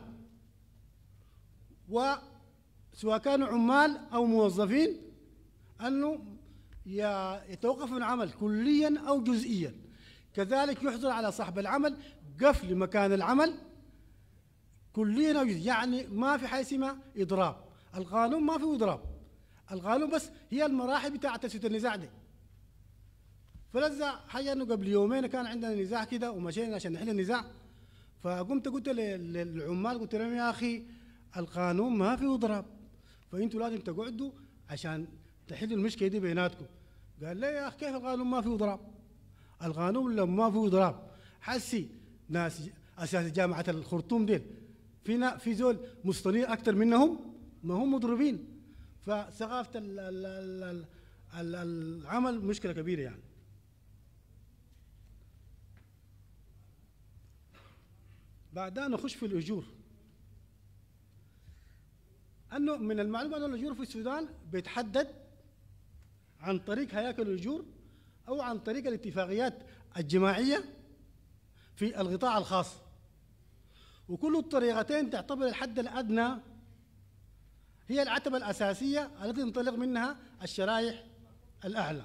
وسواء كانوا عمال أو موظفين أنه ي- يتوقف من العمل كليا أو جزئيا كذلك يحظر على صاحب العمل قفل مكان العمل كليا أو جزئيا يعني ما في حاجة اسمها إضراب القانون ما فيه إضراب القانون بس هي المراحل بتاعة تسوية النزاع دي فلذا حاجة انه قبل يومين كان عندنا نزاع كده ومشينا عشان نحل النزاع فقمت قلت لل- للعمال قلت لهم يا اخي القانون ما فيه اضراب فانتوا لازم تقعدوا عشان تحلوا المشكله دي بيناتكم قال لي يا اخي كيف القانون ما فيه اضراب القانون لما ما فيه اضراب حسي ناس اساس جامعه الخرطوم ديل في نا- في زول مستنير اكثر منهم ما هم مضروبين فثقافه ال- ال- ال- ال- العمل مشكله كبيره يعني بعدها نخش في الأجور أنه من المعلومة أن الأجور في السودان بيتحدد عن طريق هياكل الأجور أو عن طريق الاتفاقيات الجماعية في القطاع الخاص وكل الطريقتين تعتبر الحد الأدنى هي العتبة الأساسية التي تنطلق منها الشرائح الأعلى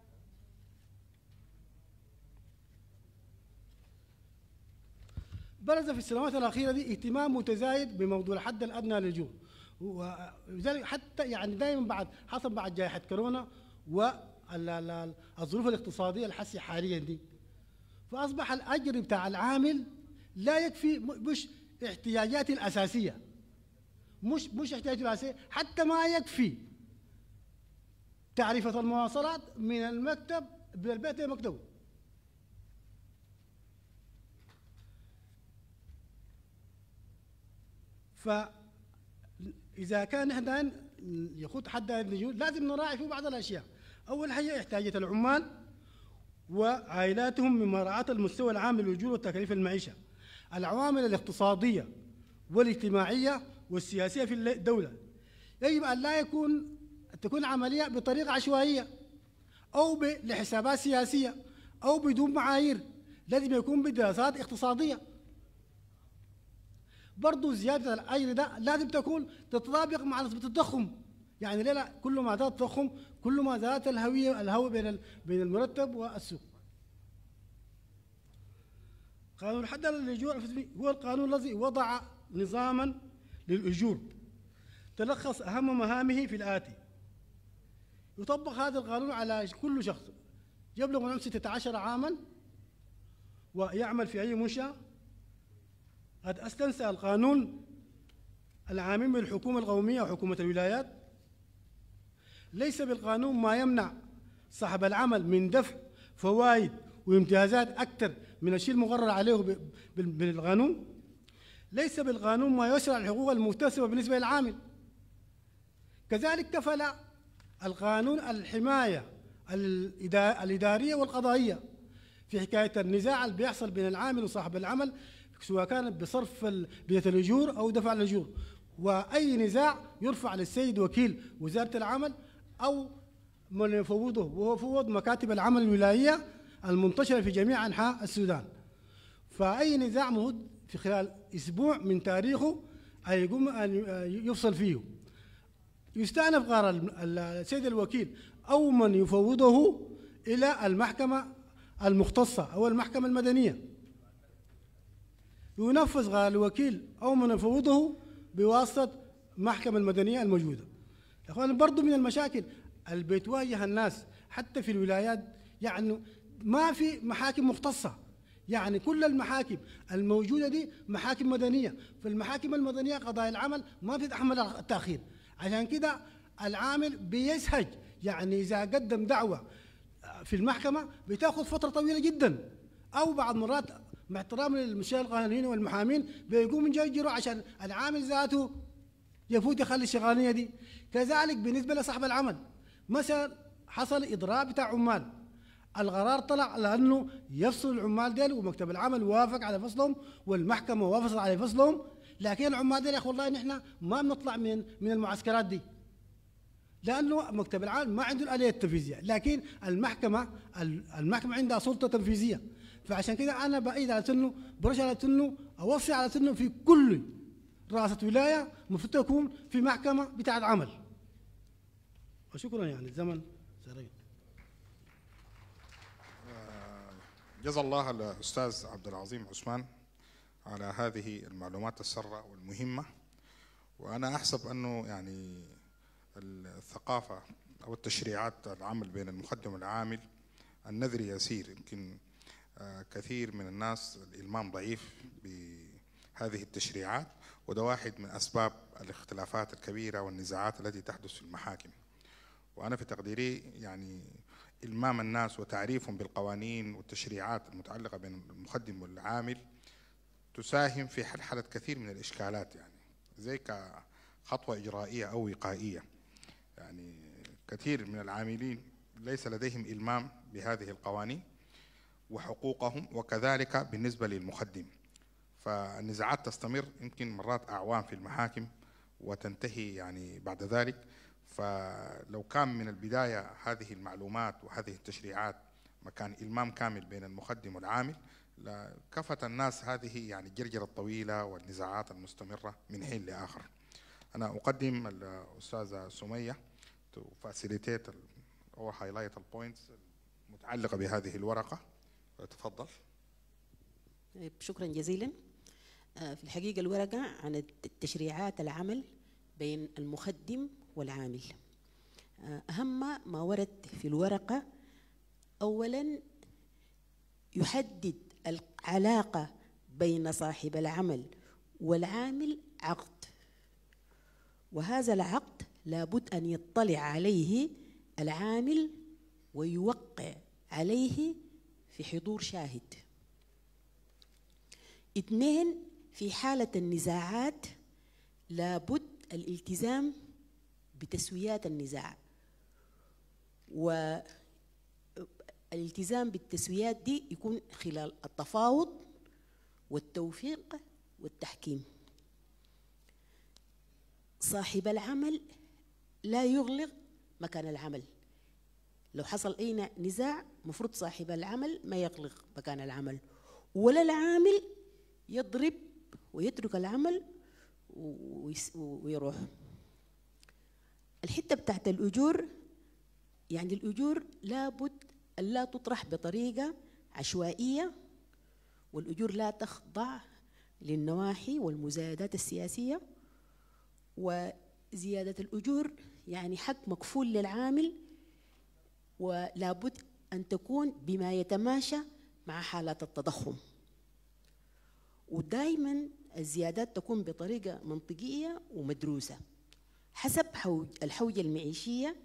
برز في السنوات الأخيرة دي اهتمام متزايد بموضوع الحد الأدنى للأجور ولذلك حتى يعني دائما بعد حصل بعد جائحة كورونا والظروف الاقتصادية الحسي حاليا دي فأصبح الأجر بتاع العامل لا يكفي م- مش احتياجاته الأساسية مش مش احتياجاته الأساسية حتى ما يكفي تعرفة المواصلات من المكتب من البيت لمكتبه فإذا كان احنا يخوض حد النجوم لازم نراعي فيه بعض الأشياء أول حاجة احتياجات العمال وعائلاتهم من مراعاة المستوى العام للأجور وتكاليف المعيشة العوامل الاقتصادية والاجتماعية والسياسية في الدولة يجب أن لا يكون تكون عملية بطريقة عشوائية أو ب- لحسابات سياسية أو بدون معايير لازم يكون بدراسات اقتصادية برضو زيادة الأجر ده لازم تكون تتطابق مع نسبة التضخم يعني ليه لا كل ما زاد التضخم كل ما زادت الهويه الهوى بين ال- بين المرتب والسوق قانون الحد على الاجور الفسفي هو القانون الذي وضع نظاما للاجور تلخص اهم مهامه في الاتي يطبق هذا القانون على كل شخص يبلغ من عمر 16 عاما ويعمل في اي منشاه قد استنسى القانون العامين بالحكومه القوميه وحكومه الولايات ليس بالقانون ما يمنع صاحب العمل من دفع فوائد وامتيازات أكثر من الشيء المقرر عليه ب- بال- بالقانون ليس بالقانون ما يشرع الحقوق المكتسبة بالنسبة للعامل كذلك كفل القانون الحماية الإدا- الإدارية والقضائية في حكاية النزاع اللي بيحصل بين العامل وصاحب العمل سواء كانت بصرف ال- بيت الأجور أو دفع الأجور وأي نزاع يرفع للسيد وكيل وزارة العمل أو من يفوضه وهو فوض مكاتب العمل الولاية المنتشرة في جميع أنحاء السودان فأي نزاع مهد في خلال أسبوع من تاريخه أن يقوم أن يفصل فيه يستأنف قرار ال- السيد الوكيل أو من يفوضه إلى المحكمة المختصة أو المحكمة المدنية ينفذ قرار الوكيل أو من يفوضه بواسطة المحكمة المدنية الموجودة يا اخوان برضو من المشاكل اللي بتواجه الناس حتى في الولايات يعني ما في محاكم مختصة يعني كل المحاكم الموجودة دي محاكم مدنية فالمحاكم المدنية قضايا العمل ما بتتحمل التأخير عشان كده العامل بيسهج يعني إذا قدم دعوة في المحكمة بتاخذ فترة طويلة جدا أو بعض مرات مع احترام للمشاهير القانونيين والمحامين بيقوموا يجروا عشان العامل ذاته يفوت يخلي الشغالية دي كذلك بالنسبة لصاحب العمل مثلا حصل إضراب بتاع عمال القرار طلع لأنه يفصل العمال ديل ومكتب العمل وافق على فصلهم والمحكمة وافقت على فصلهم لكن العمال ديل يا أخي والله نحن ما بنطلع من من المعسكرات دي لانه مكتب العمل ما عنده الاليه التنفيذيه لكن المحكمه المحكمه عندها سلطه تنفيذيه فعشان كده انا بايد على انه برش على انه اوصي على انه في كل رئاسه ولايه المفروض تكون في محكمه بتاعت عمل وشكرا يعني الزمن سريع جزا الله الأستاذ عبد العظيم عثمان على هذه المعلومات السارة والمهمة وأنا أحسب أنه يعني الثقافة أو التشريعات العمل بين المخدم والعامل النذر يسير يمكن آه، كثير من الناس الإلمام ضعيف بهذه التشريعات وده واحد من أسباب الاختلافات الكبيرة والنزاعات التي تحدث في المحاكم وأنا في تقديري يعني إلمام الناس وتعريفهم بالقوانين والتشريعات المتعلقة بين المخدم والعامل تساهم في حلحلة كثير من الإشكالات يعني زي كخطوة إجرائية أو وقائية يعني كثير من العاملين ليس لديهم إلمام بهذه القوانين وحقوقهم وكذلك بالنسبة للمخدم فالنزاعات تستمر يمكن مرات أعوام في المحاكم وتنتهي يعني بعد ذلك فلو كان من البداية هذه المعلومات وهذه التشريعات مكان إلمام كامل بين المخدم والعامل لكفت الناس هذه يعني الجرجرة الطويلة والنزاعات المستمرة من حين لآخر أنا أقدم الأستاذة سمية to facilitate ال- or highlight the points المتعلقة بهذه الورقة تفضل طيب، شكرا جزيلا آه، في الحقيقة الورقة عن التشريعات العمل بين المخدم والعامل آه، أهم ما ورد في الورقة أولا يحدد العلاقة بين صاحب العمل والعامل عقد وهذا العقد لابد أن يطلع عليه العامل ويوقع عليه في حضور شاهد اثنين في حالة النزاعات لابد الالتزام بتسويات النزاع والالتزام بالتسويات دي يكون خلال التفاوض والتوفيق والتحكيم صاحب العمل لا يغلق مكان العمل لو حصل أي نزاع مفروض صاحب العمل ما يغلق مكان العمل ولا العامل يضرب ويترك العمل ويس- ويروح الحتة بتاعت الأجور يعني الأجور لابد أن لا تطرح بطريقة عشوائية والأجور لا تخضع للنواحي والمزايدات السياسية وزيادة الأجور يعني حق مكفول للعامل ولابد أن تكون بما يتماشى مع حالات التضخم ودائما الزيادات تكون بطريقة منطقية ومدروسة حسب حو- الحوجة المعيشية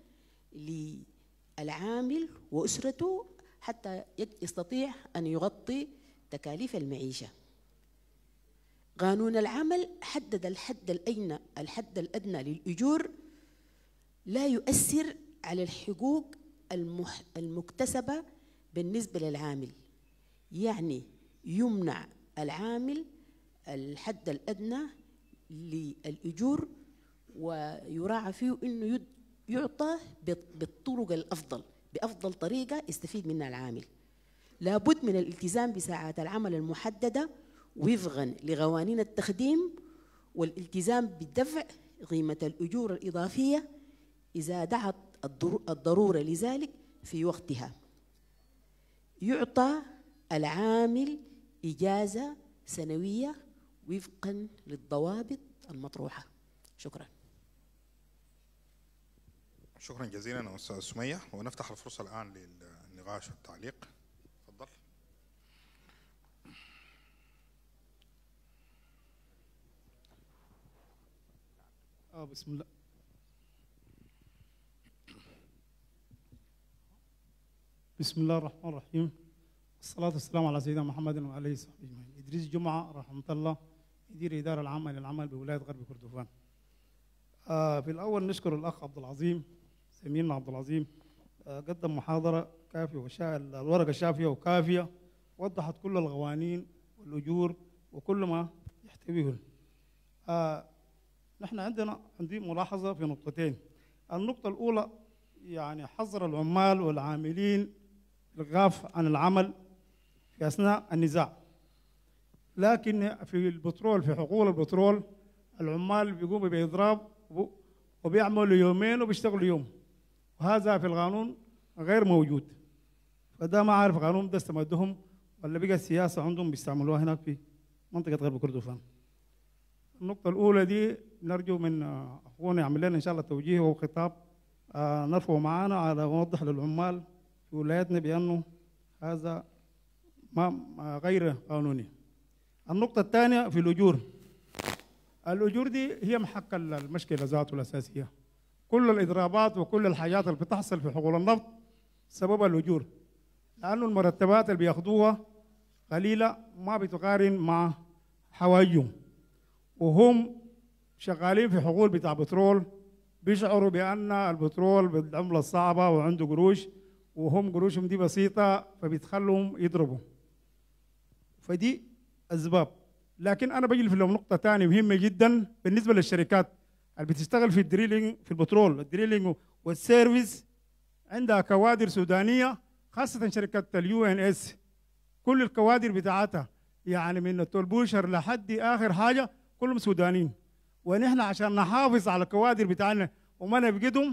للعامل وأسرته حتى يت- يستطيع أن يغطي تكاليف المعيشة قانون العمل حدد الحد الأين الحد الأدنى للأجور لا يؤثر على الحقوق المح المكتسبة بالنسبة للعامل يعني يمنع العامل الحد الأدنى للأجور ويراعى فيه أنه يد- يعطى بط- بالطرق الأفضل بأفضل طريقة يستفيد منها العامل لابد من الالتزام بساعات العمل المحددة وفقا لقوانين التخديم والالتزام بدفع قيمة الأجور الإضافية إذا دعت الضرو- الضرورة لذلك في وقتها يعطى العامل إجازة سنوية وفقا للضوابط المطروحة شكرا شكرا جزيلا استاذ سميه ونفتح الفرصه الان للنقاش والتعليق تفضل آه بسم الله بسم الله الرحمن الرحيم الصلاة والسلام على سيدنا محمد وعليه وصحبه أجمعين إدريس جمعة رحمة الله يدير إدارة العامة للعمل بولاية غرب كردفان آه في الأول نشكر الأخ عبد العظيم زميلنا عبد العظيم آه قدم محاضرة كافية وشا الورقة شافية وكافية وضحت كل القوانين والأجور وكل ما يحتويه آه نحن عندنا عندي ملاحظة في نقطتين النقطة الأولى يعني حظر العمال والعاملين الغاف عن العمل في أثناء النزاع لكن في البترول في حقول البترول العمال بيقوموا بإضراب وب- وبيعملوا يومين وبيشتغلوا يوم وهذا في القانون غير موجود فده ما عارف قانون ده استمدهم ولا بقى السياسة عندهم بيستعملوها هناك في منطقة غرب كردفان النقطة الأولى دي نرجو من آه، أخونا يعمل لنا إن شاء الله توجيه وخطاب آه، نرفعه معانا على نوضح للعمال في ولايتنا بأنه هذا ما ما غير قانوني. النقطة الثانية في الأجور. الأجور دي هي محك المشكلة ذاته الأساسية. كل الإضرابات وكل الحاجات اللي بتحصل في حقول النفط سبب الأجور. لأنه المرتبات اللي بياخدوها قليلة ما بتقارن مع حواجهم. وهم شغالين في حقول بتاع بترول بيشعروا بان البترول بالعمله الصعبه وعنده قروش وهم قروشهم دي بسيطه فبيتخلهم يضربوا فدي اسباب لكن انا بجي في نقطه ثانيه مهمه جدا بالنسبه للشركات اللي بتشتغل في الدريلينج في البترول الدريلينج والسيرفيس عندها كوادر سودانيه خاصه شركه اليو ان اس كل الكوادر بتاعتها يعني من التولبوشر لحد اخر حاجه كلهم سودانيين ونحن عشان نحافظ على الكوادر بتاعنا وما نفقدهم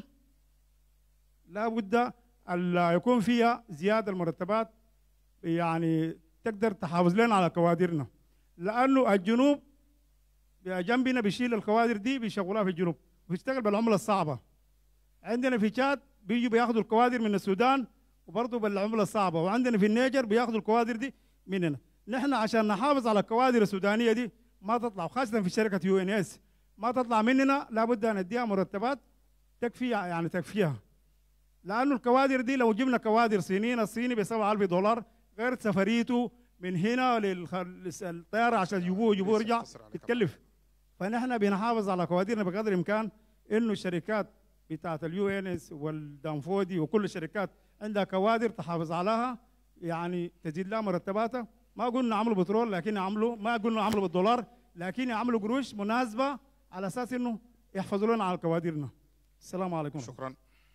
لابد أن يكون فيها زياده المرتبات يعني تقدر تحافظ لنا على كوادرنا لانه الجنوب جنبنا بيشيل الكوادر دي بيشغلوها في الجنوب وبيشتغل بالعمله الصعبه عندنا في تشاد بيجوا بياخذوا الكوادر من السودان وبرضه بالعمله الصعبه وعندنا في النيجر بياخذوا الكوادر دي مننا نحن عشان نحافظ على الكوادر السودانيه دي ما تطلع وخاصه في شركه يو ان اس ما تطلع مننا لابد ان نديها مرتبات تكفي يعني تكفيها لانه الكوادر دي لو جبنا كوادر صينيين الصيني ب 7000 دولار غير سفريته من هنا للطياره عشان يجيبوه يجيبوه يرجع يتكلف فنحن بنحافظ على كوادرنا بقدر الامكان انه الشركات بتاعت اليو ان اس والدانفودي وكل الشركات عندها كوادر تحافظ عليها يعني تزيد لها مرتباتها ما قلنا عملوا بترول لكن عملوا ما قلنا عملوا بالدولار لكن يعملوا قروش مناسبه على اساس انه يحفظوا لنا على كوادرنا السلام عليكم شكرا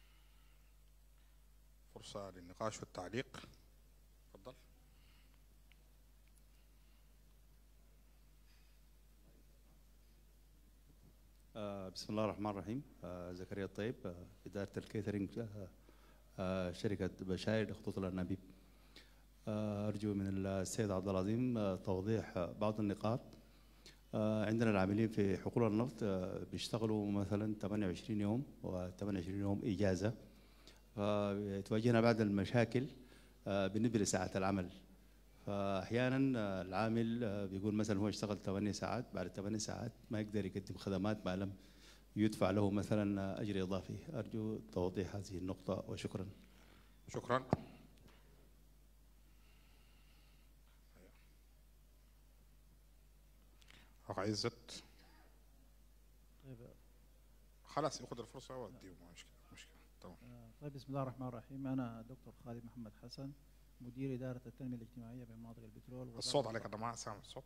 فرصه للنقاش والتعليق تفضل آه، بسم الله الرحمن الرحيم آه، زكريا الطيب آه، إدارة الكيترينج آه، آه، شركة بشاير لخطوط الأنابيب آه، أرجو من السيد عبد العظيم آه، توضيح آه، بعض النقاط آه، عندنا العاملين في حقول النفط آه، بيشتغلوا مثلا 28 يوم و28 يوم إجازة فتواجهنا بعض المشاكل آه، بالنسبة لساعات العمل فأحيانا آه، العامل آه، بيقول مثلا هو اشتغل 8 ساعات بعد 8 ساعات ما يقدر يقدم خدمات ما لم يدفع له مثلا أجر إضافي أرجو توضيح هذه النقطة وشكرا شكرا أخ عزت طيب خلاص ياخذ الفرصة وأديه ما مشكلة مشكلة تمام طيب بسم الله الرحمن الرحيم انا دكتور خالد محمد حسن مدير اداره التنميه الاجتماعيه بمناطق البترول وزارة الصوت عليك أنا ما سامع الصوت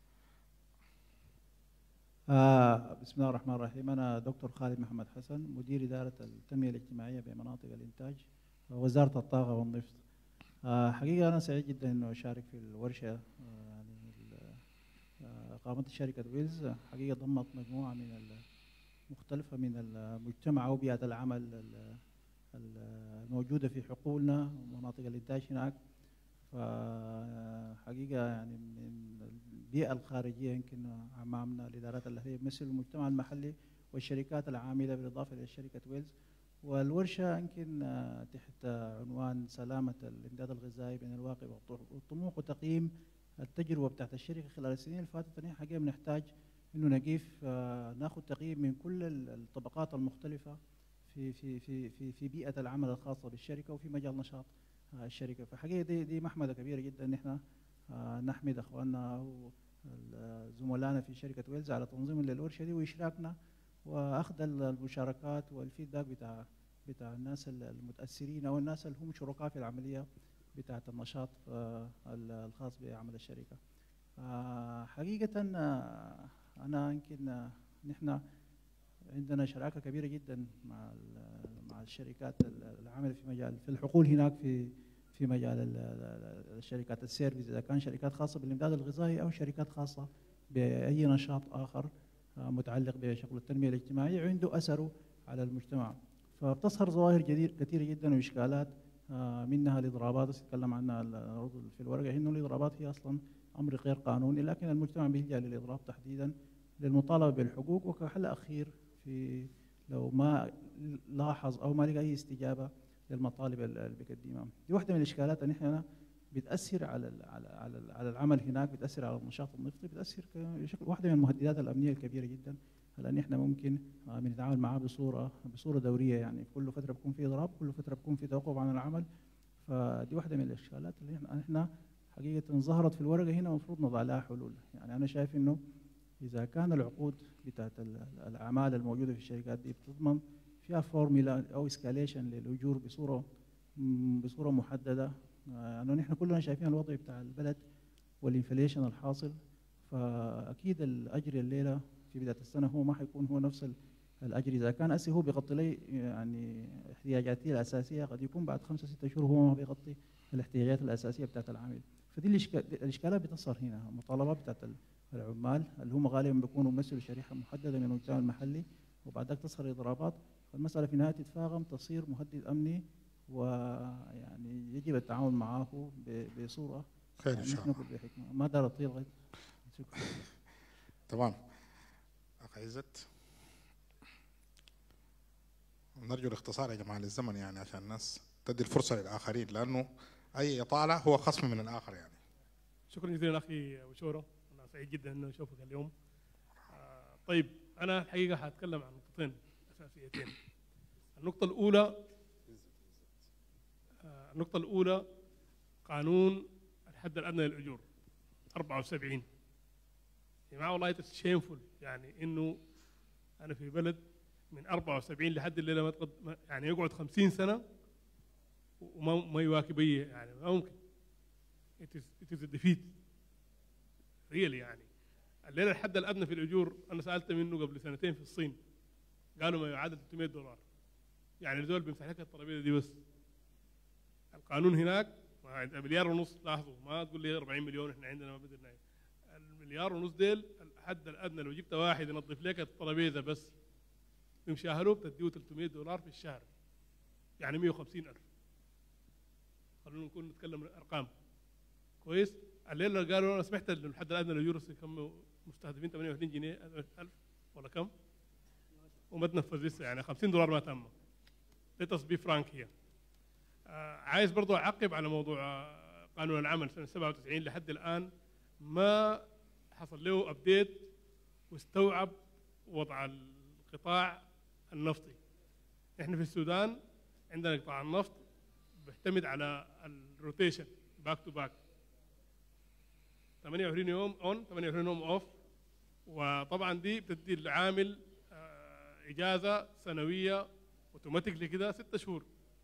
آه بسم الله الرحمن الرحيم انا دكتور خالد محمد حسن مدير اداره التنميه الاجتماعيه بمناطق الانتاج وزاره الطاقه والنفط آه حقيقه انا سعيد جدا انه اشارك في الورشه آه يعني ال- آه، قامت شركه ويلز حقيقه ضمت مجموعه من ال- مختلفه من المجتمع او بيئه العمل ال- ال- الموجوده في حقولنا ومناطق الانتاج هناك فحقيقه يعني من البيئه الخارجيه يمكن امامنا الادارات الاهليه بتمثل المجتمع المحلي والشركات العامله بالاضافه الى شركه ويلز والورشه يمكن آه، تحت عنوان سلامه الامداد الغذائي بين الواقع والط- والطموح وتقييم التجربه بتاعت الشركه خلال السنين اللي فاتت إن حقيقه بنحتاج انه نقيف آه، ناخذ تقييم من كل ال- الطبقات المختلفه في في في في في بيئه العمل الخاصه بالشركه وفي مجال نشاط آه، الشركه فحقيقه دي دي محمده كبيره جدا ان احنا آه، نحمد اخواننا وزملائنا في شركه ويلز على تنظيم للورشه دي واشراكنا واخذ المشاركات والفيدباك بتاع بتاع الناس المتاثرين او الناس اللي هم شركاء في العمليه بتاعه النشاط آه، الخاص بعمل الشركه. آه، حقيقه آه، انا يمكن آه، نحن عندنا شراكه كبيره جدا مع ال- مع الشركات العامله في مجال في الحقول هناك في في مجال ال- ال- الشركات السيرفيس اذا كان شركات خاصه بالامداد الغذائي او شركات خاصه باي نشاط اخر آه، متعلق بشغل التنميه الاجتماعيه عنده اثره على المجتمع فبتظهر ظواهر جديد كثيره جدا واشكالات آه، منها الاضرابات تتكلم عنها العروض في الورقه انه الاضرابات هي اصلا امر غير قانوني لكن المجتمع بيلجا للاضراب تحديدا للمطالبه بالحقوق وكحل اخير في لو ما لاحظ او ما لقى اي استجابه للمطالب ال- اللي بيقدمها دي واحده من الاشكالات ان احنا بتاثر على ال على على, ال على العمل هناك بتاثر على النشاط النفطي بتاثر ك- بشكل واحده من المهددات الامنيه الكبيره جدا لان احنا ممكن آه، بنتعامل معاه بصوره بصوره دوريه يعني كل فتره بيكون في اضراب كل فتره بيكون في توقف عن العمل فدي واحده من الاشكالات اللي احنا احنا حقيقه ظهرت في الورقه هنا المفروض نضع لها حلول يعني انا شايف انه اذا كان العقود بتاعت ال- الاعمال الموجوده في الشركات دي بتضمن فيها فورميلا او اسكاليشن للاجور بصوره م- بصوره محدده آه، انه نحن كلنا شايفين الوضع بتاع البلد والانفليشن الحاصل فاكيد الاجر الليله في بدايه السنه هو ما حيكون هو نفس ال- الاجر اذا كان اسي هو بيغطي لي يعني احتياجاتي الاساسيه قد يكون بعد خمسة ستة شهور هو ما بيغطي الاحتياجات الاساسيه بتاعت العامل فدي الإشكال- الاشكالات بتظهر هنا المطالبات بتاعت ال- العمال اللي هم غالبا بيكونوا بيمثلوا شريحه محدده من المجتمع المحلي وبعد ذلك تظهر اضرابات فالمساله في النهايه تتفاقم تصير مهدد امني ويعني يجب التعامل معه ب- بصوره خير إن يعني شاء نحن الله. نقول بحكمه ما دار اطيل غير شكرا تمام أخ عزت نرجو الاختصار يا جماعة للزمن يعني عشان الناس تدي الفرصة للآخرين لأنه أي إطالة هو خصم من الآخر يعني شكرا جزيلا اخي ابو شوره انا سعيد جدا ان اشوفك اليوم آه، طيب انا الحقيقه حاتكلم عن نقطتين اساسيتين النقطه الاولى آه، النقطه الاولى قانون الحد الادنى للاجور 74 يا جماعه والله شيمفول يعني انه انا في بلد من 74 لحد الليله ما تقد ما- يعني يقعد 50 سنه وما ما يواكب اي يعني ما ممكن it is it is a defeat really يعني الليله الحد الادنى في الاجور انا سالت منه قبل سنتين في الصين قالوا ما يعادل 300 دولار يعني الزول بيمسح لك الترابيزه دي بس القانون هناك ما- مليار ونص لاحظوا ما تقول لي 40 مليون احنا عندنا ما بدنا المليار ونص ديل الحد الادنى لو جبت واحد ينظف لك الترابيزه بس تمشاهله بتديه 300 دولار في الشهر يعني 150 ألف خلونا نكون نتكلم ارقام كويس الليله قالوا انا سمعت انه الحد الادنى لليورو كم مستهدفين 28 جنيه 1000 ولا كم وما تنفذ لسه يعني 50 دولار ما تم let us be frank here آه عايز برضو اعقب على موضوع آه، قانون العمل سنه 97 لحد الان ما حصل له ابديت واستوعب وضع القطاع النفطي احنا في السودان عندنا قطاع النفط بيعتمد على الروتيشن باك تو باك 28 يوم اون 28 يوم اوف وطبعا دي بتدي العامل آه، اجازه سنويه اوتوماتيكلي كده ست شهور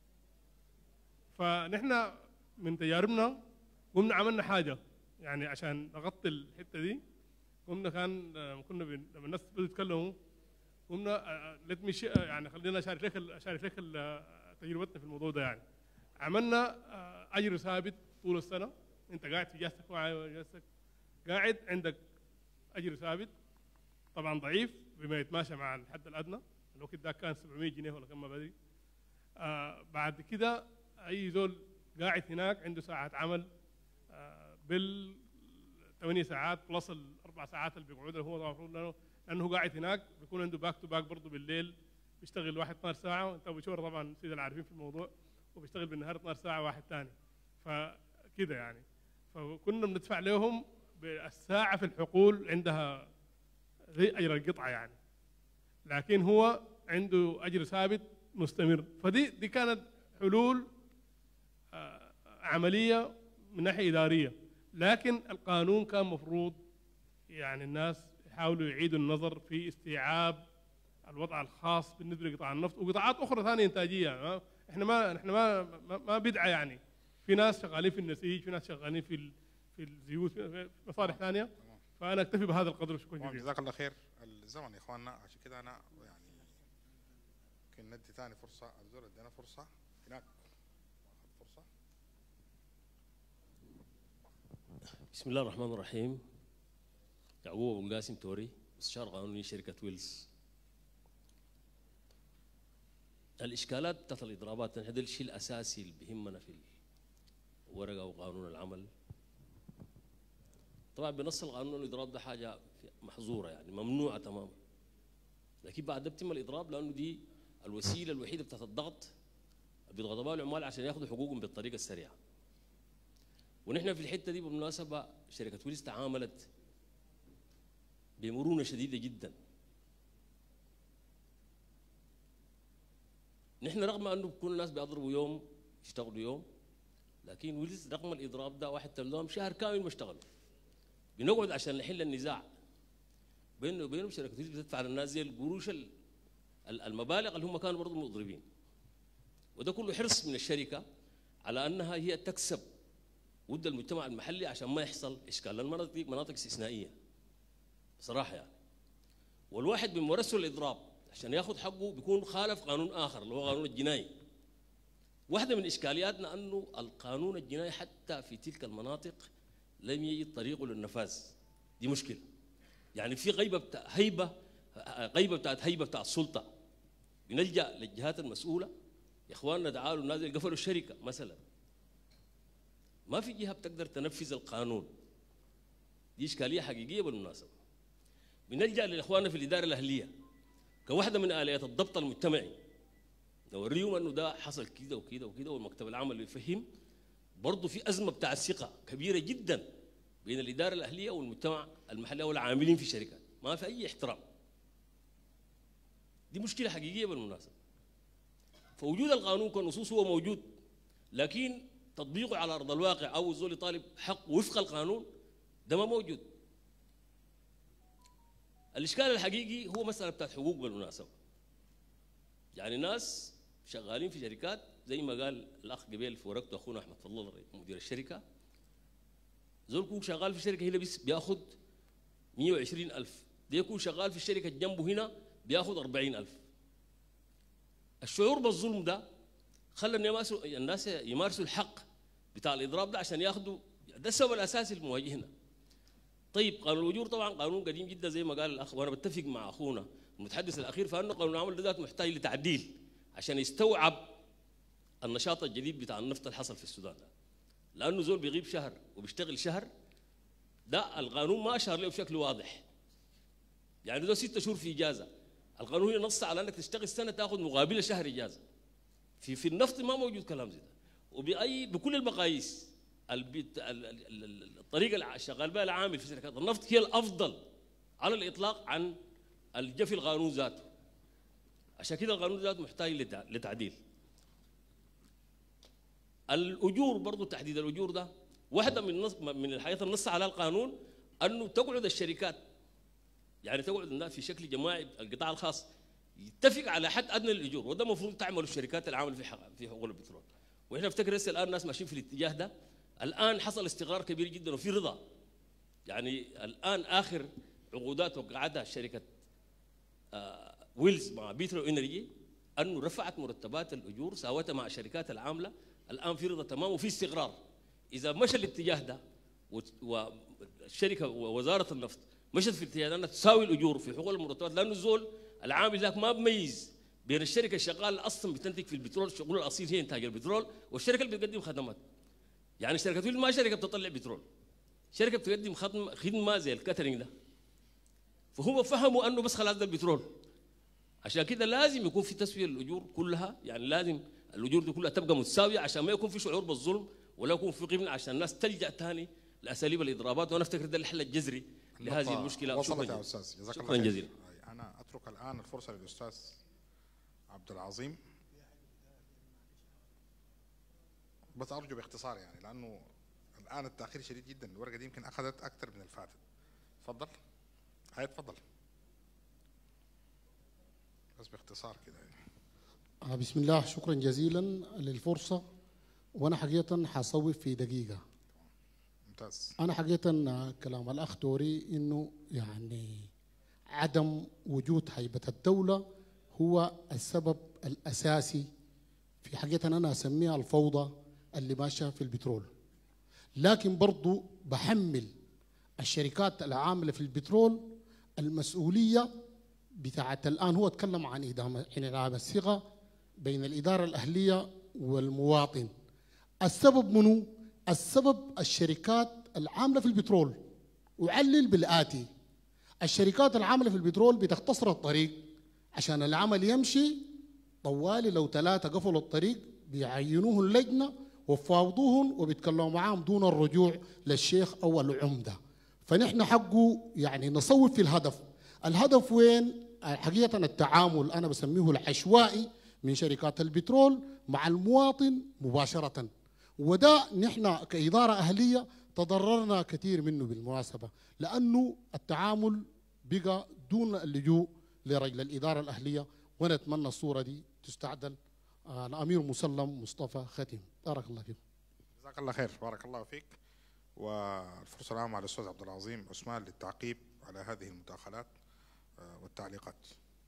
فنحن من تجاربنا قمنا عملنا حاجه يعني عشان نغطي الحته دي قمنا كان آه، كنا بن- لما الناس بدوا يتكلموا قمنا ليت مي يعني خلينا اشارك لك ال- اشارك لك ال- آه، تجربتنا في الموضوع ده يعني عملنا آه، اجر ثابت طول السنه انت قاعد في اجازتك وعاي- اجازتك قاعد عندك اجر ثابت طبعا ضعيف بما يتماشى مع الحد الادنى الوقت ده كان 700 جنيه ولا كم ما بدري آه بعد كده اي زول قاعد هناك عنده ساعه عمل آه بال 8 ساعات بلس الاربع ساعات اللي بيقعدها هو طبعا المفروض لانه لانه قاعد هناك بيكون عنده باك تو باك برضه بالليل بيشتغل واحد 12 ساعه وانت ابو شهر طبعا سيد العارفين في الموضوع وبيشتغل بالنهار 12 ساعه واحد ثاني فكده يعني فكنا بندفع لهم بالساعه في الحقول عندها زي اجر القطعه يعني لكن هو عنده اجر ثابت مستمر فدي دي كانت حلول آه، عمليه من ناحيه اداريه لكن القانون كان مفروض يعني الناس يحاولوا يعيدوا النظر في استيعاب الوضع الخاص بالنسبه لقطاع النفط وقطاعات اخرى ثانيه انتاجيه ما احنا ما احنا ما ما, ما بدعه يعني في ناس شغالين في النسيج في ناس شغالين في ال- في الزيوت في في مصالح ثانيه فانا اكتفي بهذا القدر شكرا تمام، جزيلا جزاك الله خير الزمن يا اخواننا عشان كده انا يعني ممكن ندي ثاني فرصه الزول ادينا فرصه هناك واخد فرصه بسم الله الرحمن الرحيم يعقوب ابو القاسم توري مستشار قانوني شركه ويلز الاشكالات بتاعت الاضرابات هذا الشيء الاساسي اللي بيهمنا في الورقه وقانون العمل طبعا بنص القانون الاضراب ده حاجه محظوره يعني ممنوعه تماما لكن بعد ده بتم الاضراب لانه دي الوسيله الوحيده بتاعت الضغط بيضغطوا بها العمال عشان ياخذوا حقوقهم بالطريقه السريعه ونحن في الحته دي بالمناسبه شركه ويلز تعاملت بمرونه شديده جدا نحن رغم انه بكون الناس بيضربوا يوم يشتغلوا يوم لكن ويلز رغم الاضراب ده واحد تلهم شهر كامل ما اشتغلوا بنقعد عشان نحل النزاع بينه وبينهم شركه ويلز بتدفع للناس زي القروش ال- ال- المبالغ اللي هم كانوا برضه مضربين وده كله حرص من الشركه على انها هي تكسب ود المجتمع المحلي عشان ما يحصل اشكال لان المناطق دي مناطق استثنائيه بصراحه يعني والواحد بممارسه الاضراب عشان ياخذ حقه بيكون خالف قانون اخر اللي هو قانون الجناي واحده من اشكالياتنا انه القانون الجنائي حتى في تلك المناطق لم يجد طريقه للنفاذ دي مشكله يعني في غيبه بتاع هيبه غيبه بتاعت هيبه بتاع السلطه بنلجا للجهات المسؤوله يا اخواننا تعالوا الناس اللي قفلوا الشركه مثلا ما في جهه بتقدر تنفذ القانون دي اشكاليه حقيقيه بالمناسبه بنلجا لاخواننا في الاداره الاهليه كواحده من اليات الضبط المجتمعي نوريهم انه ده حصل كده وكده وكده والمكتب العمل يفهم برضه في ازمه بتاع الثقه كبيره جدا بين الاداره الاهليه والمجتمع المحلي والعاملين في الشركات ما في اي احترام دي مشكله حقيقيه بالمناسبه فوجود القانون كنصوص هو موجود لكن تطبيقه على ارض الواقع او الزول يطالب حق وفق القانون ده ما موجود الاشكال الحقيقي هو مساله بتاعت حقوق بالمناسبه يعني ناس شغالين في شركات زي ما قال الاخ قبيل في ورقته اخونا احمد فضل الله مدير الشركه زول يكون شغال في شركه هنا بس بياخذ 120 ألف ده يكون شغال في الشركه جنبه هنا بياخذ 40 ألف الشعور بالظلم ده خلى الناس الناس يمارسوا الحق بتاع الاضراب ده عشان ياخذوا ده السبب الاساسي المواجهنا طيب قانون الاجور طبعا قانون قديم جدا زي ما قال الاخ وانا بتفق مع اخونا المتحدث الاخير فانه قانون العمل ده ذات محتاج لتعديل عشان يستوعب النشاط الجديد بتاع النفط اللي حصل في السودان ده لانه زول بيغيب شهر وبيشتغل شهر ده القانون ما اشار له بشكل واضح يعني ده ستة شهور في اجازه القانون هنا نص على انك تشتغل سنه تاخذ مقابل شهر اجازه في في النفط ما موجود كلام زي ده وباي بكل المقاييس البيت ال- ال- ال- الطريقه اللي شغال بها العامل في شركات النفط هي الافضل على الاطلاق عن الجفي القانون ذاته عشان كده القانون ذاته محتاج لتع- لتعديل الاجور برضو تحديد الاجور ده واحده من نص من الحاجات اللي نص على القانون انه تقعد الشركات يعني تقعد الناس في شكل جماعي القطاع الخاص يتفق على حد ادنى للاجور وده المفروض تعمله الشركات العامله في حق في حقوق البترول واحنا نفتكر هسه الان الناس ماشيين في الاتجاه ده الان حصل استقرار كبير جدا وفي رضا يعني الان اخر عقودات وقعتها شركه آه، ويلز مع بيترو انرجي انه رفعت مرتبات الاجور ساوتها مع الشركات العامله الان في رضا تمام وفي استقرار اذا مشى الاتجاه ده وت- والشركه ووزاره النفط مشت في الاتجاه ده انها تساوي الاجور في حقوق المرتبات لانه الزول العامل ذاك ما بميز بين الشركه الشغاله اللي اصلا بتنتج في البترول شغله الاصيل هي انتاج البترول والشركه اللي بتقدم خدمات يعني شركه ويل ما شركه بتطلع بترول شركه بتقدم خدمه خدمه زي الكاترينج ده فهم فهموا انه بس خلاص ده البترول عشان كده لازم يكون في تسويه للاجور كلها يعني لازم الاجور دي كلها تبقى متساويه عشان ما يكون في شعور بالظلم ولا يكون في قيمه عشان الناس تلجا ثاني لاساليب الاضرابات وانا افتكر ده الحل الجذري لهذه النقطة المشكله وصلت شكراً يا جزيلاً. استاذ جزاك الله شكرا خير. جزيلا انا اترك الان الفرصه للاستاذ عبد العظيم بس ارجو باختصار يعني لانه الان التاخير شديد جدا الورقه دي يمكن اخذت اكثر من الفاتت تفضل هاي تفضل بس باختصار كده يعني آه، بسم الله شكرا جزيلا للفرصة وأنا حقيقة حصوب في دقيقة ممتاز أنا حقيقة آه، كلام الأخ توري إنه يعني عدم وجود هيبة الدولة هو السبب الأساسي في حقيقة أنا أسميها الفوضى اللي ماشية في البترول لكن برضو بحمل الشركات العاملة في البترول المسؤولية بتاعت الآن هو تكلم عن إدامة انعدام الثقة بين الإدارة الأهلية والمواطن السبب منو؟ السبب الشركات العاملة في البترول وعلل بالآتي الشركات العاملة في البترول بتختصر الطريق عشان العمل يمشي طوالي لو ثلاثة قفلوا الطريق بيعينوه اللجنة وفاوضوهم وبيتكلموا معاهم دون الرجوع للشيخ أو العمدة فنحن حقه يعني نصوب في الهدف الهدف وين حقيقة التعامل أنا بسميه العشوائي من شركات البترول مع المواطن مباشرة وده نحن كإدارة أهلية تضررنا كثير منه بالمناسبة لأنه التعامل بقى دون اللجوء لرجل الإدارة الأهلية ونتمنى الصورة دي تستعدل آه، الأمير مسلم مصطفى ختم بارك الله فيكم جزاك الله خير بارك الله فيك والفرصه الان مع الاستاذ عبد العظيم عثمان للتعقيب على هذه المداخلات آه، والتعليقات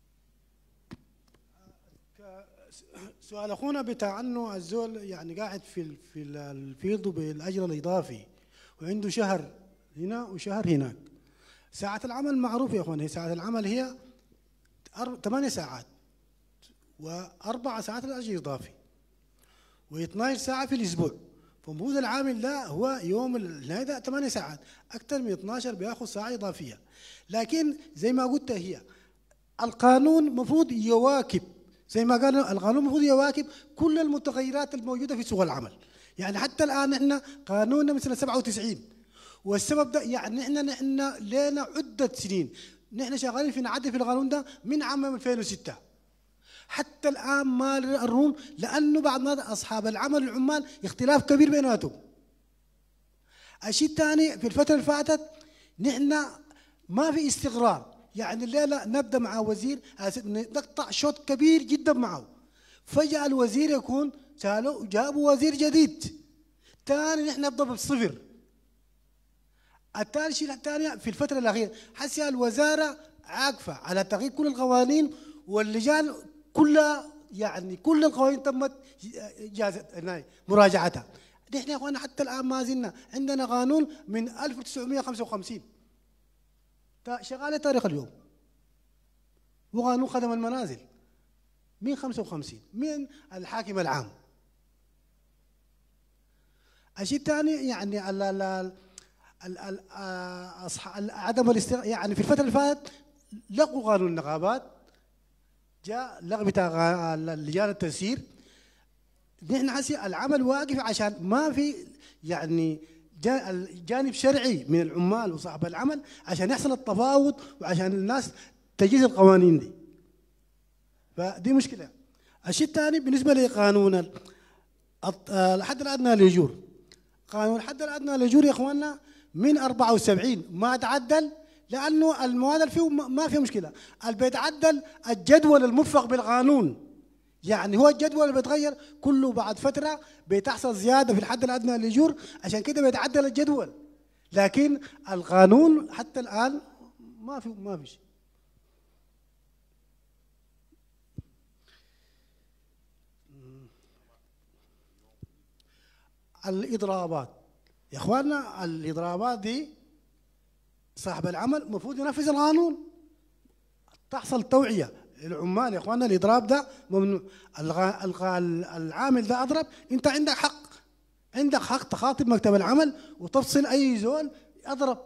سؤال اخونا بتاع انه الزول يعني قاعد في ال- في ال- الفيض بالاجر الاضافي وعنده شهر هنا وشهر هناك ساعة العمل معروف يا اخوان هي ساعة العمل هي أر- ثمانية ساعات وأربع ساعات الأجر إضافي و12 ساعة في الأسبوع فمفروض العامل ده هو يوم النهاية ده 8 ساعات أكثر من 12 بياخذ ساعة إضافية لكن زي ما قلت هي القانون المفروض يواكب زي ما قال القانون المفروض يواكب كل المتغيرات الموجودة في سوق العمل يعني حتى الآن احنا قانوننا من سنة 97 والسبب ده يعني احنا نحن لنا عدة سنين نحن شغالين في نعدل في القانون ده من عام 2006 حتى الآن ما الروم لأنه بعض ما أصحاب العمل العمال اختلاف كبير بيناتهم الشيء الثاني في الفترة اللي فاتت نحن ما في استقرار يعني الليلة نبدأ مع وزير أس- نقطع شوط كبير جدا معه فجأة الوزير يكون سالوا جابوا وزير جديد ثاني نحن نبدأ بالصفر الثاني الشيء الثاني في الفترة الأخيرة حسي الوزارة عاكفة على تغيير كل القوانين واللجان كلها يعني كل القوانين تمت جازت مراجعتها نحن يا اخوانا حتى الان ما زلنا عندنا قانون من 1955 تا- شغال تاريخ اليوم وقانون خدم المنازل من 55 من الحاكم العام الشيء الثاني يعني ال ال ال ال آه، أصح- ال- عدم الاستغ... يعني في الفتره اللي فاتت لغوا قانون النقابات جاء لغى بتاع غا- ال- لجان التسيير نحن حسي العمل واقف عشان ما في يعني جا- الجانب شرعي من العمال وصاحب العمل عشان يحصل التفاوض وعشان الناس تجيز القوانين دي فدي مشكله الشيء الثاني بالنسبه لقانون ال- الط- الحد الادنى للاجور قانون الحد الادنى للاجور يا اخواننا من 74 ما تعدل لانه المواد فيه ما ما فيه مشكله اللي بيتعدل الجدول الموفق بالقانون يعني هو الجدول اللي بيتغير كله بعد فتره بتحصل زياده في الحد الادنى للاجور عشان كده بيتعدل الجدول لكن القانون حتى الان ما في ما في شيء الاضرابات يا اخواننا الاضرابات دي صاحب العمل المفروض ينفذ القانون تحصل توعيه للعمال يا اخواننا الاضراب ده ممنوع الغا الغا العامل ده اضرب انت عندك حق عندك حق تخاطب مكتب العمل وتفصل اي زول اضرب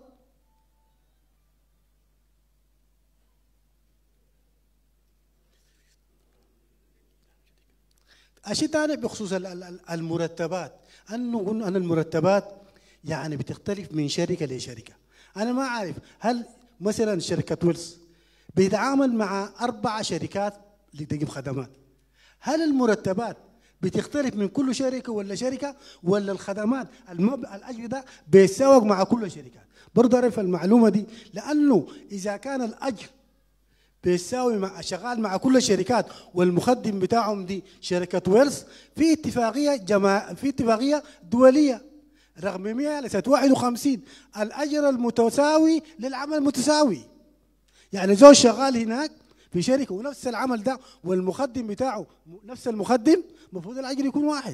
الشيء الثاني بخصوص ال- ال- ال- المرتبات انه قلنا ان المرتبات يعني بتختلف من شركه لشركه انا ما عارف هل مثلا شركه ويلز بيتعامل مع اربع شركات لتقديم خدمات هل المرتبات بتختلف من كل شركه ولا شركه ولا الخدمات المب... الاجر ده بيتساوق مع كل الشركات برضه اعرف المعلومه دي لانه اذا كان الاجر بيساوي مع شغال مع كل الشركات والمخدم بتاعهم دي شركه ويلز في اتفاقيه جما في اتفاقيه دوليه رقم 100 لسنه 51 الاجر المتساوي للعمل المتساوي يعني زول شغال هناك في شركه ونفس العمل ده والمخدم بتاعه نفس المخدم المفروض الاجر يكون واحد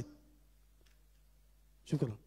شكرا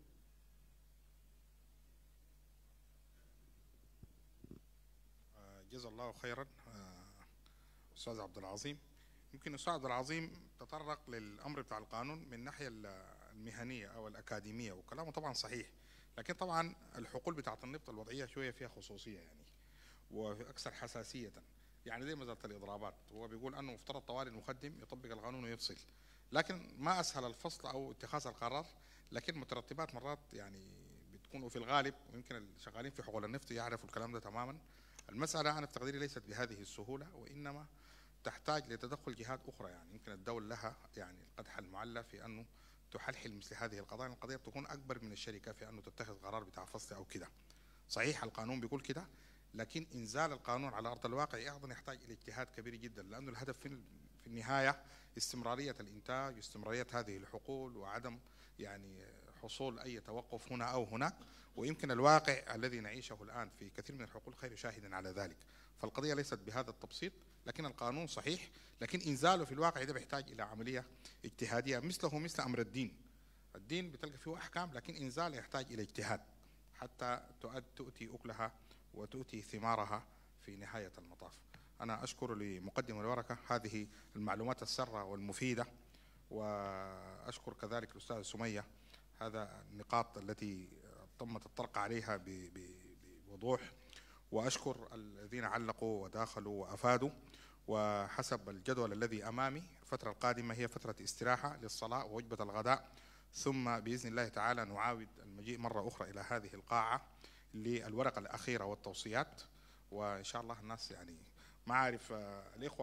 جزا الله خيرا آه، استاذ عبد العظيم يمكن استاذ عبد العظيم تطرق للامر بتاع القانون من الناحيه ال- المهنيه او الاكاديميه وكلامه طبعا صحيح لكن طبعا الحقول بتاعه النفط الوضعيه شويه فيها خصوصيه يعني واكثر حساسيه يعني زي مساله الاضرابات هو بيقول انه مفترض طوالي المخدم يطبق القانون ويفصل لكن ما اسهل الفصل او اتخاذ القرار لكن مترتبات مرات يعني بتكون وفي الغالب ويمكن الشغالين في حقول النفط يعرفوا الكلام ده تماما المسألة أنا في تقديري ليست بهذه السهولة وإنما تحتاج لتدخل جهات أخرى يعني يمكن الدولة لها يعني القدح المعلى في أنه تحلحل مثل هذه القضايا القضية تكون أكبر من الشركة في أنه تتخذ قرار بتاع فصل أو كده صحيح القانون بيقول كده لكن إنزال القانون على أرض الواقع أيضا يحتاج إلى اجتهاد كبير جدا لأنه الهدف في في النهاية استمرارية الإنتاج واستمرارية هذه الحقول وعدم يعني حصول أي توقف هنا أو هناك ويمكن الواقع الذي نعيشه الآن في كثير من الحقول خير شاهد على ذلك فالقضية ليست بهذا التبسيط لكن القانون صحيح لكن إنزاله في الواقع ده بيحتاج إلى عملية اجتهادية مثله مثل أمر الدين الدين بتلقى فيه أحكام لكن إنزاله يحتاج إلى اجتهاد حتى تؤد تؤتي أكلها وتؤتي ثمارها في نهاية المطاف أنا أشكر لمقدم الورقة هذه المعلومات السارة والمفيدة وأشكر كذلك الأستاذ سمية هذا النقاط التي تمت الطرق عليها ب- ب- بوضوح واشكر الذين علقوا وداخلوا وافادوا وحسب الجدول الذي امامي الفتره القادمه هي فتره استراحه للصلاه ووجبه الغداء ثم باذن الله تعالى نعاود المجيء مره اخرى الى هذه القاعه للورقه الاخيره والتوصيات وان شاء الله الناس يعني ما عارف آه، الاخوه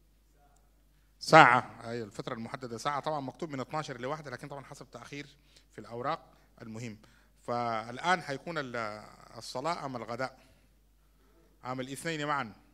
ساعة هي الفترة المحددة ساعة طبعا مكتوب من 12 لواحدة لكن طبعا حسب تأخير في الأوراق المهم فالآن حيكون ال- الصلاة أم الغداء أم الاثنين معا